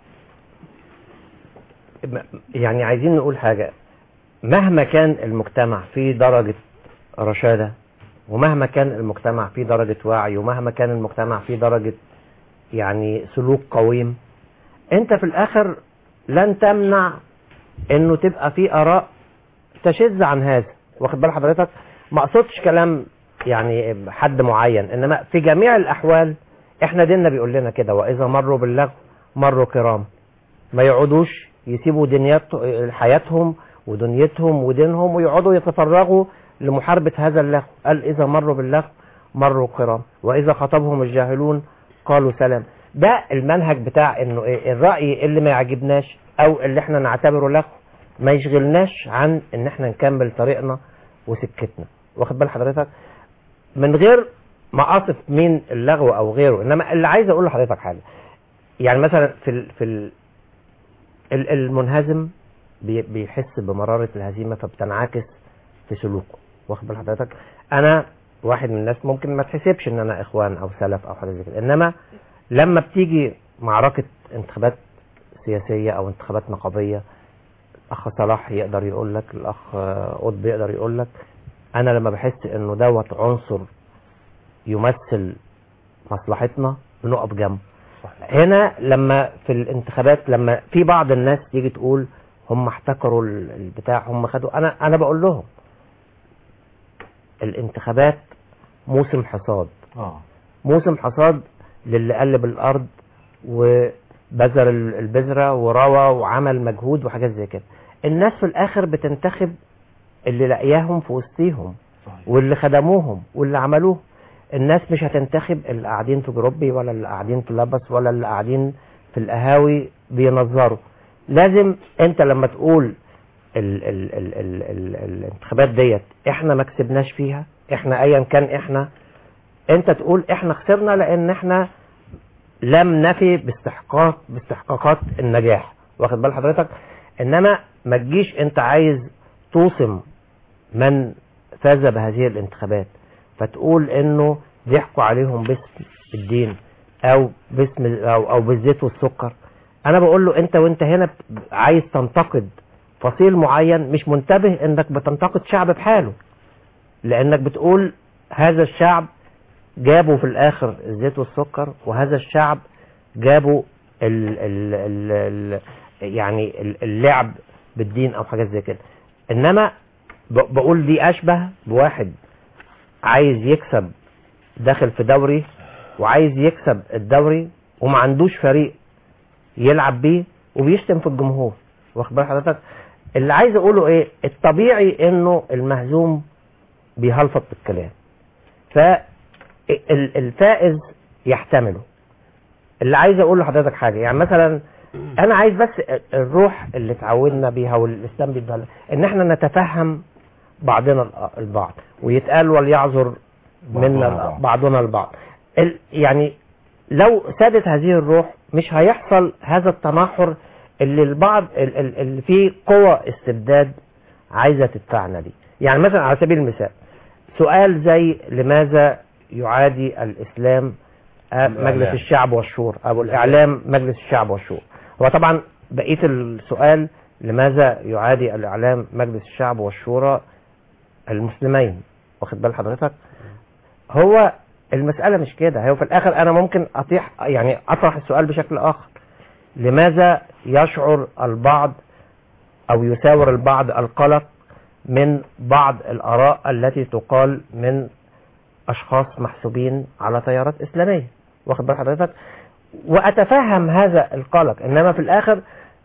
م- يعني عايزين نقول حاجه مهما كان المجتمع في درجه رشاده ومهما كان المجتمع في درجه وعي ومهما كان المجتمع في درجه يعني سلوك قويم انت في الاخر لن تمنع انه تبقى في اراء تشذ عن هذا واخد بال حضرتك ما اقصدش كلام يعني حد معين انما في جميع الاحوال احنا ديننا بيقول لنا كده واذا مروا باللغو مروا كرام ما يقعدوش يسيبوا دنيات حياتهم ودنيتهم ودينهم ويقعدوا يتفرغوا لمحاربة هذا اللغو قال إذا مروا باللغو مروا كرام وإذا خطبهم الجاهلون قالوا سلام ده المنهج بتاع انه ايه الرأي اللي ما يعجبناش او اللي احنا نعتبره لغو ما يشغلناش عن ان احنا نكمل طريقنا وسكتنا واخد بال حضرتك من غير ما اصف مين اللغو او غيره انما اللي عايز اقول لحضرتك حاجه يعني مثلا في ال في ال ال- المنهزم بي- بيحس بمراره الهزيمه فبتنعكس في سلوكه واخد بال حضرتك انا واحد من الناس ممكن ما تحسبش ان انا اخوان او سلف او حاجه زي كده انما لما بتيجي معركه انتخابات سياسيه او انتخابات نقابيه الاخ صلاح يقدر يقول لك الاخ آه، قطب يقدر يقول لك انا لما بحس انه دوت عنصر يمثل مصلحتنا بنقف جنبه هنا لما في الانتخابات لما في بعض الناس تيجي تقول هم احتكروا ال- البتاع هم خدوا انا انا بقول لهم الانتخابات موسم حصاد اه موسم حصاد للي قلب الارض وبذر ال- البذره وروى وعمل مجهود وحاجات زي كده الناس في الاخر بتنتخب اللي لاقياهم في وسطيهم واللي خدموهم واللي عملوه الناس مش هتنتخب اللي قاعدين في جروبي ولا اللي قاعدين في لبس ولا اللي قاعدين في القهاوي بينظروا لازم انت لما تقول ال ال ال ال ال الانتخابات ديت احنا ما كسبناش فيها احنا ايا كان احنا انت تقول احنا خسرنا لان احنا لم نفي باستحقاق باستحقاقات النجاح واخد بال حضرتك انما ما تجيش انت عايز توصم من فاز بهذه الانتخابات فتقول انه ضحكوا عليهم باسم الدين او باسم او او بالزيت والسكر انا بقول له انت وانت هنا ب- عايز تنتقد فصيل معين مش منتبه انك بتنتقد شعب بحاله لانك بتقول هذا الشعب جابوا في الاخر الزيت والسكر وهذا الشعب جابوا ال ال ال ال يعني ال- اللعب بالدين او حاجات زي كده انما ب- بقول دي اشبه بواحد عايز يكسب داخل في دوري وعايز يكسب الدوري وما عندوش فريق يلعب بيه وبيشتم في الجمهور واخد بال حضرتك اللي عايز اقوله ايه الطبيعي انه المهزوم بيهلفط بالكلام فالفائز يحتمله اللي عايز اقول لحضرتك حاجه يعني مثلا انا عايز بس الروح اللي اتعودنا بيها والاسلام بيديها لنا، ان احنا نتفهم بعضنا البعض ويتقال وليعذر منا بعضنا بعضنا البعض ال- يعني لو سادت هذه الروح مش هيحصل هذا التناحر اللي البعض ال- ال- اللي فيه قوى استبداد عايزه تدفعنا ليه يعني مثلا على سبيل المثال سؤال زي لماذا يعادي الإسلام آه، مجلس الإعلام. الشعب والشورى أو الإعلام مجلس الشعب والشورى هو طبعا بقية السؤال لماذا يعادي الإعلام مجلس الشعب والشورى المسلمين واخد بال حضرتك هو المسألة مش كده هو في الآخر أنا ممكن أطيح يعني أطرح السؤال بشكل آخر لماذا يشعر البعض أو يساور البعض القلق من بعض الآراء التي تقال من أشخاص محسوبين على تيارات إسلامية واخد بال حضرتك وأتفهم هذا القلق إنما في الآخر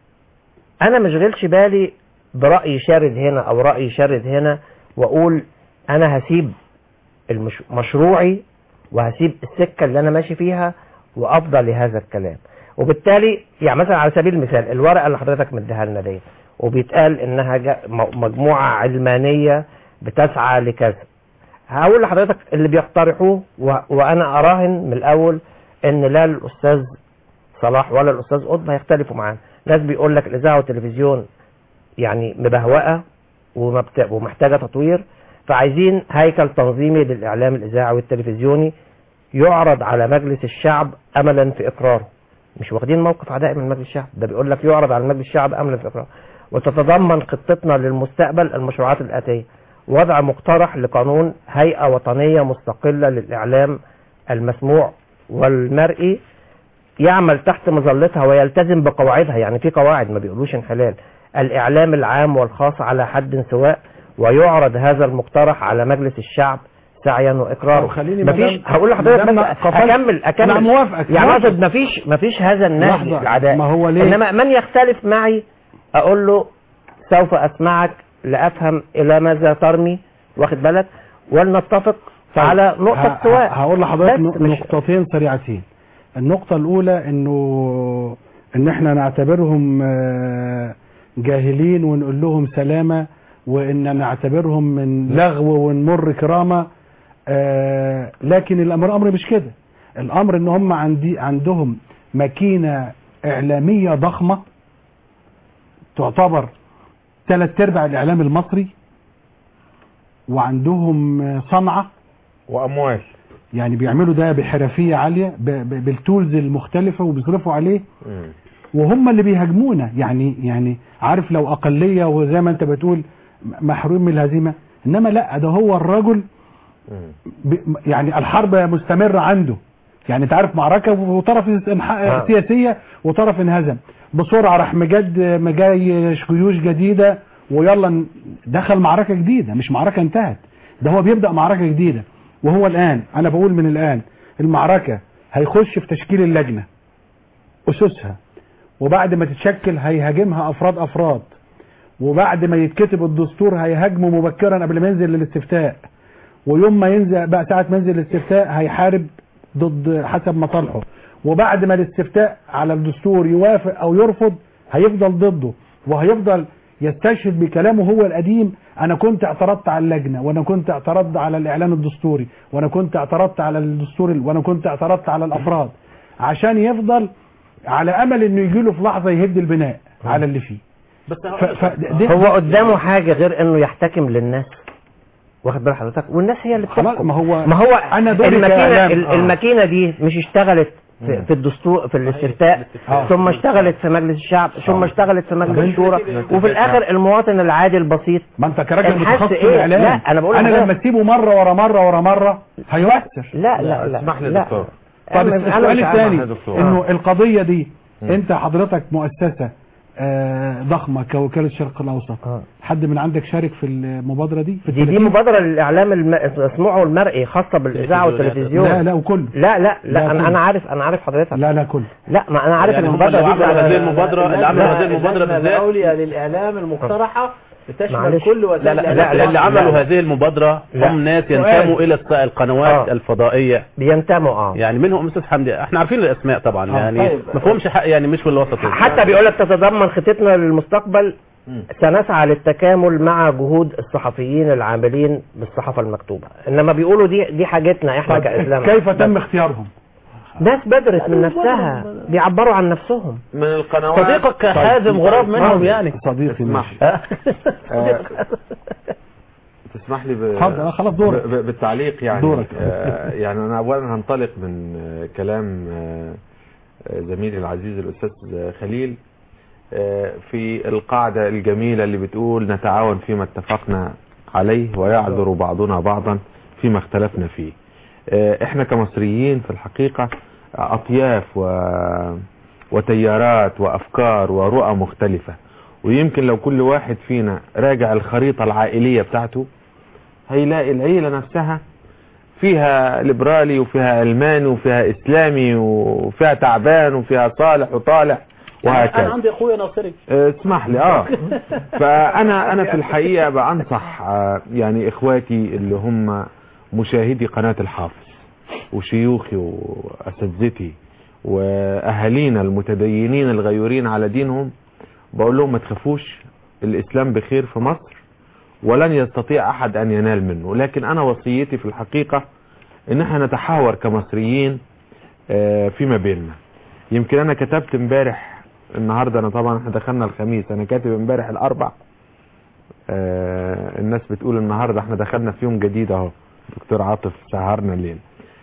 أنا مشغلش بالي برأي شارد هنا أو رأي شارد هنا وأقول أنا هسيب المش... مشروعي وهسيب السكة اللي أنا ماشي فيها وأفضل لهذا الكلام وبالتالي يعني مثلا على سبيل المثال الورقة اللي حضرتك مديها لنا دي وبيتقال إنها جا... م- مجموعة علمانية بتسعى لكذا هقول لحضرتك اللي بيقترحوه و... وأنا أراهن من الأول إن لا الأستاذ صلاح ولا الأستاذ قطب هيختلفوا معانا ناس بيقول لك الإذاعة والتلفزيون يعني مبهوأة ومبت- ومحتاجة تطوير فعايزين هيكل تنظيمي للإعلام الإذاعي والتلفزيوني يعرض على مجلس الشعب أملا في إقراره مش واخدين موقف عدائي من مجلس الشعب ده بيقول لك يعرض على مجلس الشعب أملا في إقراره وتتضمن خطتنا للمستقبل المشروعات الآتية وضع مقترح لقانون هيئة وطنية مستقلة للإعلام المسموع والمرئي يعمل تحت مظلتها ويلتزم بقواعدها يعني في قواعد ما بيقولوش انحلال الإعلام العام والخاص على حد سواء ويعرض هذا المقترح على مجلس الشعب سعيا واقرارا وخليني مفيش مدام- هقول لحضرتك مدام بس قفلت- اكمل اكمل أنا موافقك، يعني موافق. اقصد مفيش مفيش هذا النهج لحظة، العداء ما هو ليه؟ انما من يختلف معي اقول له سوف اسمعك لافهم الى ماذا ترمي واخد بالك ولنتفق على نقطة ه- سواء هقول لحضرتك بس نق- مش- نقطتين سريعتين النقطة الأولى إنه إن إحنا نعتبرهم آه، جاهلين ونقول لهم سلامة وإن نعتبرهم من لغو ونمر كرامة آه، لكن الأمر أمر مش كده الأمر إن هم عندي عندهم ماكينة إعلامية ضخمة تعتبر ثلاث أرباع الإعلام المصري وعندهم آه، صنعة واموال يعني بيعملوا ده بحرفية عالية ب- ب- بالتولز المختلفة وبيصرفوا عليه وهم اللي بيهاجمونا يعني يعني عارف لو أقلية وزي ما أنت بتقول محروم من الهزيمة إنما لا ده هو الرجل ب- يعني الحرب مستمرة عنده يعني انت عارف معركة وطرف انح- آه. سياسية وطرف انهزم بسرعة راح مجد مجاي جيوش جديدة ويلا ن- دخل معركة جديدة مش معركة انتهت ده هو بيبدأ معركة جديدة وهو الآن أنا بقول من الآن المعركة هيخش في تشكيل اللجنة أسسها وبعد ما تتشكل هيهاجمها أفراد أفراد وبعد ما يتكتب الدستور هيهاجمه مبكرا قبل ما ينزل للاستفتاء ويوم ما ينزل بقى ساعة ما ينزل الاستفتاء هيحارب ضد حسب مصالحه وبعد ما الاستفتاء على الدستور يوافق او يرفض هيفضل ضده وهيفضل يستشهد بكلامه هو القديم انا كنت اعترضت على اللجنة وانا كنت اعترضت على الاعلان الدستوري وانا كنت اعترضت على الدستور وانا كنت اعترضت على الافراد عشان يفضل على امل انه يجي له في لحظة يهد البناء على اللي فيه بس ف... ف... ده- هو قدامه حاجة غير انه يحتكم للناس واخد بال حضرتك والناس هي اللي خلاص بتحكم ما هو ما هو انا دوري الماكينة كإعلام. ال- آه. الماكينة دي مش اشتغلت في, في الدستور في الاستفتاء آه. ثم اشتغلت في مجلس الشعب ثم اشتغلت في مجلس طب انت- الشورى وفي الاخر المواطن العادي البسيط ما انت كراجل الحس متخصص في ايه؟ الاعلام لا انا بقول انا لحضرتك- لما تسيبه مره ورا مره ورا مره هيؤثر لا لا لا اسمح لي لا. يا دكتور طب أنا- أنا السؤال مش عارف. الثاني يا دكتور. انه القضيه دي مم. انت حضرتك مؤسسه آه، ضخمه كوكاله الشرق الاوسط آه. حد من عندك شارك في المبادره دي في دي دي التلفزيون؟ مبادرة للإعلام الم- المسموع والمرئي خاصة بالإذاعة والتلفزيون لا لا وكله لا لا لا لا، أنا كله. أنا عارف أنا عارف حضرتك لا لا كله لا ما أنا عارف يعني هم المبادرة اللي دي عملوا بقى- هذه المبادرة اللي عملوا هذه المبادرة اللجنة بالذات العليا للإعلام المقترحة بتشمل معلش. كل لا وسائل لا, الإعلام لا, لا اللي عملوا هذه المبادرة لا. هم ناس سؤال. ينتموا إلى الس- القنوات آه. الفضائية بينتموا اه يعني منهم أستاذ حمدي احنا عارفين الأسماء طبعا آه. يعني طيب. ما فهمش حق يعني مش في الوسط حتى بيقول لك تتضمن خطتنا للمستقبل سنسعى للتكامل مع جهود الصحفيين العاملين بالصحافة المكتوبة انما بيقولوا دي دي حاجتنا احنا طب كاسلام كيف تم اختيارهم ناس بدرت من نفسها بيعبروا عن نفسهم من القنوات صديقك حازم غراب منهم آه، يعني صديقي ماشي آه، تسمح لي ب... اتفضل، آه، خلاص دورك. ب... ب... بالتعليق يعني دورك. آه يعني انا اولا هنطلق من آه كلام آه آه، زميلي العزيز الاستاذ آه، خليل آه في القاعده الجميله اللي بتقول نتعاون فيما اتفقنا عليه ويعذر بعضنا بعضا فيما اختلفنا فيه آه احنا كمصريين في الحقيقه اطياف و... وتيارات وافكار ورؤى مختلفه ويمكن لو كل واحد فينا راجع الخريطة العائلية بتاعته هيلاقي العيلة نفسها فيها ليبرالي وفيها علماني وفيها اسلامي وفيها تعبان وفيها صالح وطالح انا وهكذا عندي اخويا ناصري اه، اسمح لي اه فانا انا في الحقيقة بأنصح اه، يعني اخواتي اللي هم مشاهدي قناة الحافظ وشيوخي واساتذتي واهالينا المتدينين الغيورين على دينهم بقول لهم ما تخافوش الاسلام بخير في مصر ولن يستطيع احد ان ينال منه لكن انا وصيتي في الحقيقة ان احنا نتحاور كمصريين اه، فيما بيننا يمكن انا كتبت امبارح النهاردة انا طبعا احنا دخلنا الخميس انا كاتب امبارح الاربع آه الناس بتقول النهاردة احنا دخلنا في يوم جديد اهو دكتور عاطف سهرنا الليل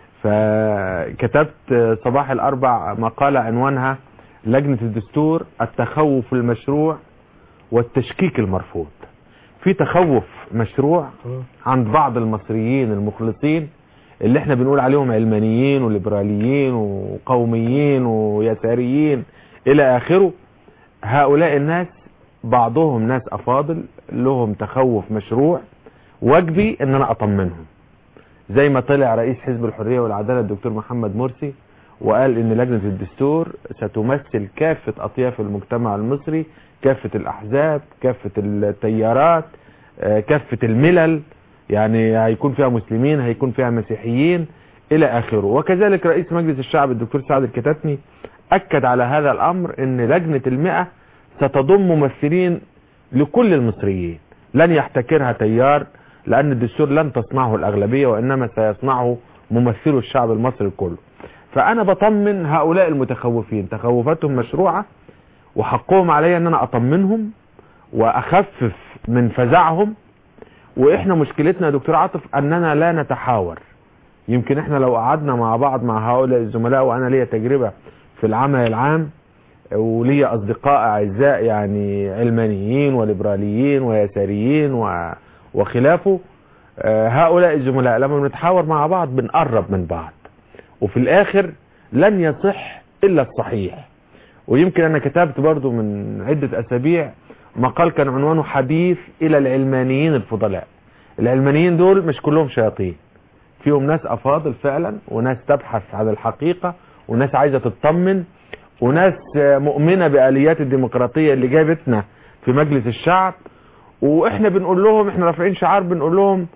فكتبت آه، صباح الاربع مقالة عنوانها لجنة الدستور التخوف المشروع والتشكيك المرفوض في تخوف مشروع عند بعض المصريين المخلصين اللي احنا بنقول عليهم علمانيين وليبراليين وقوميين ويساريين الى اخره هؤلاء الناس بعضهم ناس افاضل لهم تخوف مشروع واجبي ان انا اطمنهم زي ما طلع رئيس حزب الحرية والعدالة الدكتور محمد مرسي وقال ان لجنة الدستور ستمثل كافة اطياف المجتمع المصري كافة الاحزاب كافة التيارات آه، كافة الملل يعني هيكون فيها مسلمين هيكون فيها مسيحيين الى اخره وكذلك رئيس مجلس الشعب الدكتور سعد الكتاتني اكد على هذا الامر ان لجنة المئة ستضم ممثلين لكل المصريين لن يحتكرها تيار لان الدستور لن تصنعه الاغلبية وانما سيصنعه ممثلو الشعب المصري كله فانا بطمن هؤلاء المتخوفين تخوفاتهم مشروعة وحقهم علي ان انا اطمنهم واخفف من فزعهم واحنا مشكلتنا يا دكتور عاطف اننا لا نتحاور يمكن احنا لو قعدنا مع بعض مع هؤلاء الزملاء وانا ليا تجربة في العمل العام وليا اصدقاء اعزاء يعني علمانيين وليبراليين ويساريين و- وخلافه آه، هؤلاء الزملاء لما بنتحاور مع بعض بنقرب من بعض وفي الاخر لن يصح الا الصحيح ويمكن انا كتبت برضو من عدة اسابيع مقال كان عنوانه حديث الى العلمانيين الفضلاء العلمانيين دول مش كلهم شياطين فيهم ناس افاضل فعلا وناس تبحث عن الحقيقة وناس عايزة تطمن وناس آه، مؤمنة بآليات الديمقراطية اللي جابتنا في مجلس الشعب واحنا بنقول لهم احنا رافعين شعار بنقول لهم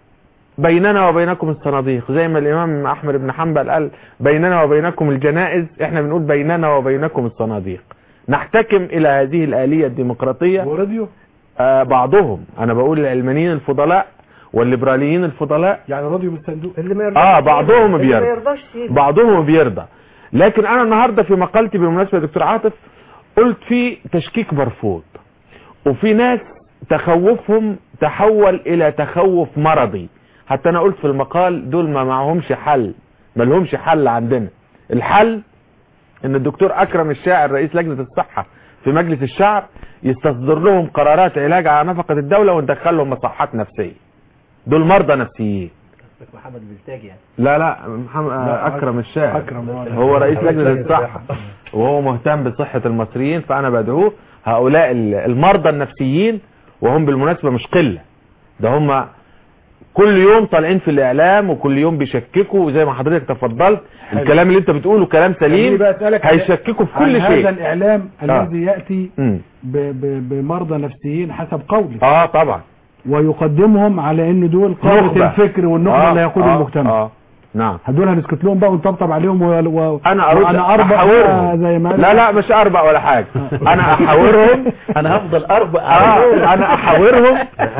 بيننا وبينكم الصناديق زي ما الامام احمد بن حنبل قال بيننا وبينكم الجنائز احنا بنقول بيننا وبينكم الصناديق نحتكم الى هذه الاليه الديمقراطيه وراديو آه بعضهم انا بقول العلمانيين الفضلاء والليبراليين الفضلاء يعني راديو بالصندوق اللي ما يرضاش اه بعضهم اللي ما بيرضى يرضاش يسيب. بعضهم بيرضى لكن انا النهاردة في مقالتي بالمناسبة يا دكتور عاطف قلت في تشكيك مرفوض وفي ناس تخوفهم تحول الى تخوف مرضي حتى انا قلت في المقال دول ما معهمش حل ما لهمش حل عندنا الحل ان الدكتور اكرم الشاعر رئيس لجنة الصحة في مجلس الشعب يستصدر لهم قرارات علاج على نفقة الدولة وندخل لهم مصحات نفسية دول مرضى نفسيين محمد بلتاجي يعني لا لا محمد لا، اكرم الشاعر أكرم، آه. هو رئيس لجنة الصحة وهو مهتم بصحة المصريين فانا بدعوه هؤلاء ال- المرضى النفسيين وهم بالمناسبة مش قلة ده هم كل يوم طالعين في الاعلام وكل يوم بيشككوا وزي ما حضرتك تفضلت حلو. الكلام اللي انت بتقوله كلام خليني سليم بقى أسألك هيشككوا في عن كل هذا شيء الإعلام آه. الذي يأتي مم. ب- ب- بمرضى نفسيين حسب قولك اه طبعا ويقدمهم على ان دول قادة نخبة. الفكر والنخبة آه، اللي يقود آه، المجتمع اه نعم هدول هنسكت لهم بقى ونطبطب عليهم و... و... انا ارد وانا اربع احاورهم زي ما لا لا مش اربع ولا حاجة انا احاورهم انا هفضل اربع آه انا احاورهم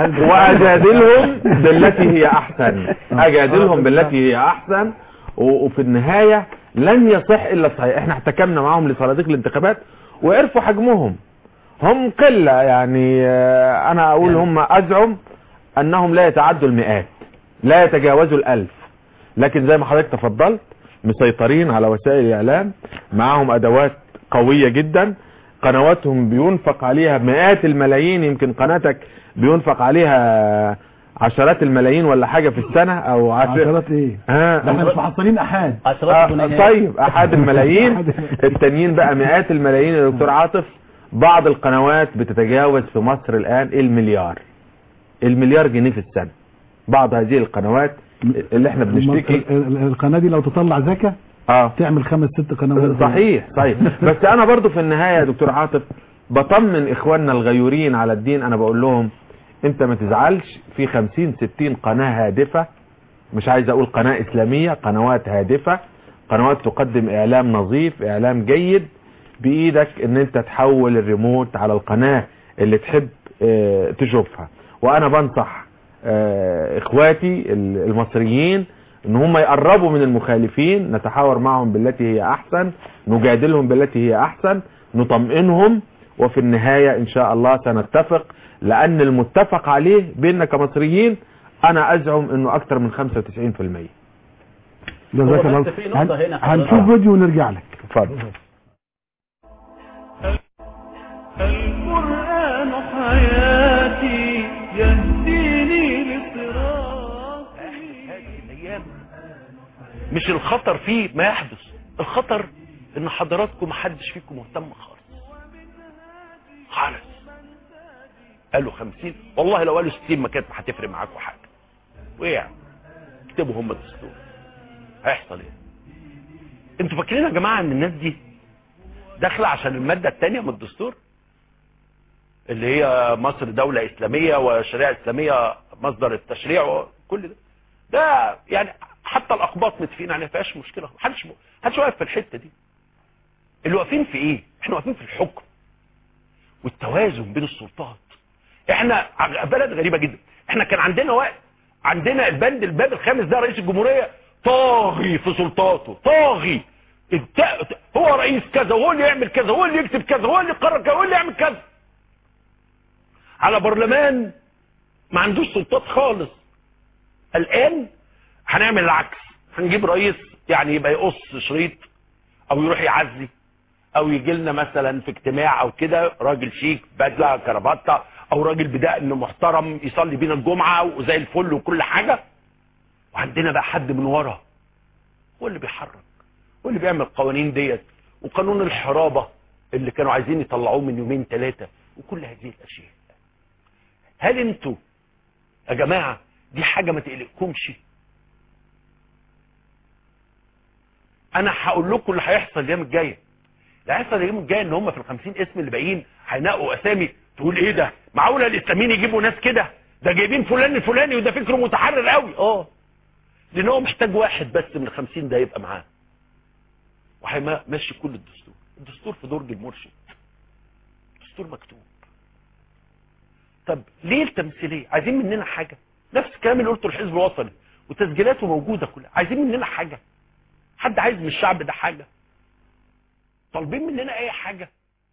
واجادلهم بالتي هي احسن اجادلهم بالتي هي احسن و- وفي النهاية لن يصح الا الصحيح احنا احتكمنا معهم لصناديق الانتخابات وعرفوا حجمهم هم قلة يعني آه، انا اقول هم ازعم انهم لا يتعدوا المئات لا يتجاوزوا الالف لكن زي ما حضرتك تفضلت مسيطرين على وسائل الاعلام معاهم ادوات قوية جدا قنواتهم بينفق عليها مئات الملايين يمكن قناتك بينفق عليها عشرات الملايين ولا حاجة في السنة او عشر... عشرات ايه ها ده احنا مش محصلين احاد آه طيب احد الملايين التانيين بقى مئات الملايين يا دكتور عاطف بعض القنوات بتتجاوز في مصر الان المليار المليار جنيه في السنة بعض هذه القنوات اللي احنا بنشتكي ال- ال- القناة دي لو تطلع زكاة اه تعمل خمس ست قنوات صحيح صحيح بس انا برضو في النهاية يا دكتور عاطف بطمن اخواننا الغيورين على الدين انا بقول لهم انت ما تزعلش في خمسين ستين قناة هادفة مش عايز اقول قناة اسلامية قنوات هادفة قنوات تقدم اعلام نظيف اعلام جيد بايدك ان انت تحول الريموت على القناة اللي تحب اه تشوفها وانا بنصح اه اخواتي المصريين ان هم يقربوا من المخالفين نتحاور معهم بالتي هي احسن نجادلهم بالتي هي احسن نطمئنهم وفي النهاية ان شاء الله سنتفق لان المتفق عليه بيننا كمصريين انا ازعم انه اكتر من 95% جزاك الله بس في نقطة هن- هنا حضرتك. هنشوف فيديو ونرجع لك اتفضل القرآن حياتي يهديني لصراط الايام مش الخطر فيه ما يحدث الخطر ان حضراتكم محدش فيكم مهتم خالص خالص قالوا خمسين والله لو قالوا ستين ما كانت هتفرق معاكم حاجة وايه يعني اكتبوا هم الدستور هيحصل ايه انتوا فاكرين يا جماعة ان الناس دي داخلة عشان المادة التانية من الدستور اللي هي مصر دولة اسلامية وشريعة اسلامية مصدر التشريع وكل ده ده يعني حتى الاقباط متفقين عليها فيهاش مشكله محدش محدش واقف في الحته دي اللي واقفين في ايه احنا واقفين في الحكم والتوازن بين السلطات احنا ع- بلد غريبه جدا احنا كان عندنا وقت عندنا البند الباب الخامس ده رئيس الجمهوريه طاغي في سلطاته طاغي الت- هو رئيس كذا هو اللي يعمل كذا هو اللي يكتب كذا هو اللي يقرر كذا هو اللي يعمل كذا على برلمان ما عندوش سلطات خالص الان هنعمل العكس هنجيب رئيس يعني يبقى يقص شريط او يروح يعزي او يجي لنا مثلا في اجتماع او كده راجل شيك بدله كرافته او راجل بدقن محترم يصلي بينا الجمعه وزي الفل وكل حاجه وعندنا بقى حد من ورا هو اللي بيحرك هو اللي بيعمل القوانين ديت وقانون الحرابه اللي كانوا عايزين يطلعوه من يومين ثلاثه وكل هذه الاشياء هل انتوا يا جماعه دي حاجه ما تقلقكمش انا هقول لكم اللي هيحصل الايام الجايه اللي هيحصل الايام الجايه ان هم في ال 50 اسم اللي باقيين هينقوا اسامي تقول ايه ده معقوله الاسلاميين يجيبوا ناس كده ده جايبين فلان الفلاني وده فكره متحرر قوي اه لان هو محتاج واحد بس من ال 50 ده يبقى معاه وهيمشي كل الدستور الدستور في درج المرشد الدستور مكتوب طب ليه التمثيليه عايزين مننا حاجه نفس الكلام اللي قلته الحزب الوطني وتسجيلاته موجوده كلها عايزين مننا حاجه حد عايز من الشعب ده حاجه طالبين مننا اي حاجه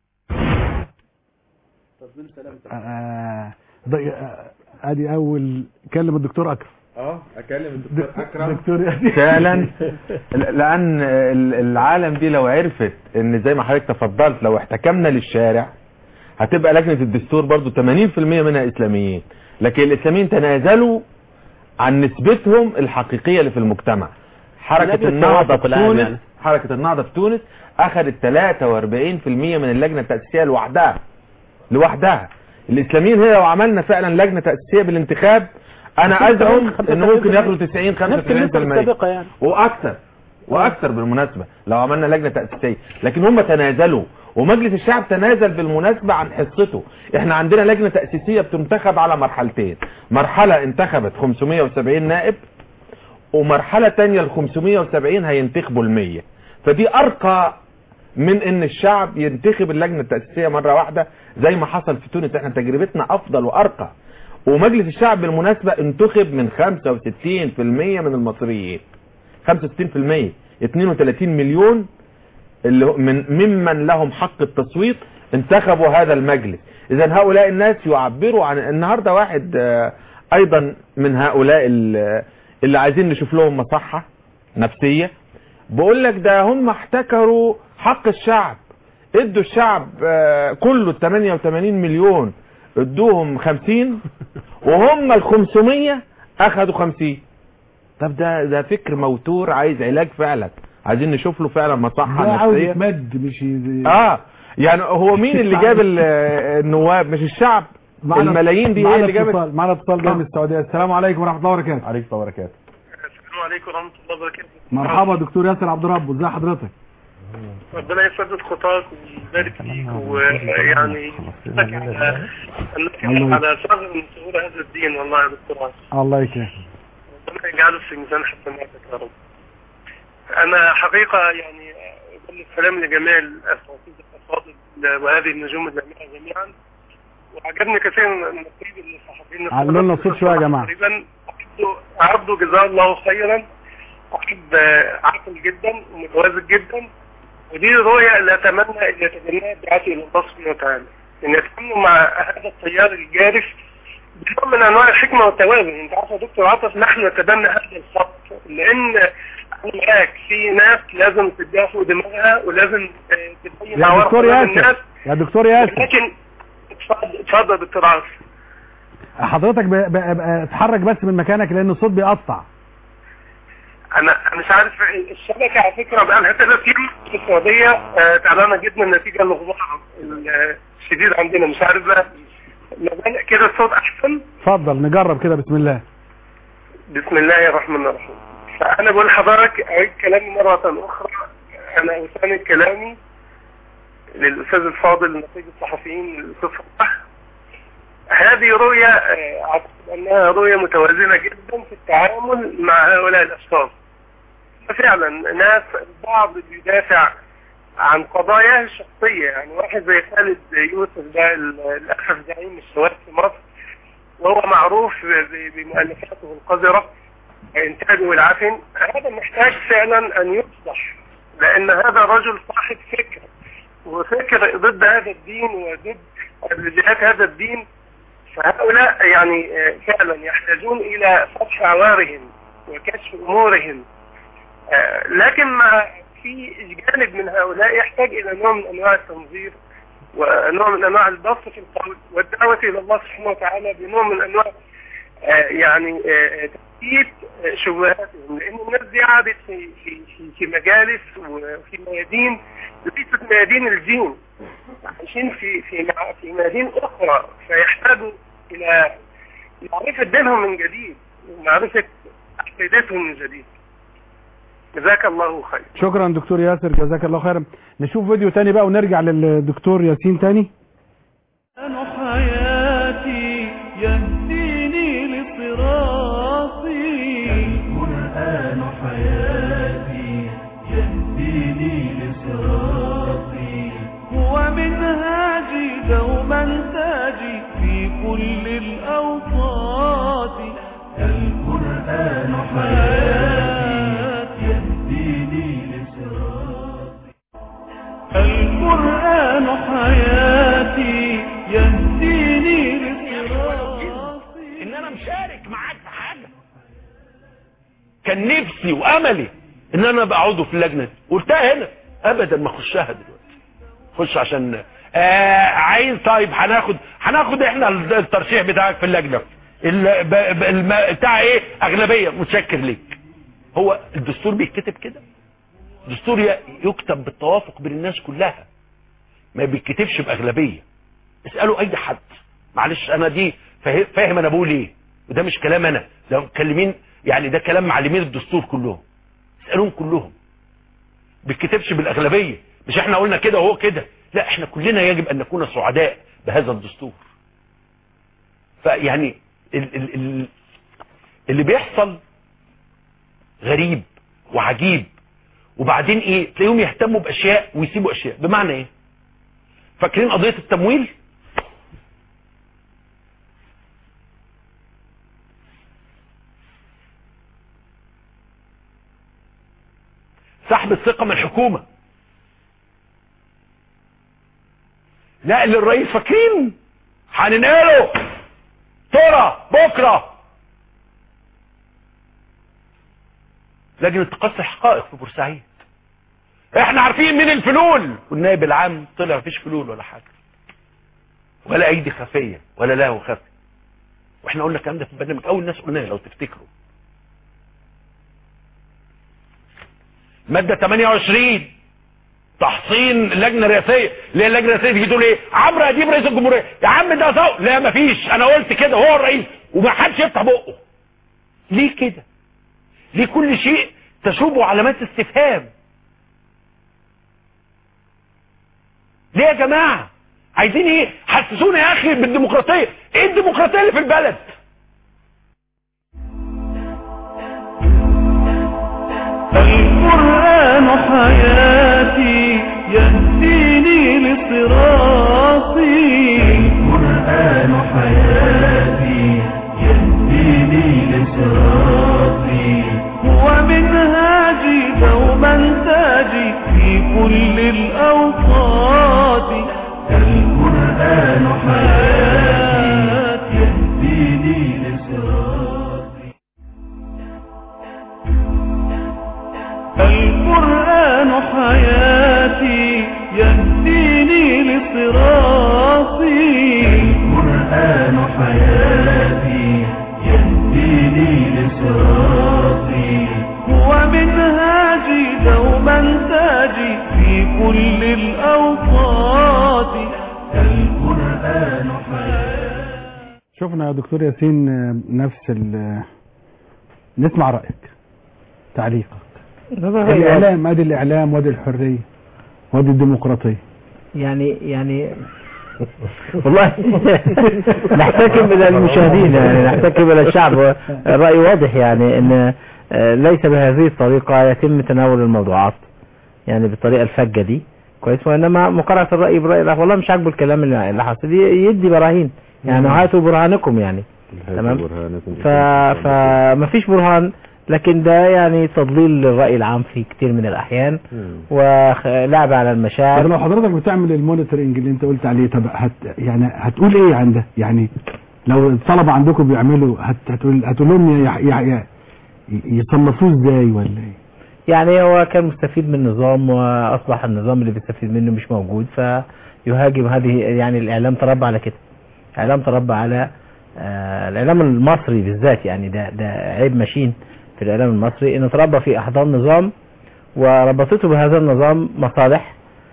آه ده- آه، ادي اول كلم الدكتور اكرم اه اكلم دكتور فعلا لان ال- العالم دي لو عرفت ان زي ما حضرتك تفضلت لو احتكمنا للشارع هتبقى لجنة الدستور برضو 80% منها اسلاميين لكن الاسلاميين تنازلوا عن نسبتهم الحقيقية اللي في المجتمع حركة لجنة النهضة التوافق في العام تونس يعني. حركة النهضة في تونس اخذت 43% من اللجنة التأسيسية لوحدها لوحدها الاسلاميين هي لو عملنا فعلا لجنة تأسيسية بالانتخاب انا ازعم ان ممكن ياخدوا 90 نفس النسبة 95% السابقة يعني واكثر واكثر بالمناسبة لو عملنا لجنة تأسيسية لكن هم تنازلوا ومجلس الشعب تنازل بالمناسبة عن حصته احنا عندنا لجنة تأسيسية بتنتخب على مرحلتين مرحلة انتخبت 570 نائب ومرحلة تانية ال 570 هينتخبوا ال 100 فدي ارقى من ان الشعب ينتخب اللجنة التأسيسية مرة واحدة زي ما حصل في تونس احنا تجربتنا افضل وارقى ومجلس الشعب بالمناسبة انتخب من 65% من المصريين 65% 32 مليون اللي هو- من ممن لهم حق التصويت انتخبوا هذا المجلس اذا هؤلاء الناس يعبروا عن النهارده واحد آه، ايضا من هؤلاء ال- اللي عايزين نشوف لهم مصحة نفسية بقول لك ده هم احتكروا حق الشعب ادوا الشعب آه، كله ال 88 مليون ادوهم 50 وهم ال 500 اخذوا 50 طب ده ده فكر موتور عايز علاج فعلا عايزين نشوف له فعلا مصحة ده عاوز نفسية يتمد مش ي- اه يعني هو مين اللي جاب ال- النواب مش الشعب معنا- الملايين دي هي معنا اللي جابت اتصال معنا اتصال جاي من السعوديه السلام عليكم ورحمه الله وبركاته عليكم السلام وبركاته السلام عليكم ورحمة الله وبركاته مرحبا دكتور ياسر عبد ربه ازي حضرتك ربنا يسدد خطاك ويبارك فيك ويعني يثبتك على انك على ثغر من ثغور هذا الدين والله يا دكتور عاصم الله يكرمك ربنا يجعله في ميزان حسناتك يا رب انا حقيقة يعني اقول السلام لجميع الاساتذة الافاضل وهذه النجوم الجميعة جميعا وعجبني كثير من النقيب الصحفيين علوا لنا الصوت شويه يا جماعه تقريبا عبده جزاه الله خيرا أحب عاقل جدا ومتوازن جدا ودي رؤية اللي أتمنى أن يتبناها دعاتي إلى الله سبحانه وتعالى أن يتعاملوا مع هذا التيار الجارف بنوع من أنواع الحكمة والتوازن أنت عارف يا دكتور عاطف نحن نتبنى هذا الخط لأن أنا معاك في ناس لازم تديها فوق دماغها ولازم آه، تبين يا عوارض دكتور قدام ياسر الناس يا دكتور ياسر لكن اتفضل اتفضل يا دكتور عاصم حضرتك ب- ب- ب- اتحرك بس من مكانك لان الصوت بيقطع انا مش عارف الشبكه على فكره بقى لها ثلاث ايام في السعوديه آه، تعبانه جدا نتيجه للغبار الشديد عندنا مش عارف بقى ما بالك كده الصوت احسن اتفضل نجرب كده بسم الله بسم الله الرحمن الرحيم فانا بقول لحضرتك اعيد كلامي مره اخرى انا اساند كلامي للاستاذ الفاضل نقيب الصحفيين الاستاذ فتح هذه رؤية آه، اعتقد انها رؤية متوازنة جدا في التعامل مع هؤلاء الاشخاص فعلا ناس البعض بيدافع عن قضاياه الشخصية يعني واحد زي خالد يوسف ده للأسف زعيم الشباب في مصر وهو معروف ب- بمؤلفاته القذرة إنتاجه العفن هذا محتاج فعلا أن يصلح لأن هذا رجل صاحب فكر وفكر ضد هذا الدين وضد جهات هذا الدين فهؤلاء يعني آه، فعلا يحتاجون إلى فتح عوارهم وكشف أمورهم آه، لكن مع في جانب من هؤلاء يحتاج إلى نوع من أنواع التنظير ونوع من أنواع البسط في القول والدعوة إلى الله سبحانه وتعالى بنوع من أنواع آه، يعني آه، تثبيت آه، شبهاتهم لأن الناس دي قعدت في في في, في مجالس وفي ميادين ليست ميادين الدين عايشين في في مع- في ميادين أخرى فيحتاجوا إلى معرفة دينهم من جديد ومعرفة عقيدتهم من جديد جزاك الله خير شكرا دكتور ياسر جزاك الله خيرا نشوف فيديو تاني بقى ونرجع للدكتور ياسين تاني حياتي يهديني لصراطي القرآن حياتي يهديني لصراطي هو منهاجي دوما تاجي في كل الأوقات القرآن حياتي يهديني لصراطي القرآن حياتي يهديني لصراطي ان انا مشارك معاك في حاجه كان نفسي واملي ان انا ابقى عضو في اللجنه دي قلتها هنا ابدا ما اخشها دلوقتي خش عشان آه عايز طيب هناخد هناخد احنا الترشيح بتاعك في اللجنه ال- ب- ب- الم- بتاع ايه اغلبيه متشكر ليك هو الدستور بيتكتب كده الدستور ي- يكتب بالتوافق بين الناس كلها ما بيتكتبش باغلبيه اسالوا اي حد معلش انا دي فاهم, فاهم انا بقول ايه وده مش كلام انا ده مكلمين يعني ده كلام معلمين الدستور كلهم اسالوهم كلهم بيتكتبش بالاغلبيه مش احنا قلنا كده وهو كده لا احنا كلنا يجب ان نكون سعداء بهذا الدستور فيعني ال ال ال اللي بيحصل غريب وعجيب وبعدين ايه تلاقيهم يهتموا باشياء ويسيبوا اشياء بمعنى ايه فاكرين قضيه التمويل سحب الثقة من الحكومة لا اللي الرئيس فاكرين هننقله ترى بكرة لجنة تقصي حقائق في بورسعيد احنا عارفين مين الفلول والنائب العام طلع مفيش فلول ولا حاجة ولا ايدي خفية ولا له خفي واحنا قلنا الكلام ده في البرنامج اول ناس قلناه لو تفتكروا مادة 28 تحصين اللجنة الرئاسية اللي هي اللجنة الرئاسية تيجي تقول ايه عمرو اديب رئيس الجمهورية يا عم ده صوت لا مفيش انا قلت كده هو الرئيس وما حدش يفتح بقه ليه كده ليه كل شيء تشوبه علامات استفهام ليه يا جماعة عايزين ايه حسسونا يا اخي بالديمقراطية ايه الديمقراطية اللي في البلد القرآن حياتي يهديني لصراطي القرآن حياتي يهديني لصراطي هو منهاجي دوما تاجي في كل الأوقات القرآن حياتي يهديني لصراطي القرآن حياتي يهديني لصراطي القرآن حياتي يهديني لصراطي هو منهاجي دوما تاجي في كل الأوقات القرآن حياتي شفنا يا دكتور ياسين آه، نفس ال نسمع رأيك تعليقك الإعلام ادي الإعلام وادي الحرية وادي الديمقراطية يعني يعني والله نحتكم الى المشاهدين يعني نحتكم الى الشعب الرأي واضح يعني ان آه، ليس بهذه الطريقة يتم تناول الموضوعات يعني بالطريقة الفجة دي كويس وانما مقارنة الرأي برأي الآخر والله مش عاجبه الكلام اللي اللي حاصل ي- يدي براهين يعني هاتوا برهانكم يعني تمام ف... فمفيش برهان لكن ده يعني تضليل للرأي العام في كتير من الأحيان ولعب على طب المشاعر لو حضرتك بتعمل المونيتورنج اللي انت قلت عليه طب هت يعني هتقول ايه عن ده يعني لو الطلبة عندكم بيعملوا هت هتقول هتقول لهم يع- يع- يع- يصنفوه ازاي ولا ايه يعني هو كان مستفيد من النظام وأصبح النظام اللي بيستفيد منه مش موجود فيهاجم هذه يعني الإعلام تربى على كده الإعلام تربى على آه الإعلام المصري بالذات يعني ده ده عيب ماشين في الإعلام المصري إنه تربى في أحضان نظام وربطته بهذا النظام مصالح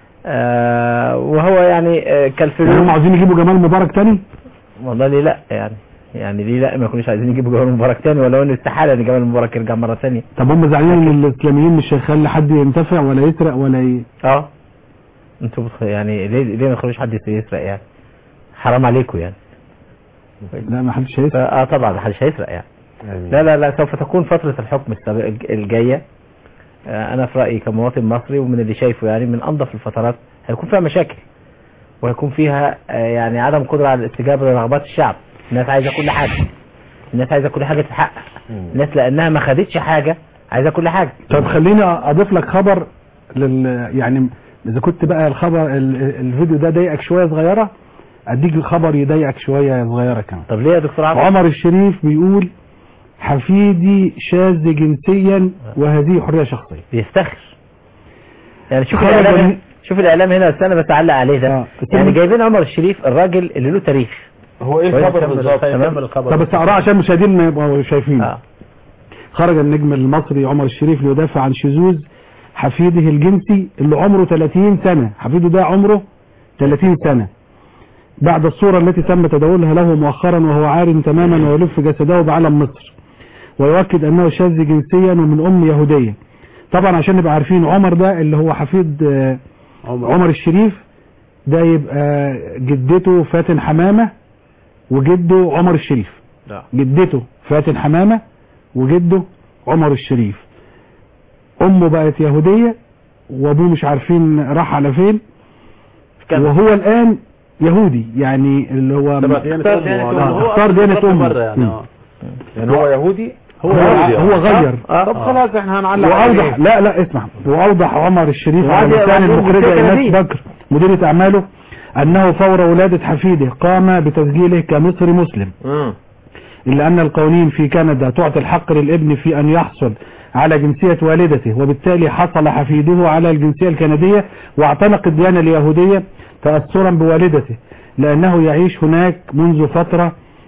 آه وهو يعني آه يعني هم كالفلوس عاوزين يجيبوا جمال مبارك تاني والله ليه لا يعني يعني ليه لا ما يكونوش عايزين يجيبوا جمال مبارك تاني ولو انه استحاله ان جمال مبارك يرجع مره ثانيه طب هم زعلانين ان الاسلاميين مش هيخلي حد ينتفع ولا يسرق ولا ي... اه انتوا بتخ... يعني ليه ليه ما يخلوش حد يسرق يعني حرام عليكم يعني لا ما حدش هيسرق اه طبعا ما حدش هيسرق يعني لا لا لا سوف تكون فترة الحكم السابق الج- الجاية آه، انا في رأيي كمواطن مصري ومن اللي شايفه يعني من انظف الفترات هيكون فيها مشاكل وهيكون فيها آه، يعني عدم قدرة على الاستجابة لرغبات الشعب الناس عايزة كل حاجة الناس عايزة كل حاجة تتحقق الناس لانها ما خدتش حاجة عايزة كل حاجة طب خليني اضيف لك خبر لل يعني اذا كنت بقى الخبر ال... الفيديو ده ضايقك شويه صغيره اديك خبر يضايقك شويه صغيره كمان طب ليه يا دكتور عمرو عمر الشريف بيقول حفيدي شاذ جنسيا وهذه حريه شخصيه بيفتخر يعني شوف خرج الاعلام من- شوف الاعلام هنا بس انا بتعلق عليه ده آه. يعني جايبين عمر الشريف الراجل اللي له تاريخ هو ايه كويس، الخبر كمل بالظبط تمام. طب بس اقراه عشان المشاهدين ما يبقوا شايفين آه. خرج النجم المصري عمر الشريف ليدافع عن شذوذ حفيده الجنسي اللي عمره 30 سنة حفيده ده عمره 30 سنة بعد الصورة التي تم تداولها له مؤخرا وهو عار تماما ويلف جسده بعلم مصر ويؤكد انه شاذ جنسيا ومن ام يهودية طبعا عشان نبقى عارفين عمر ده اللي هو حفيد آه، عمر الشريف ده يبقى جدته فاتن حمامة وجده عمر الشريف لا. جدته فاتن حمامة وجده عمر الشريف امه بقت يهودية وابوه مش عارفين راح على فين وهو الان يهودي يعني اللي هو تبع ديانة اختار أمه. ديانة هو أمه. اختار ديانة بره امه يعني، مم. آه. يعني هو يهودي هو هو غير طب خلاص احنا هنعلق واوضح عليه. لا لا اسمع واوضح عمر الشريف على وعادي- لسان وعادي المخرجه جنسية ايناس كندية. بكر مديرة اعماله انه فور ولادة حفيده قام بتسجيله كمصري مسلم مم. إلا أن القوانين في كندا تعطي الحق للابن في أن يحصل على جنسية والدته وبالتالي حصل حفيده على الجنسية الكندية واعتنق الديانة اليهودية تأثرا بوالدته لأنه يعيش هناك منذ فترة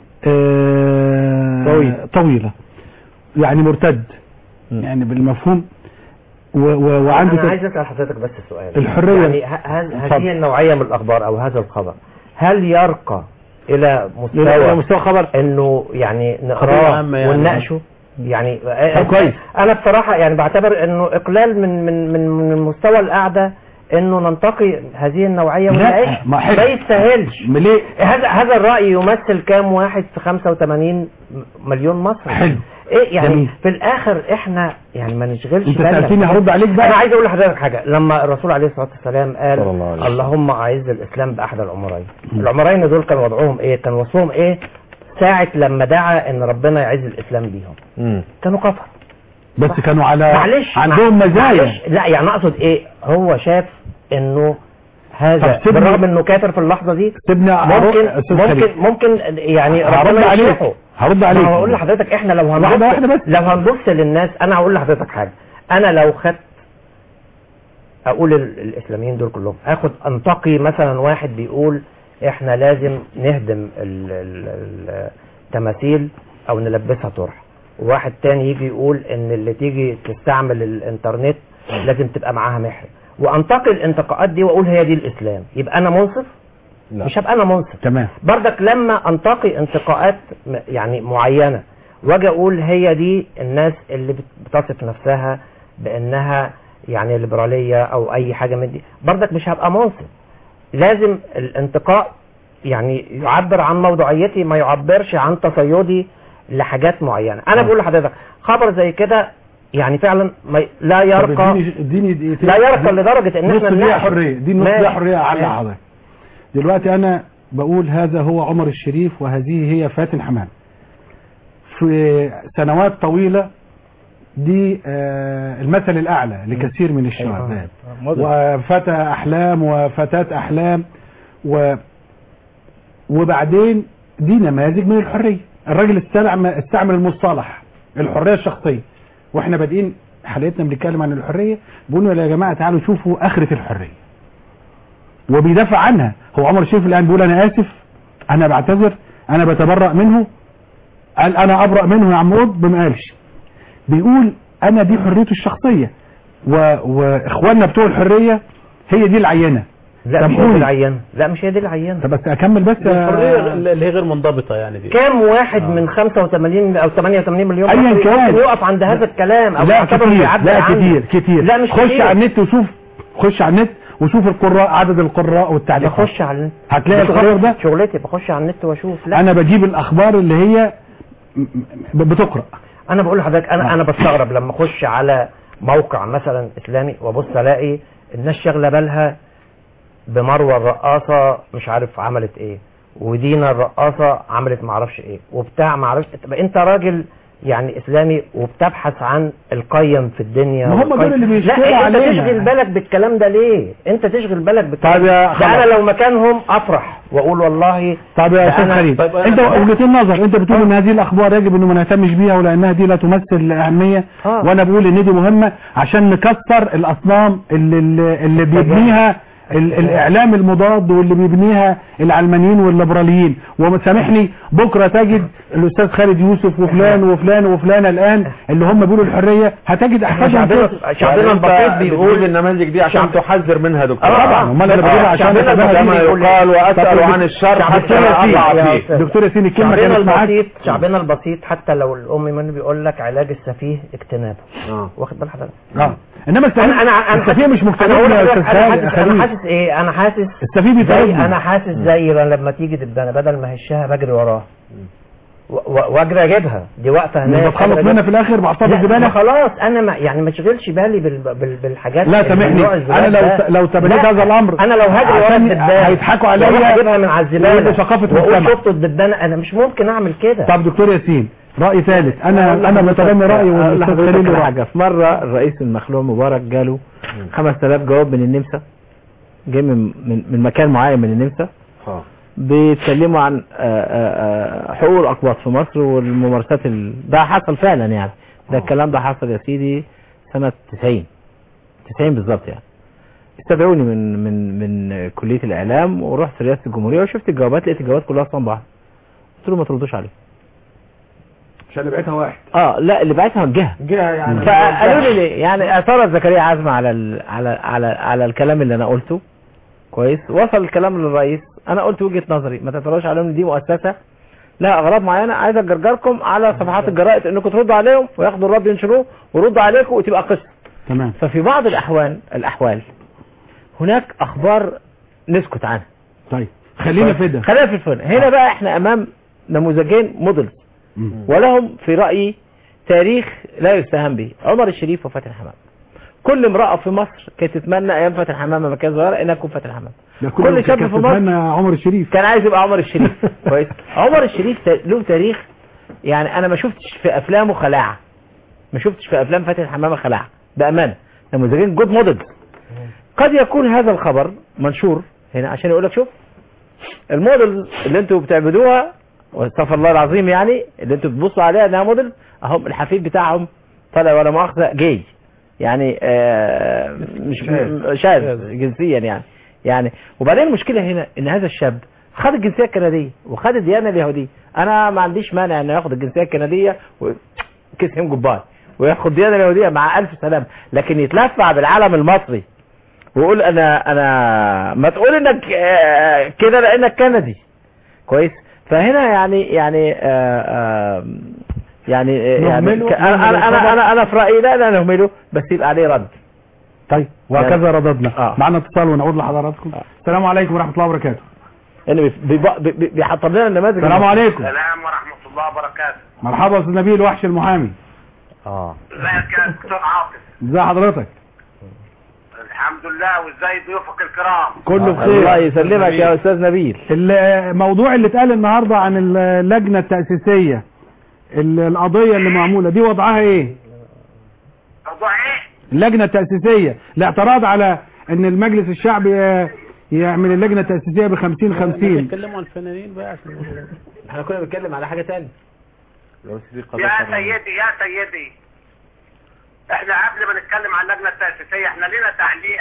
آه، طويل. طويلة يعني مرتد يعني بالمفهوم و و وعنده انا تك- عايز اسال حضرتك بس سؤال الحرية. يعني ه- هل اتفضل. هذه النوعيه من الاخبار او هذا الخبر هل يرقى الى مستوى إلى مستوى خبر انه يعني قضية نقراه عامة يعني. ونناقشه يعني طب كويس. انا بصراحه يعني بعتبر انه اقلال من من من من مستوى القعده انه ننتقي هذه النوعيه لا، ونعيش ما حلو. ما يستاهلش ليه هذا هذا الراي يمثل كام واحد في 85 مليون مصري حلو. ايه يعني جميل. في الاخر احنا يعني ما نشغلش انت بالنا. سألتني هرد عليك بقى. انا عايز اقول لحضرتك حاجه لما الرسول عليه الصلاه والسلام قال صلى الله عليه وسلم. اللهم اعز الاسلام باحد العمرين العمرين دول كان وضعهم ايه كان وصفهم ايه ساعه لما دعا ان ربنا يعز الاسلام بيهم مم. كانوا كفر بس كانوا على معلش عندهم مع- مزايا معلش لا يعني اقصد ايه هو شاف انه هذا طب سيبني- بالرغم انه كافر في اللحظه دي سيبني ممكن أستاذ ممكن خليل. ممكن يعني هرد ربنا عليك يصلحه هرد ما عليك هو هقول لحضرتك احنا لو هنبص واحدة واحدة بس. لو هنبص للناس انا هقول لحضرتك حاجه انا لو خدت اقول ال- الاسلاميين دول كلهم اخد انتقي مثلا واحد بيقول احنا لازم نهدم ال- ال- ال- التماثيل او نلبسها طرح وواحد تاني يجي يقول ان اللي تيجي تستعمل الانترنت لازم تبقى معاها محر وانتقي الانتقاءات دي واقول هي دي الاسلام يبقى انا منصف لا. مش هبقى انا منصف تمام بردك لما انتقي انتقاءات م- يعني معينة واجي اقول هي دي الناس اللي بت- بتصف نفسها بانها يعني ليبرالية او اي حاجة من دي بردك مش هبقى منصف لازم الانتقاء يعني يعبر عن موضوعيتي ما يعبرش عن تصيدي لحاجات معينة انا بقول لحضرتك خبر زي كده يعني فعلا ما ي- لا طب يرقى اديني اديني دقيقتين. لا يرقى لدرجة ان نص احنا دقيقة نناقش. حرية دي نص ماشي. دقيقة حرية أعلق ماشي. حضرتك دلوقتي أنا بقول هذا هو عمر الشريف وهذه هي فاتن حمام في سنوات طويلة دي آه، المثل الأعلى لكثير من الشباب وفتى أحلام وفتاة أحلام و وبعدين دي نماذج من الحرية الراجل استعمل استعمل المصطلح الحرية الشخصية واحنا بادئين حلقتنا بنتكلم عن الحرية بنقول يا جماعة تعالوا شوفوا آخرة الحرية وبيدافع عنها هو عمر الشريف الآن بيقول أنا آسف أنا بعتذر أنا بتبرأ منه قال أنا أبرأ منه يا عم قطب ما قالش بيقول أنا دي حريته الشخصية و... وإخواننا بتوع الحرية هي دي العينة لا طب مش هي دي قول. العينة لا مش هي دي العينة طب بس أكمل بس يا- الحرية اللي هي غير منضبطة يعني دي كام واحد من 85 او 88 مليون أيا مصري كان. ممكن يقف عند هذا الكلام او لا يعتبر كتير بيعبر لا عنه؟ كتير كتير لا مش خش كتير. على النت وشوف خش على النت وشوف القراء عدد القراء والتعليقات بخش على النت هتلاقي دي الخبر ده شغلتي- شغلتي بخش على النت واشوف لا انا بجيب الاخبار اللي هي م- م- بتقرا انا بقول لحضرتك انا آه. انا بستغرب لما اخش على موقع مثلا اسلامي وابص الاقي الناس شاغله بالها بمروه الرقاصه مش عارف عملت ايه ودينا الرقاصه عملت معرفش ايه وبتاع معرفش طب انت راجل يعني اسلامي وبتبحث عن القيم في الدنيا ما هم دول والقيم- اللي بيشتغلوا لا انت علينا. تشغل بالك بالكلام ده ليه انت تشغل بالك بالكلام طيب يا ده خلاص. انا لو مكانهم افرح واقول والله طب ده يا استاذ أنا- خليل طيب أنا- انت وجهتين نظر انت بتقول ان هذه الاخبار يجب انه ما نهتمش بيها ولانها دي لا تمثل اهميه آه. وانا بقول ان دي مهمه عشان نكسر الاصنام اللي اللي, اللي بيبنيها ال- الاعلام المضاد واللي بيبنيها العلمانيين والليبراليين وسامحني بكره تجد الاستاذ خالد يوسف وفلان وفلان وفلان الان اللي هم بيقولوا الحريه هتجد احفادهم شعبنا كده. شعبنا البسيط بيقول بتقول النماذج دي عشان شعب- تحذر منها دكتور آه، طبعا امال انا بقولها عشان شعبنا أتباهى البسيط كما بيه. بيقول يقال واسال طب عن الشر شعب- حتى شعبنا لا اقع البسيط- فيه دكتور ياسين الكلمه شعبنا كانت معاك البسيط شعبنا البسيط حتى لو الام من بيقول لك علاج السفيه اجتنابه آه. واخد بال حضرتك اه انما السفيه انا انا انا السفيه مش انا مجتمع أقول يا لحضرتك استاذ انا خالد- حاسس انا خليل حاسس ايه انا حاسس السفيه زي بيطردني انا حاسس زي لما تيجي دبانه بدل ما هشها بجري وراها و- و- واجري اجيبها دي واقفه مش هناك بتخلص أجري منها في الاخر بعصاب لا، ما الزباله خلاص انا ما يعني ما تشغلش بالي بال بال بالحاجات لا اللي سامحني من نوع الزبالة انا لو ده. لو تبنيت لا، هذا الامر انا لو هجري ورا عشان الدبانه هيضحكوا وأروح عليا اجيبها من على الزباله ويقولوا ثقافه واقول مجتمع شفتوا الدبانه انا مش ممكن اعمل كده طب دكتور ياسين راي ثالث انا أقول انا لحضرتك- متبني رايي أقول والاستاذ لحضرتك خليل على راي حاجه في مره الرئيس المخلوع مبارك جاله 5000 جواب من النمسا جاي من من من مكان معين من النمسا آه. بيتكلموا عن آه، آه، آه، حقوق الاقباط في مصر والممارسات ال... ده حصل فعلا يعني ده الكلام ده حصل يا سيدي سنة 90 90 بالظبط يعني استدعوني من من من كلية الإعلام ورحت رئاسة الجمهورية وشفت الجوابات لقيت الجوابات كلها أصلا بعض قلت له ما تردوش عليه عشان اللي بعتها واحد اه لا اللي بعتها الجهة جهه يعني فقالوا لي ليه يعني اثار زكريا عزمة على ال... على على على الكلام اللي انا قلته كويس وصل الكلام للرئيس انا قلت وجهة نظري ما تتروش عليهم إن دي مؤسسة لها اغراض معينة عايز اجرجركم على صفحات الجرائد انكم تردوا عليهم وياخدوا الرد ينشروه ويردوا عليكم وتبقى قصة تمام ففي بعض الاحوال الاحوال هناك اخبار نسكت عنها طيب خلينا في ده خلينا في الفن هنا بقى احنا امام نموذجين موديل ولهم في رأيي تاريخ لا يستهان به عمر الشريف وفاتن حمام كل امرأة في مصر كانت تتمنى ايام فاتن حمام لما كانت صغيرة انها تكون فاتن حمام ده كل شاب في مصر تتمنى عمر الشريف كان عايز يبقى عمر الشريف كويس عمر الشريف تا- له تاريخ يعني انا ما شفتش في افلامه خلاعة ما شفتش في افلام فاتن حمامة خلاعة بامانه نموذجين جود موديل قد يكون هذا الخبر منشور هنا عشان يقول لك شوف الموديل اللي انتوا بتعبدوها واستغفر الله العظيم يعني اللي انتوا بتبصوا عليها انها موديل اهم الحفيد بتاعهم طلع ولا مؤاخذه جاي يعني آه مش م- شاذ جنسيا يعني يعني وبعدين المشكله هنا ان هذا الشاب خد الجنسيه الكنديه وخد الديانه اليهوديه انا ما عنديش مانع انه ياخد الجنسيه الكنديه وكيس هيم جوباي وياخد الديانه اليهوديه مع الف سلام لكن يتلفع بالعلم المصري ويقول انا انا ما تقول انك آه، كده لانك كندي كويس فهنا يعني يعني آه، آه، يعني آه، يعني نهمله- ك- انا نهمل انا انا الخبر. انا, أنا في رايي لا لا نهمله بس يبقى عليه رد طيب وهكذا رددنا آه. معنا اتصال ونعود لحضراتكم السلام عليكم ورحمه الله وبركاته ان بي- بي- بي- بيحط لنا النماذج السلام عليكم السلام ورحمة الله وبركاته مرحبا استاذ نبيل وحش المحامي اه ازيك يا دكتور عاطف ازي حضرتك الحمد لله وازاي ضيوفك الكرام كله بخير الله يسلمك يا استاذ نبيل الموضوع اللي اتقال النهارده عن اللجنه التاسيسيه ال- القضيه اللي معموله دي وضعها ايه موضوع ايه اللجنه التاسيسيه الاعتراض على ان المجلس الشعبي ي- يعمل اللجنه التاسيسيه ب 50 50 بيتكلموا عن الفنانين بقى عشان احنا كنا بنتكلم على حاجه ثانيه يا سيدي يا سيدي احنا قبل ما نتكلم عن اللجنة التأسيسية احنا لنا تعليق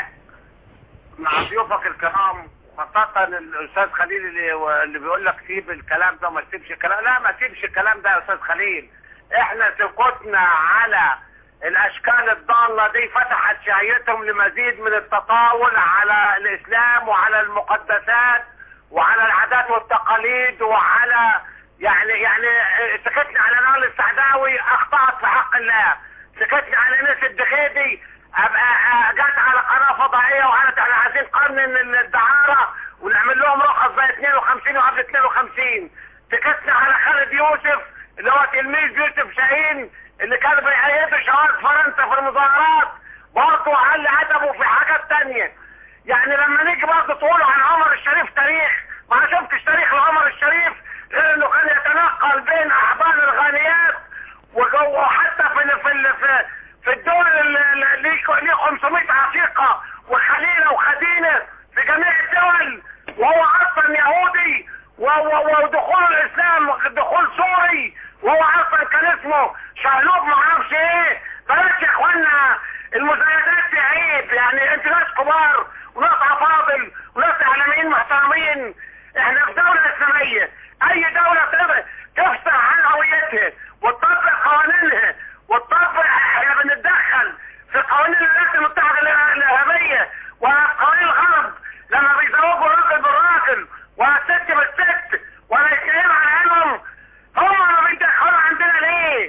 مع ضيوفك الكرام خاصة الأستاذ خليل اللي, اللي بيقول لك سيب الكلام ده وما تسيبش الكلام لا ما تسيبش الكلام ده يا أستاذ خليل احنا سقطنا على الأشكال الضالة دي فتحت شهيتهم لمزيد من التطاول على الإسلام وعلى المقدسات وعلى العادات والتقاليد وعلى يعني يعني سكتنا على نار السعداوي اخطأت في حق الله سكتنا على ناس الدخيدي ابقى آه، جت على قناه فضائيه وقالت احنا عايزين قانون الدعاره ونعمل لهم رخص زي 52 وقبل 52 سكتنا على خالد يوسف اللي هو تلميذ يوسف شاهين اللي كان بيأيدوا شواذ فرنسا في المظاهرات برضه على ادبه في حاجات تانية يعني لما نيجي برضه تقولوا عن عمر الشريف تاريخ ما انا شفتش تاريخ لعمر الشريف غير انه كان يتنقل بين احضان الغانيات وجو- وحتى في ال- في ال- في, في الدول اللي اللي ليه ليه 500 عشيقه وخليله وخدينه في جميع الدول وهو اصلا يهودي و- و- ودخول الاسلام دخول سوري وهو اصلا كان اسمه شهلوب ما اعرفش ايه بلاش يا اخوانا المزايدات دي عيب يعني انتوا ناس كبار وناس افاضل وناس اعلاميين محترمين احنا في دولة اسلامية اي دولة تبقى تفصح عن هويتها وتطبق قوانينها وتطبق احنا بنتدخل في قوانين الولايات المتحدة الإر- الارهابية وقوانين الغرب لما بيزوجوا الراجل بالراجل والست بالست ولا يتكلم عن عينهم هم ما بيدخلوا عندنا ليه؟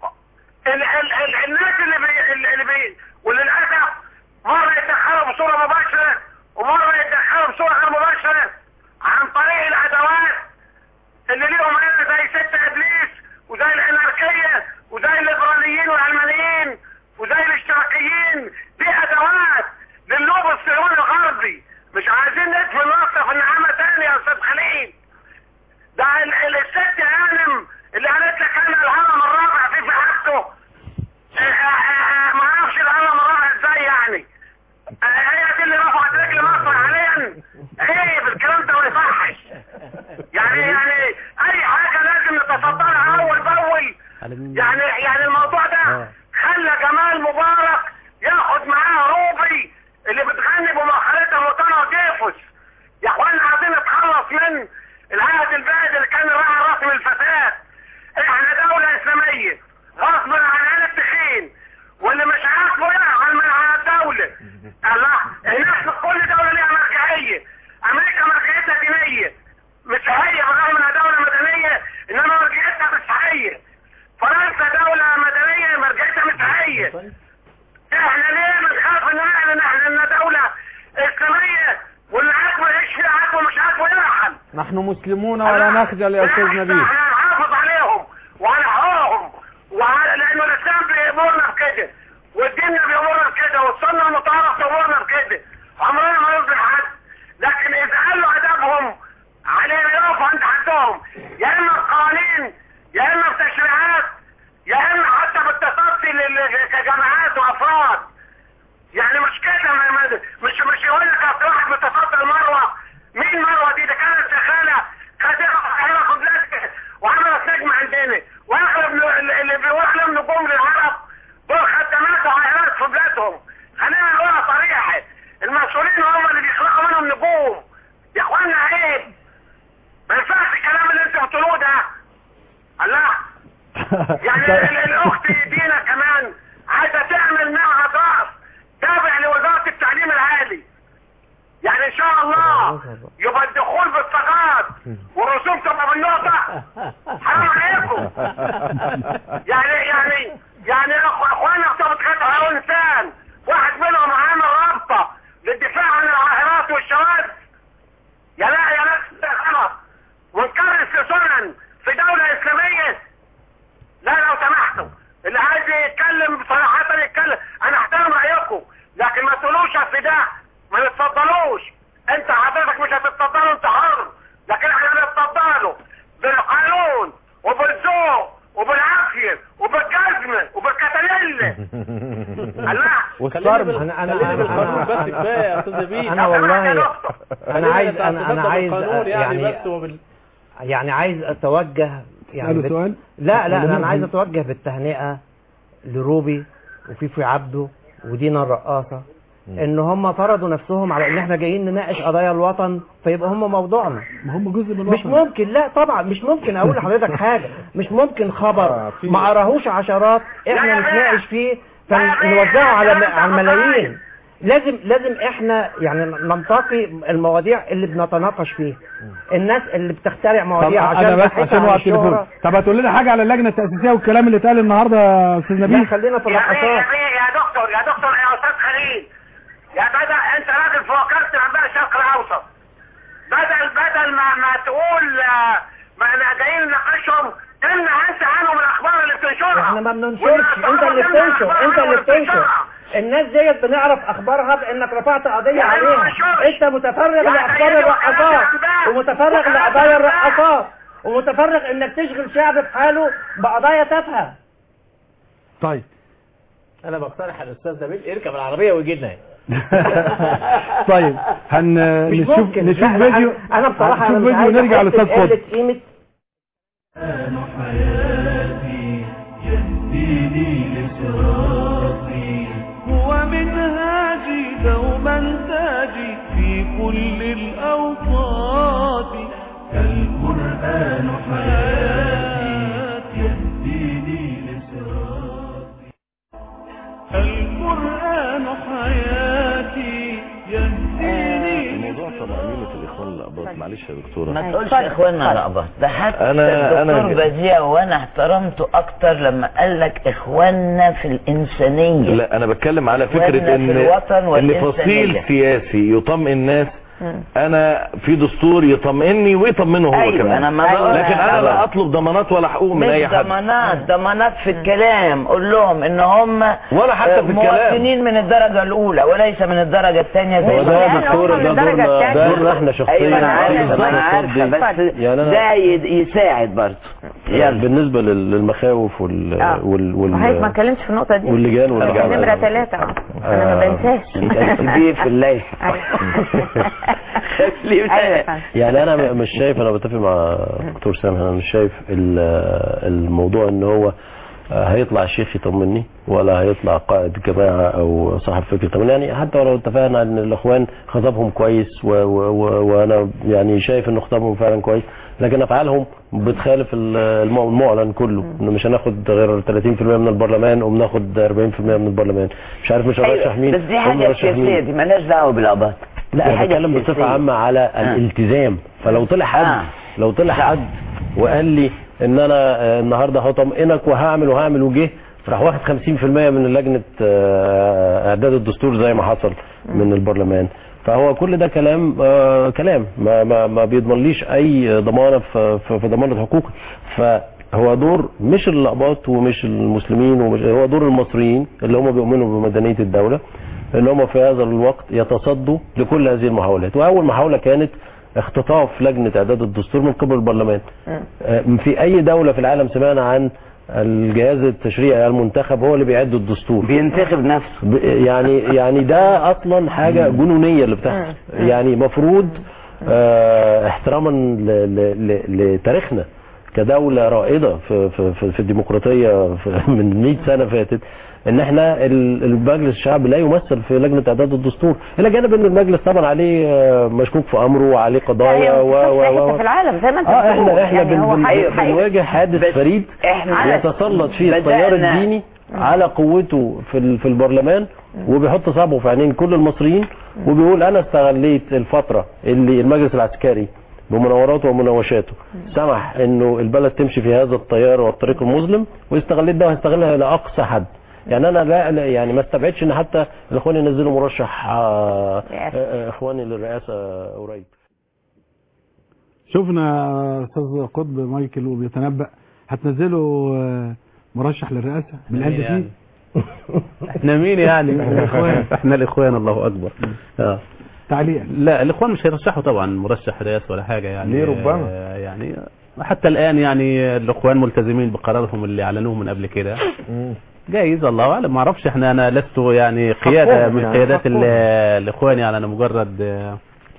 ال ال ال الناس اللي بي اللي بي وللاسف مره يتدخلوا بصوره مباشره ومره يتدخلوا بصوره غير مباشره عن طريق الادوات اللي ليهم هنا زي ست ابليس وزي الاناركيه وزي الليبراليين والعلمانيين وزي الاشتراكيين دي ادوات للوب الصهيوني الغربي مش عايزين ندفن راسنا في النعامه تاني يا استاذ خليل ده ال- ال- الست هانم اللي قالت لك انا الهرم الرابع في في حاجته آه، آه، آه، ما اعرفش الهرم الرابع ازاي يعني آه، هي دي اللي رفعت رجل مصر حاليا عيب الكلام ده ما يصحش يعني يعني اي حاجه لازم نتصدى لها اول باول يعني يعني الموضوع ده خلى جمال مبارك ياخد معاه روبي اللي بتغني بمؤخرتها وطنها وجيفوس يا اخوانا عايزين نتخلص من العهد البائد اللي كان راعي راس من الفساد احنا دولة اسلامية غصب عن آل التخين واللي مش عاجبه يعمل من على الدولة الله احنا كل دولة ليها مرجعية امريكا مرجعيتها دينية مسيحية بالرغم انها دولة مدنية انما مرجعيتها مسيحية فرنسا دولة مدنية مرجعيتها مسيحية احنا ليه بنخاف نعلن ان احنا ان دولة اسلامية واللي عاجبه يعيش فيها عاجبه مش عاجبه يرحل نحن مسلمون ولا نخجل يا استاذ نبيل احنا نحافظ عليهم وعلى حقوقهم وعلى لانه الاسلام بيامرنا بكده والدين بيامرنا بكده والسنه المطهره بتامرنا بكده عمرنا ما يظلم حد لكن اذا قالوا ادبهم علينا يقفوا عند حدهم يا اما بقوانين يا اما بتشريعات يا اما حتى بالتصدي لل- كجماعات وافراد يعني مش كده ما- ما- مش مش يقول لك اصل واحد بتصدى المروه مين مروه دي ده كانت شغاله خديها في قبلتك وعملت نجم عندنا واغلب ال- اللي بيوحلم نجوم للعرب دول خدامات وعائلات في بلادهم خلينا نقولها صريحه المسؤولين هم اللي بيخلقوا منهم نجوم يا اخوانا عيب ما ينفعش الكلام اللي انتوا بتقولوه ده الله يعني ال- ال- الاخت دينا كمان عايزه تعمل معهد رأس تابع لوزاره التعليم العالي يعني ان شاء الله يبقى الدخول بالصاغات والرسوم تبقى بالنقطه حرام عليكم يعني يعني يعني أخو- اخوانا بتوع بتخاطر على انسان واحد منهم عامل رابطه للدفاع عن العاهرات والشواذ يا لا يا لا غلط ونكرس سنن في دوله اسلاميه لا لو سمحتوا اللي عايز يتكلم بصراحة يتكلم انا احترم رايكم لكن ما تقولوش اصل ده ما نتفضلوش انت حضرتك مش هتتفضلوا انت حر لكن احنا هنتفضلوا بالقانون وبالذوق وبالعافية وبالجزمة وبالكتاليلة الله والصرم انا انا بالقانون بس كفايه يا استاذ نبيل انا والله انا خلينا عايز انا انا نتقدم عايز بالقانون يعني يعني بس وبال يعني عايز اتوجه يعني اسأله بت- سؤال لا لا ولا انا مين؟ عايز اتوجه بالتهنئه لروبي وفيفي عبده ودينا الرقاصه ان هم فرضوا نفسهم على ان احنا جايين نناقش قضايا الوطن فيبقى هم موضوعنا ما هم جزء من مش الوطن. ممكن لا طبعا مش ممكن اقول لحضرتك حاجه مش ممكن خبر ما قراهوش عشرات احنا نتناقش فيه فنوزعه على على الملايين لازم لازم احنا يعني ننتقي المواضيع اللي بنتناقش فيها الناس اللي بتخترع طب مواضيع انا عشان بس تبحث عشان عن وقت التليفون الشهرة. طب هتقول لنا حاجه على اللجنه التاسيسيه والكلام اللي اتقال النهارده يا استاذ لا نبيل خلينا في يا بيه يا الرقصات بيه يا دكتور يا دكتور يا استاذ خليل يا بدل انت راجل في وكاله الانباء الشرق الاوسط بدل بدل ما ما تقول آه، ما احنا جايين نناقشهم تمنع انت عنهم الاخبار اللي بتنشرها احنا ما بننشرش انت اللي بتنشر انت اللي بتنشر الناس ديت بنعرف اخبارها بانك رفعت قضيه يعني ما عليها بنشرش. انت متفرغ يا لاخبار سيدي الرقصات وكالات الأنباء. ومتفرغ وكالات لقضايا الأنباء. الرقصات ومتفرغ انك تشغل شعب في حاله بقضايا تافهه طيب انا بقترح على الاستاذ نبيل يركب العربيه ويجي لنا طيب هن مش نشوف ممكن نشوف لا، لا، فيديو أنا- انا بصراحه نشوف انا مش فيديو عايز ونرجع أحس للاستاذ بقلة فضل قيمه حياتي يهديني لصراطي هو منهاجي دوما تاجي في كل الأوقات القرآن حياتي يهديني لصراطي القرآن حياتي يهديني موضوع طبعا الاخوان الاباط معلش يا دكتوره ما تقولش اخواننا على بعض ده حتى أنا- الدكتور أنا- بديع وانا احترمته اكتر لما قال لك اخواننا في الانسانيه لا انا بتكلم على إخواننا فكره في ان الوطن ان والإنسانية. فصيل سياسي يطمئن الناس مم. انا في دستور يطمئني ويطمنه هو أيوة، كمان أنا ما بقول- لكن انا لا اطلب ضمانات ولا حقوق من مش اي حد ضمانات ضمانات في الكلام قول لهم ان هم ولا حتى في الكلام. مواطنين من الدرجه الاولى وليس من الدرجه الثانيه زي هو ده ما يا دكتور، ده دورنا- ده دورنا احنا شخصيا ايوه انا في عارفه ما انا الدكتور عارفه دي. بس يعني أنا- ده ي- يساعد برضه يعني بالنسبه لل- للمخاوف وال آه. وال وال وحضرتك ما اتكلمتش في النقطة دي واللجان واللجان. نمرة ثلاثة اه انا ما آه. بنساش انت هتسيبيه في الليل يعني انا م- مش شايف انا بتفق مع دكتور سامح انا مش شايف ال- الموضوع ان هو هيطلع شيخ يطمني ولا هيطلع قائد جماعه او صاحب فكر يطمني يعني حتى ولو اتفقنا ان الاخوان خطابهم كويس و و و وانا يعني شايف ان خطابهم فعلا كويس لكن افعالهم بتخالف ال- الم- المعلن كله انه مش هناخد غير 30% من البرلمان وبناخد 40% من البرلمان مش عارف مش هنرشح مين بس دي هم حاجة مرشح مين. سياسية دي مالهاش دعوة بالقباط لا دي انا حاجة بتكلم بصفه سياسية. عامه على الالتزام فلو طلع حد لو طلع حد وقال لي ان انا آه، النهارده هطمئنك وهعمل وهعمل وجه راح واخد 50% من لجنه آه، اعداد الدستور زي ما حصل من البرلمان فهو كل ده كلام آه، كلام ما ما ما بيضمنليش اي ضمانه في في في ضمان الحقوق فهو دور مش الاقباط ومش المسلمين ومش هو دور المصريين اللي هم بيؤمنوا بمدنيه الدوله ان هم في هذا الوقت يتصدوا لكل هذه المحاولات واول محاوله كانت اختطاف لجنه اعداد الدستور من قبل البرلمان آه، في اي دوله في العالم سمعنا عن الجهاز التشريعي المنتخب هو اللي بيعد الدستور بينتخب نفسه يعني يعني ده اصلا حاجه جنونيه اللي بتحصل يعني مفروض آه، احتراما ل- ل- ل- لتاريخنا كدوله رائده في في في, في الديمقراطيه في من 100 سنه فاتت ان احنا ال- المجلس الشعب لا يمثل في لجنه اعداد الدستور الى جانب ان المجلس طبعا عليه آه، مشكوك في امره وعليه قضايا و و و في العالم زي ما انت اه بتقول. احنا احنا يعني هو بن- حقيقي- بن- حقيقي. بنواجه حادث فريد احنا يتسلط فيه التيار بدأنا- الديني على قوته في ال- في البرلمان وبيحط صعبه في عينين كل المصريين وبيقول انا استغليت الفتره اللي المجلس العسكري بمناوراته ومناوشاته سمح انه البلد تمشي في هذا التيار والطريق المظلم واستغليت ده وهستغلها الى اقصى حد يعني انا لا لا- يعني ما استبعدش ان حتى الاخوان ينزلوا مرشح آه، آه، آه، اخواني للرئاسه قريب شفنا استاذ قطب مايكل وبيتنبأ هتنزلوا آه، مرشح للرئاسه بالقلب يعني. فيه احنا مين يعني الإخوان. احنا الاخوان الله اكبر اه تعليق لا الاخوان مش هيرشحوا طبعا مرشح رئاسه ولا حاجه يعني ليه ربما؟ آه، يعني حتى الان يعني الاخوان ملتزمين بقرارهم اللي اعلنوه من قبل كده جايز الله اعلم ما اعرفش احنا انا لست يعني قياده حقهم من يعني، قيادات حقهم. ال- الاخوان يعني انا مجرد آه،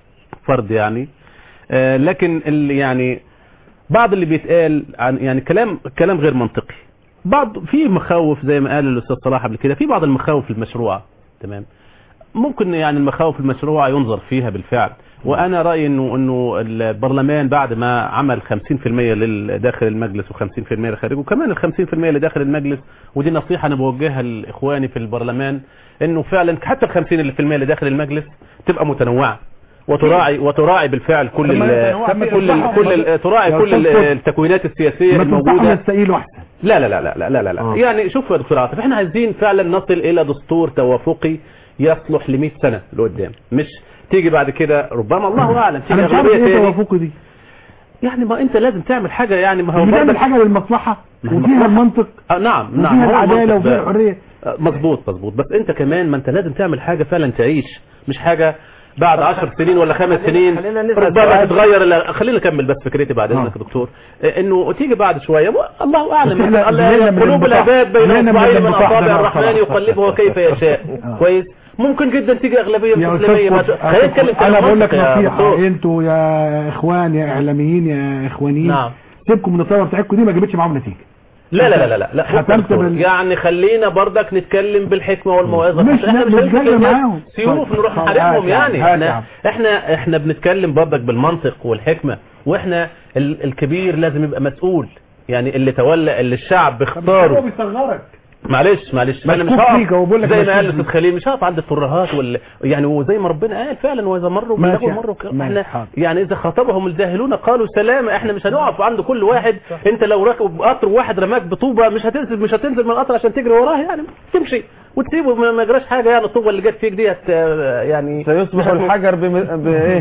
فرد يعني آه، لكن اللي يعني بعض اللي بيتقال عن يعني كلام كلام غير منطقي بعض في مخاوف زي ما قال الاستاذ صلاح قبل كده في بعض المخاوف المشروعه تمام ممكن يعني المخاوف المشروعه ينظر فيها بالفعل وانا رايي انه انه البرلمان بعد ما عمل 50% لل- داخل المجلس و50% لخارجه وكمان ال 50% اللي داخل المجلس ودي نصيحه انا بوجهها لاخواني في البرلمان انه فعلا حتى ال 50% اللي داخل المجلس تبقى متنوعه وتراعي وتراعي بالفعل كل طب ما ال يتنوع في كل ال إصلاحهم. كل ال تراعي يا كل ال- أستاذ قطب. التكوينات السياسيه ما تنصحهم الموجوده يستقيلوا احسن لا لا لا لا لا لا لا, لا. آه. يعني شوف يا دكتور عاطف احنا عايزين فعلا نصل الى دستور توافقي يصلح ل 100 سنه لقدام مش تيجي بعد كده ربما الله اعلم تيجي انا مش عارف اغلبيه ايه تاني توافقي دي يعني ما انت لازم تعمل حاجه يعني ما هو بنعمل برضك- حاجه للمصلحه ما هي وفيها مصلحة. المنطق آه نعم وفيها نعم هو العدالة المنطق وفيها ده. الحرية. آه، مظبوط مظبوط بس انت كمان ما انت لازم تعمل حاجه فعلا تعيش مش حاجه بعد 10 سنين ولا خمس سنين خلينا نسأل ربما سؤال. تتغير ال- خلينا نكمل بس فكرتي بعد آه. اذنك يا دكتور آه، انه تيجي بعد شويه الله اعلم بس إحنا الله- زهقنا من قلوب الانبطاح. العباد بين زهقنا من اصبعين من الانبطاح ده اصابع بقى الرحمن بصراحة. يقلبه كيف يشاء كويس ممكن جدا تيجي اغلبيه يا مسلميه ما- أستاذ خلينا نتكلم قطب، انا كلام بقول لك منطقي يا نصيحه دكتور. انتوا يا اخوان يا اعلاميين يا اخوانيين نعم. سيبكم من الثوره بتاعتكم دي ما جابتش معاهم نتيجه لا لا لا لا لا, لا. بص يا ختمت دكتور، بال- يعني خلينا برضك نتكلم بالحكمه والموعظه مش- عشان احنا مش هنمسك جاية الناس معاهم. سيوف طيب. نروح طيب. نحاربهم هات يا عم، يعني هات يا احنا عم. احنا احنا بنتكلم برضك بالمنطق والحكمه واحنا ال- الكبير لازم يبقى مسؤول يعني اللي تولى اللي الشعب هو بيختاره بيصغرك معلش معلش انا مش مشكوك هقف فيك هو بيقول لك زي ما مشكوك قال فيك. الاستاذ خليل مش هقف عند الترهات وال يعني وزي ما ربنا قال فعلا واذا مروا ماشي بلغوا يا مروا عم. ماشي، احنا حاضر. يعني اذا خاطبهم الجاهلون قالوا سلاما احنا مش هنقف عند كل واحد انت لو راكب قطر وواحد رماك بطوبه مش هتنزل مش هتنزل من القطر عشان تجري وراه يعني تمشي وتسيبه ما ما يجراش حاجه يعني الطوبه اللي جت فيك دي هت يعني سيصبح الحجر بم... بايه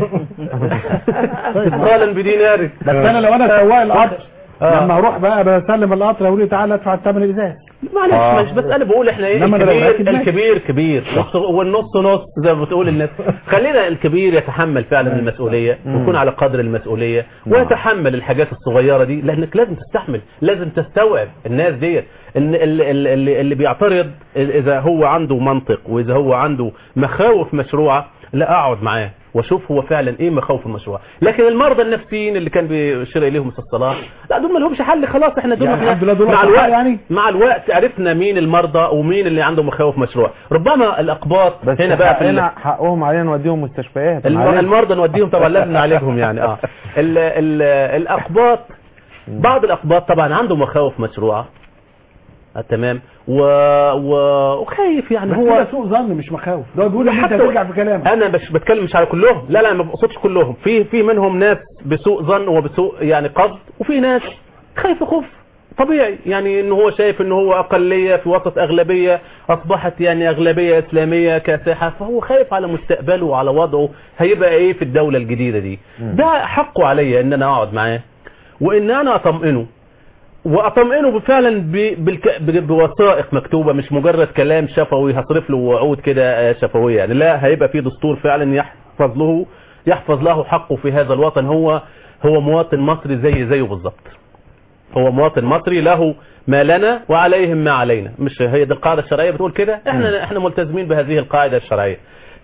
قالا بدينار بس انا لو انا سواق القطر آه. لما اروح بقى بسلم القطر اقول لي تعالى ادفع الثمن الازاز معلش آه. مش بس انا بقول احنا ايه إنما أنا لو الكبير راكب ماشي. الكبير كبير نص والنص نص زي ما بتقول الناس خلينا الكبير يتحمل فعلا المسؤوليه ويكون على قدر المسؤوليه ويتحمل الحاجات الصغيره دي لانك لازم تستحمل لازم تستوعب الناس ديت ان اللي, اللي, اللي بيعترض اذا هو عنده منطق واذا هو عنده مخاوف مشروعه لا اقعد معاه واشوف هو فعلا ايه مخاوف المشروع لكن المرضى النفسيين اللي كان بيشير اليهم استاذ صلاح لا دول ما لهمش حل خلاص احنا دول يعني إحنا الحمد لله دول مع أصحاب الوقت يعني؟ مع الوقت عرفنا مين المرضى ومين اللي عنده مخاوف مشروع ربما الاقباط بس هنا بقى في ال- حقنا حقهم علينا نوديهم مستشفيات الم- معلش. المرضى نوديهم طبعا لازم نعالجهم يعني اه ال ال الاقباط بعض الاقباط طبعا عنده مخاوف مشروعه آه تمام و... و... وخايف يعني بس هو ده سوء ظن مش مخاوف ده بيقول ان انت حتى- ترجع في كلامك انا مش بتكلم مش على كلهم لا لا ما بقصدش كلهم في في منهم ناس بسوء ظن وبسوء يعني قصد وفي ناس خايف خوف طبيعي يعني ان هو شايف ان هو اقليه في وسط اغلبيه اصبحت يعني اغلبيه اسلاميه كاسحه فهو خايف على مستقبله وعلى وضعه هيبقى ايه في الدوله الجديده دي ده حقه عليا ان انا اقعد معاه وان انا اطمئنه واطمئنه فعلا ب- بالك... ب- بوثائق مكتوبه مش مجرد كلام شفوي هصرف له وعود كده آه، شفويه يعني لا هيبقى في دستور فعلا يحفظ له يحفظ له حقه في هذا الوطن هو هو مواطن مصري زي زيه بالظبط هو مواطن مصري له ما لنا وعليهم ما علينا مش هي دي القاعده الشرعيه بتقول كده احنا احنا ملتزمين بهذه القاعده الشرعيه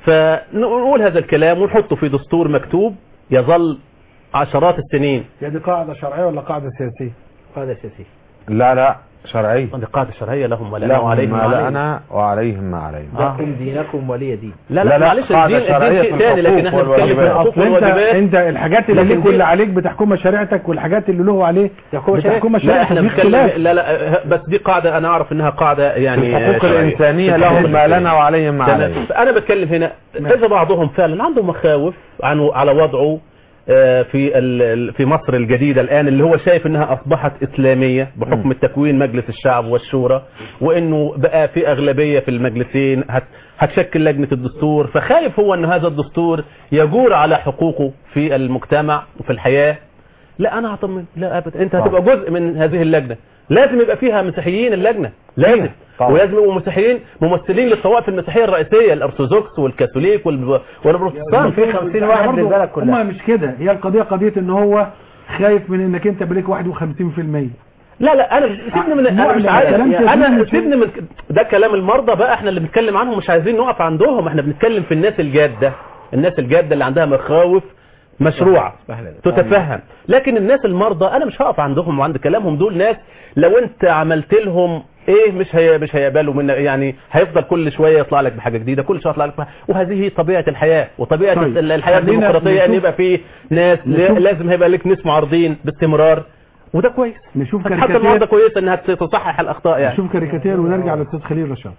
فنقول هذا الكلام ونحطه في دستور مكتوب يظل عشرات السنين هي دي قاعده شرعيه ولا قاعده سياسيه قاعده سياسيه لا لا شرعي دي قاعده شرعيه لهم ما لنا لهم وعليهم ما ما علينا لنا وعليهم ما علينا لكم دينكم ولي دين لا لا، لا لا، معلش قاعدة الدين شرعية الدين في شيء ثاني لكن الحقوق احنا بنتكلم في والواجبات. الحقوق اصل انت والواجبات انت الحاجات اللي لكن ليك واللي دي- عليك بتحكمها شريعتك والحاجات اللي له عليه بتحكمها لا شريعتك احنا في بنتكلم اختلاف لا لا بس دي قاعده انا اعرف انها قاعده يعني الحقوق شرعية. الإنسانية في لهم الحقوق ما الإنسانية. لنا وعليهم ما تمام. علينا فانا بتكلم هنا اذا بعضهم فعلا عنده مخاوف عن على وضعه آه، في ال- في مصر الجديدة الآن اللي هو شايف انها اصبحت اسلامية بحكم التكوين مجلس الشعب والشورى وانه بقى في اغلبية في المجلسين هت- هتشكل لجنة الدستور فخايف هو ان هذا الدستور يجور على حقوقه في المجتمع وفي الحياة لا انا هطمن لا ابدا انت هتبقى جزء من هذه اللجنة لازم يبقى فيها مسيحيين اللجنة لازم طبعا. ولازم يبقوا مسيحيين ممثلين للطوائف المسيحية الرئيسية الارثوذكس والكاثوليك والب- والبروتستانت في 50 واحد برضو للبلد كلها هم مش كده هي القضيه قضيه ان هو خايف من انك انت بليك 51% لا لا انا سيبني من انا مش لا، عايز كلام سياسي انا مش- سيبني من ده كلام المرضى بقى احنا اللي بنتكلم عنهم مش عايزين نقف عندهم احنا بنتكلم في الناس الجاده الناس الجاده اللي عندها مخاوف مشروعه تتفهم لكن الناس المرضى انا مش هقف عندهم وعند كلامهم دول ناس لو انت عملت لهم ايه مش هي مش هيقبلوا منك يعني هيفضل كل شويه يطلع لك بحاجه جديده كل شويه يطلع لك بحاجة وهذه طبيعه الحياه وطبيعه طيب. الحياه خلينا الديمقراطيه ان نشوف- يبقى في ناس نشوف- لازم هيبقى لك ناس معارضين باستمرار وده كويس نشوف حتى كاريكاتير النهارده كويسه انها تصحح الاخطاء يعني نشوف كاريكاتير ونرجع للاستاذ خليل رشاد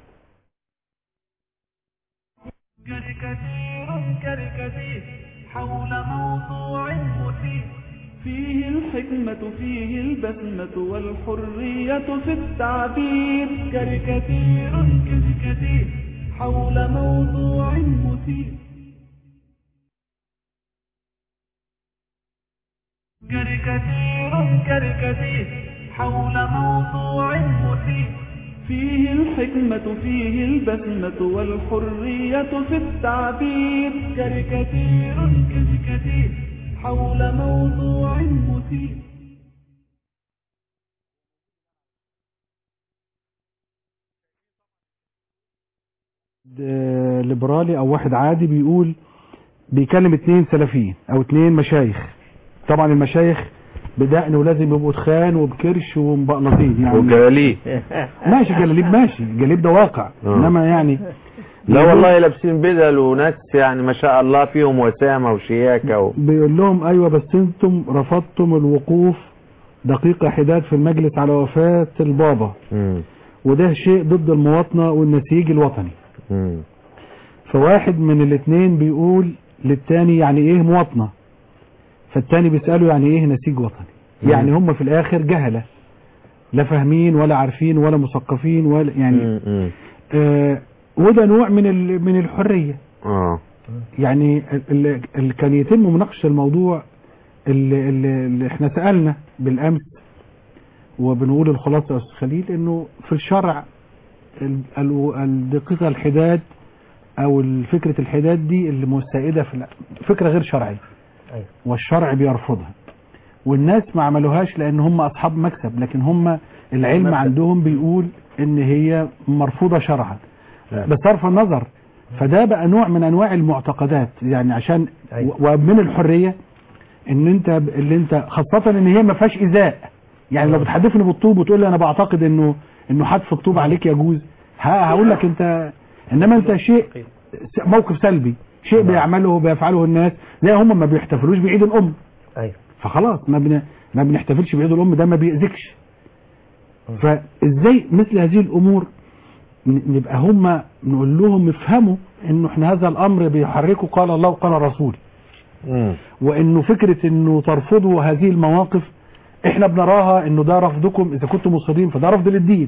كاريكاتير كاريكاتير حول موضوع مثير فيه الحكمة فيه البسمة والحرية في التعبير كاريكاتير كاريكاتير حول موضوع مثير كاريكاتير كاريكاتير حول موضوع مثير فيه الحكمة فيه البسمة والحرية في التعبير كاريكاتير كاريكاتير حول موضوع مثير آه، ليبرالي او واحد عادي بيقول بيكلم اتنين سلفيين او اتنين مشايخ طبعا المشايخ بدقن ولازم يبقوا تخان وبكرش ومبقلطين يعني وجلاليه ماشي جلاليب ماشي جلاليب ده واقع آه. انما يعني لا والله لابسين بدل وناس يعني ما شاء الله فيهم وسامة وشياكة و... بيقول لهم ايوه بس انتم رفضتم الوقوف دقيقة حداد في المجلس على وفاة البابا مم. وده شيء ضد المواطنة والنسيج الوطني مم. فواحد من الاثنين بيقول للتاني يعني ايه مواطنة فالتاني بيسأله يعني ايه نسيج وطني مم. يعني هم في الاخر جهلة لا فاهمين ولا عارفين ولا مثقفين ولا يعني مم. مم. آه وده نوع من ال- من الحرية اه يعني اللي اللي كان يتم مناقشة الموضوع اللي, اللي, اللي احنا سألنا بالأمس وبنقول الخلاصة يا أستاذ خليل انه في الشرع ال- ال- الدقيقة الحداد او فكرة الحداد دي اللي مسائدة في الع- فكرة غير شرعية أيوة. والشرع بيرفضها والناس ما عملوهاش لان هم اصحاب مكسب لكن هم العلم مبدأ. عندهم بيقول ان هي مرفوضة شرعا نعم. بصرف النظر فده بقى نوع من انواع المعتقدات يعني عشان و- ومن الحريه ان انت ب- اللي انت خاصه ان هي ما فيهاش ايذاء يعني لو بتحدفني بالطوب وتقول لي انا بعتقد انه انه حدف الطوب عليك يجوز ها هقول لك انت انما انت شيء س- موقف سلبي شيء بيعمله بيفعله الناس زي هم ما بيحتفلوش بعيد الام ايوه فخلاص ما بن... ما بنحتفلش بعيد الام ده ما بيأذكش فازاي مثل هذه الامور ن- نبقى هم نقول لهم افهموا انه احنا هذا الامر بيحركه قال الله وقال الرسول وانه فكرة انه ترفضوا هذه المواقف احنا بنراها انه ده رفضكم اذا كنتم مصرين فده رفض للدين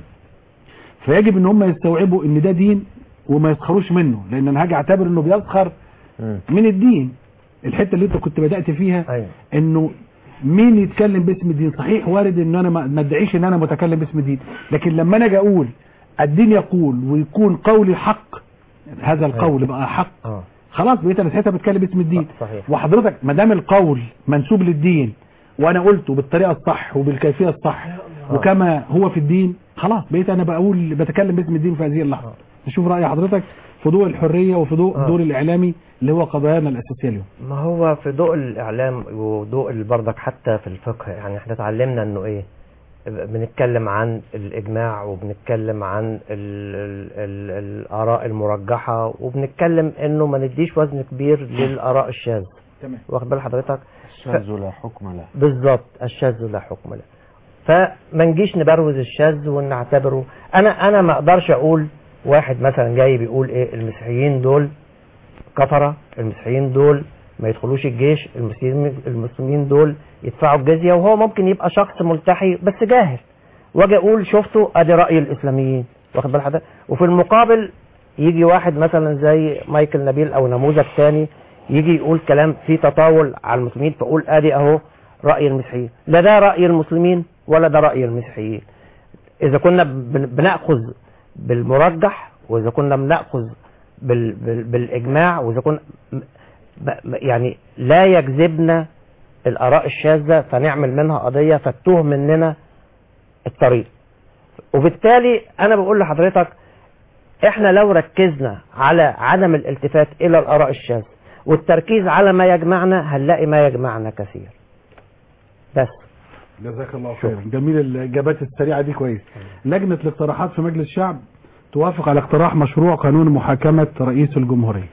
فيجب ان هم يستوعبوا ان ده دين وما يسخروش منه لان انا هاجي اعتبر انه بيسخر من الدين الحته اللي انت كنت بدات فيها أيوة. انه مين يتكلم باسم الدين صحيح وارد ان انا ما ما ادعيش ان انا متكلم باسم الدين لكن لما انا اجي اقول الدين يقول ويكون قولي حق هذا القول بقى حق اه خلاص بقيت انا ساعتها بتكلم باسم الدين صحيح وحضرتك ما دام القول منسوب للدين وانا قلته بالطريقه الصح وبالكيفيه الصح وكما هو في الدين خلاص بقيت انا بقول بتكلم باسم الدين في هذه اللحظه نشوف راي حضرتك في ضوء الحريه وفي ضوء آه. الدور الاعلامي اللي هو قضايانا الاساسيه اليوم ما هو في ضوء الاعلام وضوء برضك حتى في الفقه يعني احنا اتعلمنا انه ايه بنتكلم عن الاجماع وبنتكلم عن ال ال ال الاراء المرجحه وبنتكلم انه ما نديش وزن كبير للاراء الشاذ تمام واخد بال حضرتك الشاذ لا حكم له بالظبط الشاذ لا حكم له فما نجيش نبروز الشاذ ونعتبره انا انا ما اقدرش اقول واحد مثلا جاي بيقول ايه المسيحيين دول كفره المسيحيين دول ما يدخلوش الجيش المسلمين المسلمين دول يدفعوا الجزيه وهو ممكن يبقى شخص ملتحي بس جاهل واجي اقول شفتوا ادي راي الاسلاميين واخد بال حضرتك وفي المقابل يجي واحد مثلا زي مايكل نبيل او نموذج تاني يجي يقول كلام فيه تطاول على المسلمين فاقول ادي اهو راي المسيحيين لا ده راي المسلمين ولا ده راي المسيحيين اذا كنا بن- بناخذ بالمرجح واذا كنا بناخذ بال بال بالاجماع واذا كنا م- ب- يعني لا يجذبنا الاراء الشاذه فنعمل منها قضيه فتوه مننا الطريق وبالتالي انا بقول لحضرتك احنا لو ركزنا على عدم الالتفات الى الاراء الشاذه والتركيز على ما يجمعنا هنلاقي ما يجمعنا كثير بس جزاك الله خيرا جميل الاجابات السريعه دي كويس لجنه الاقتراحات في مجلس الشعب توافق على اقتراح مشروع قانون محاكمه رئيس الجمهوريه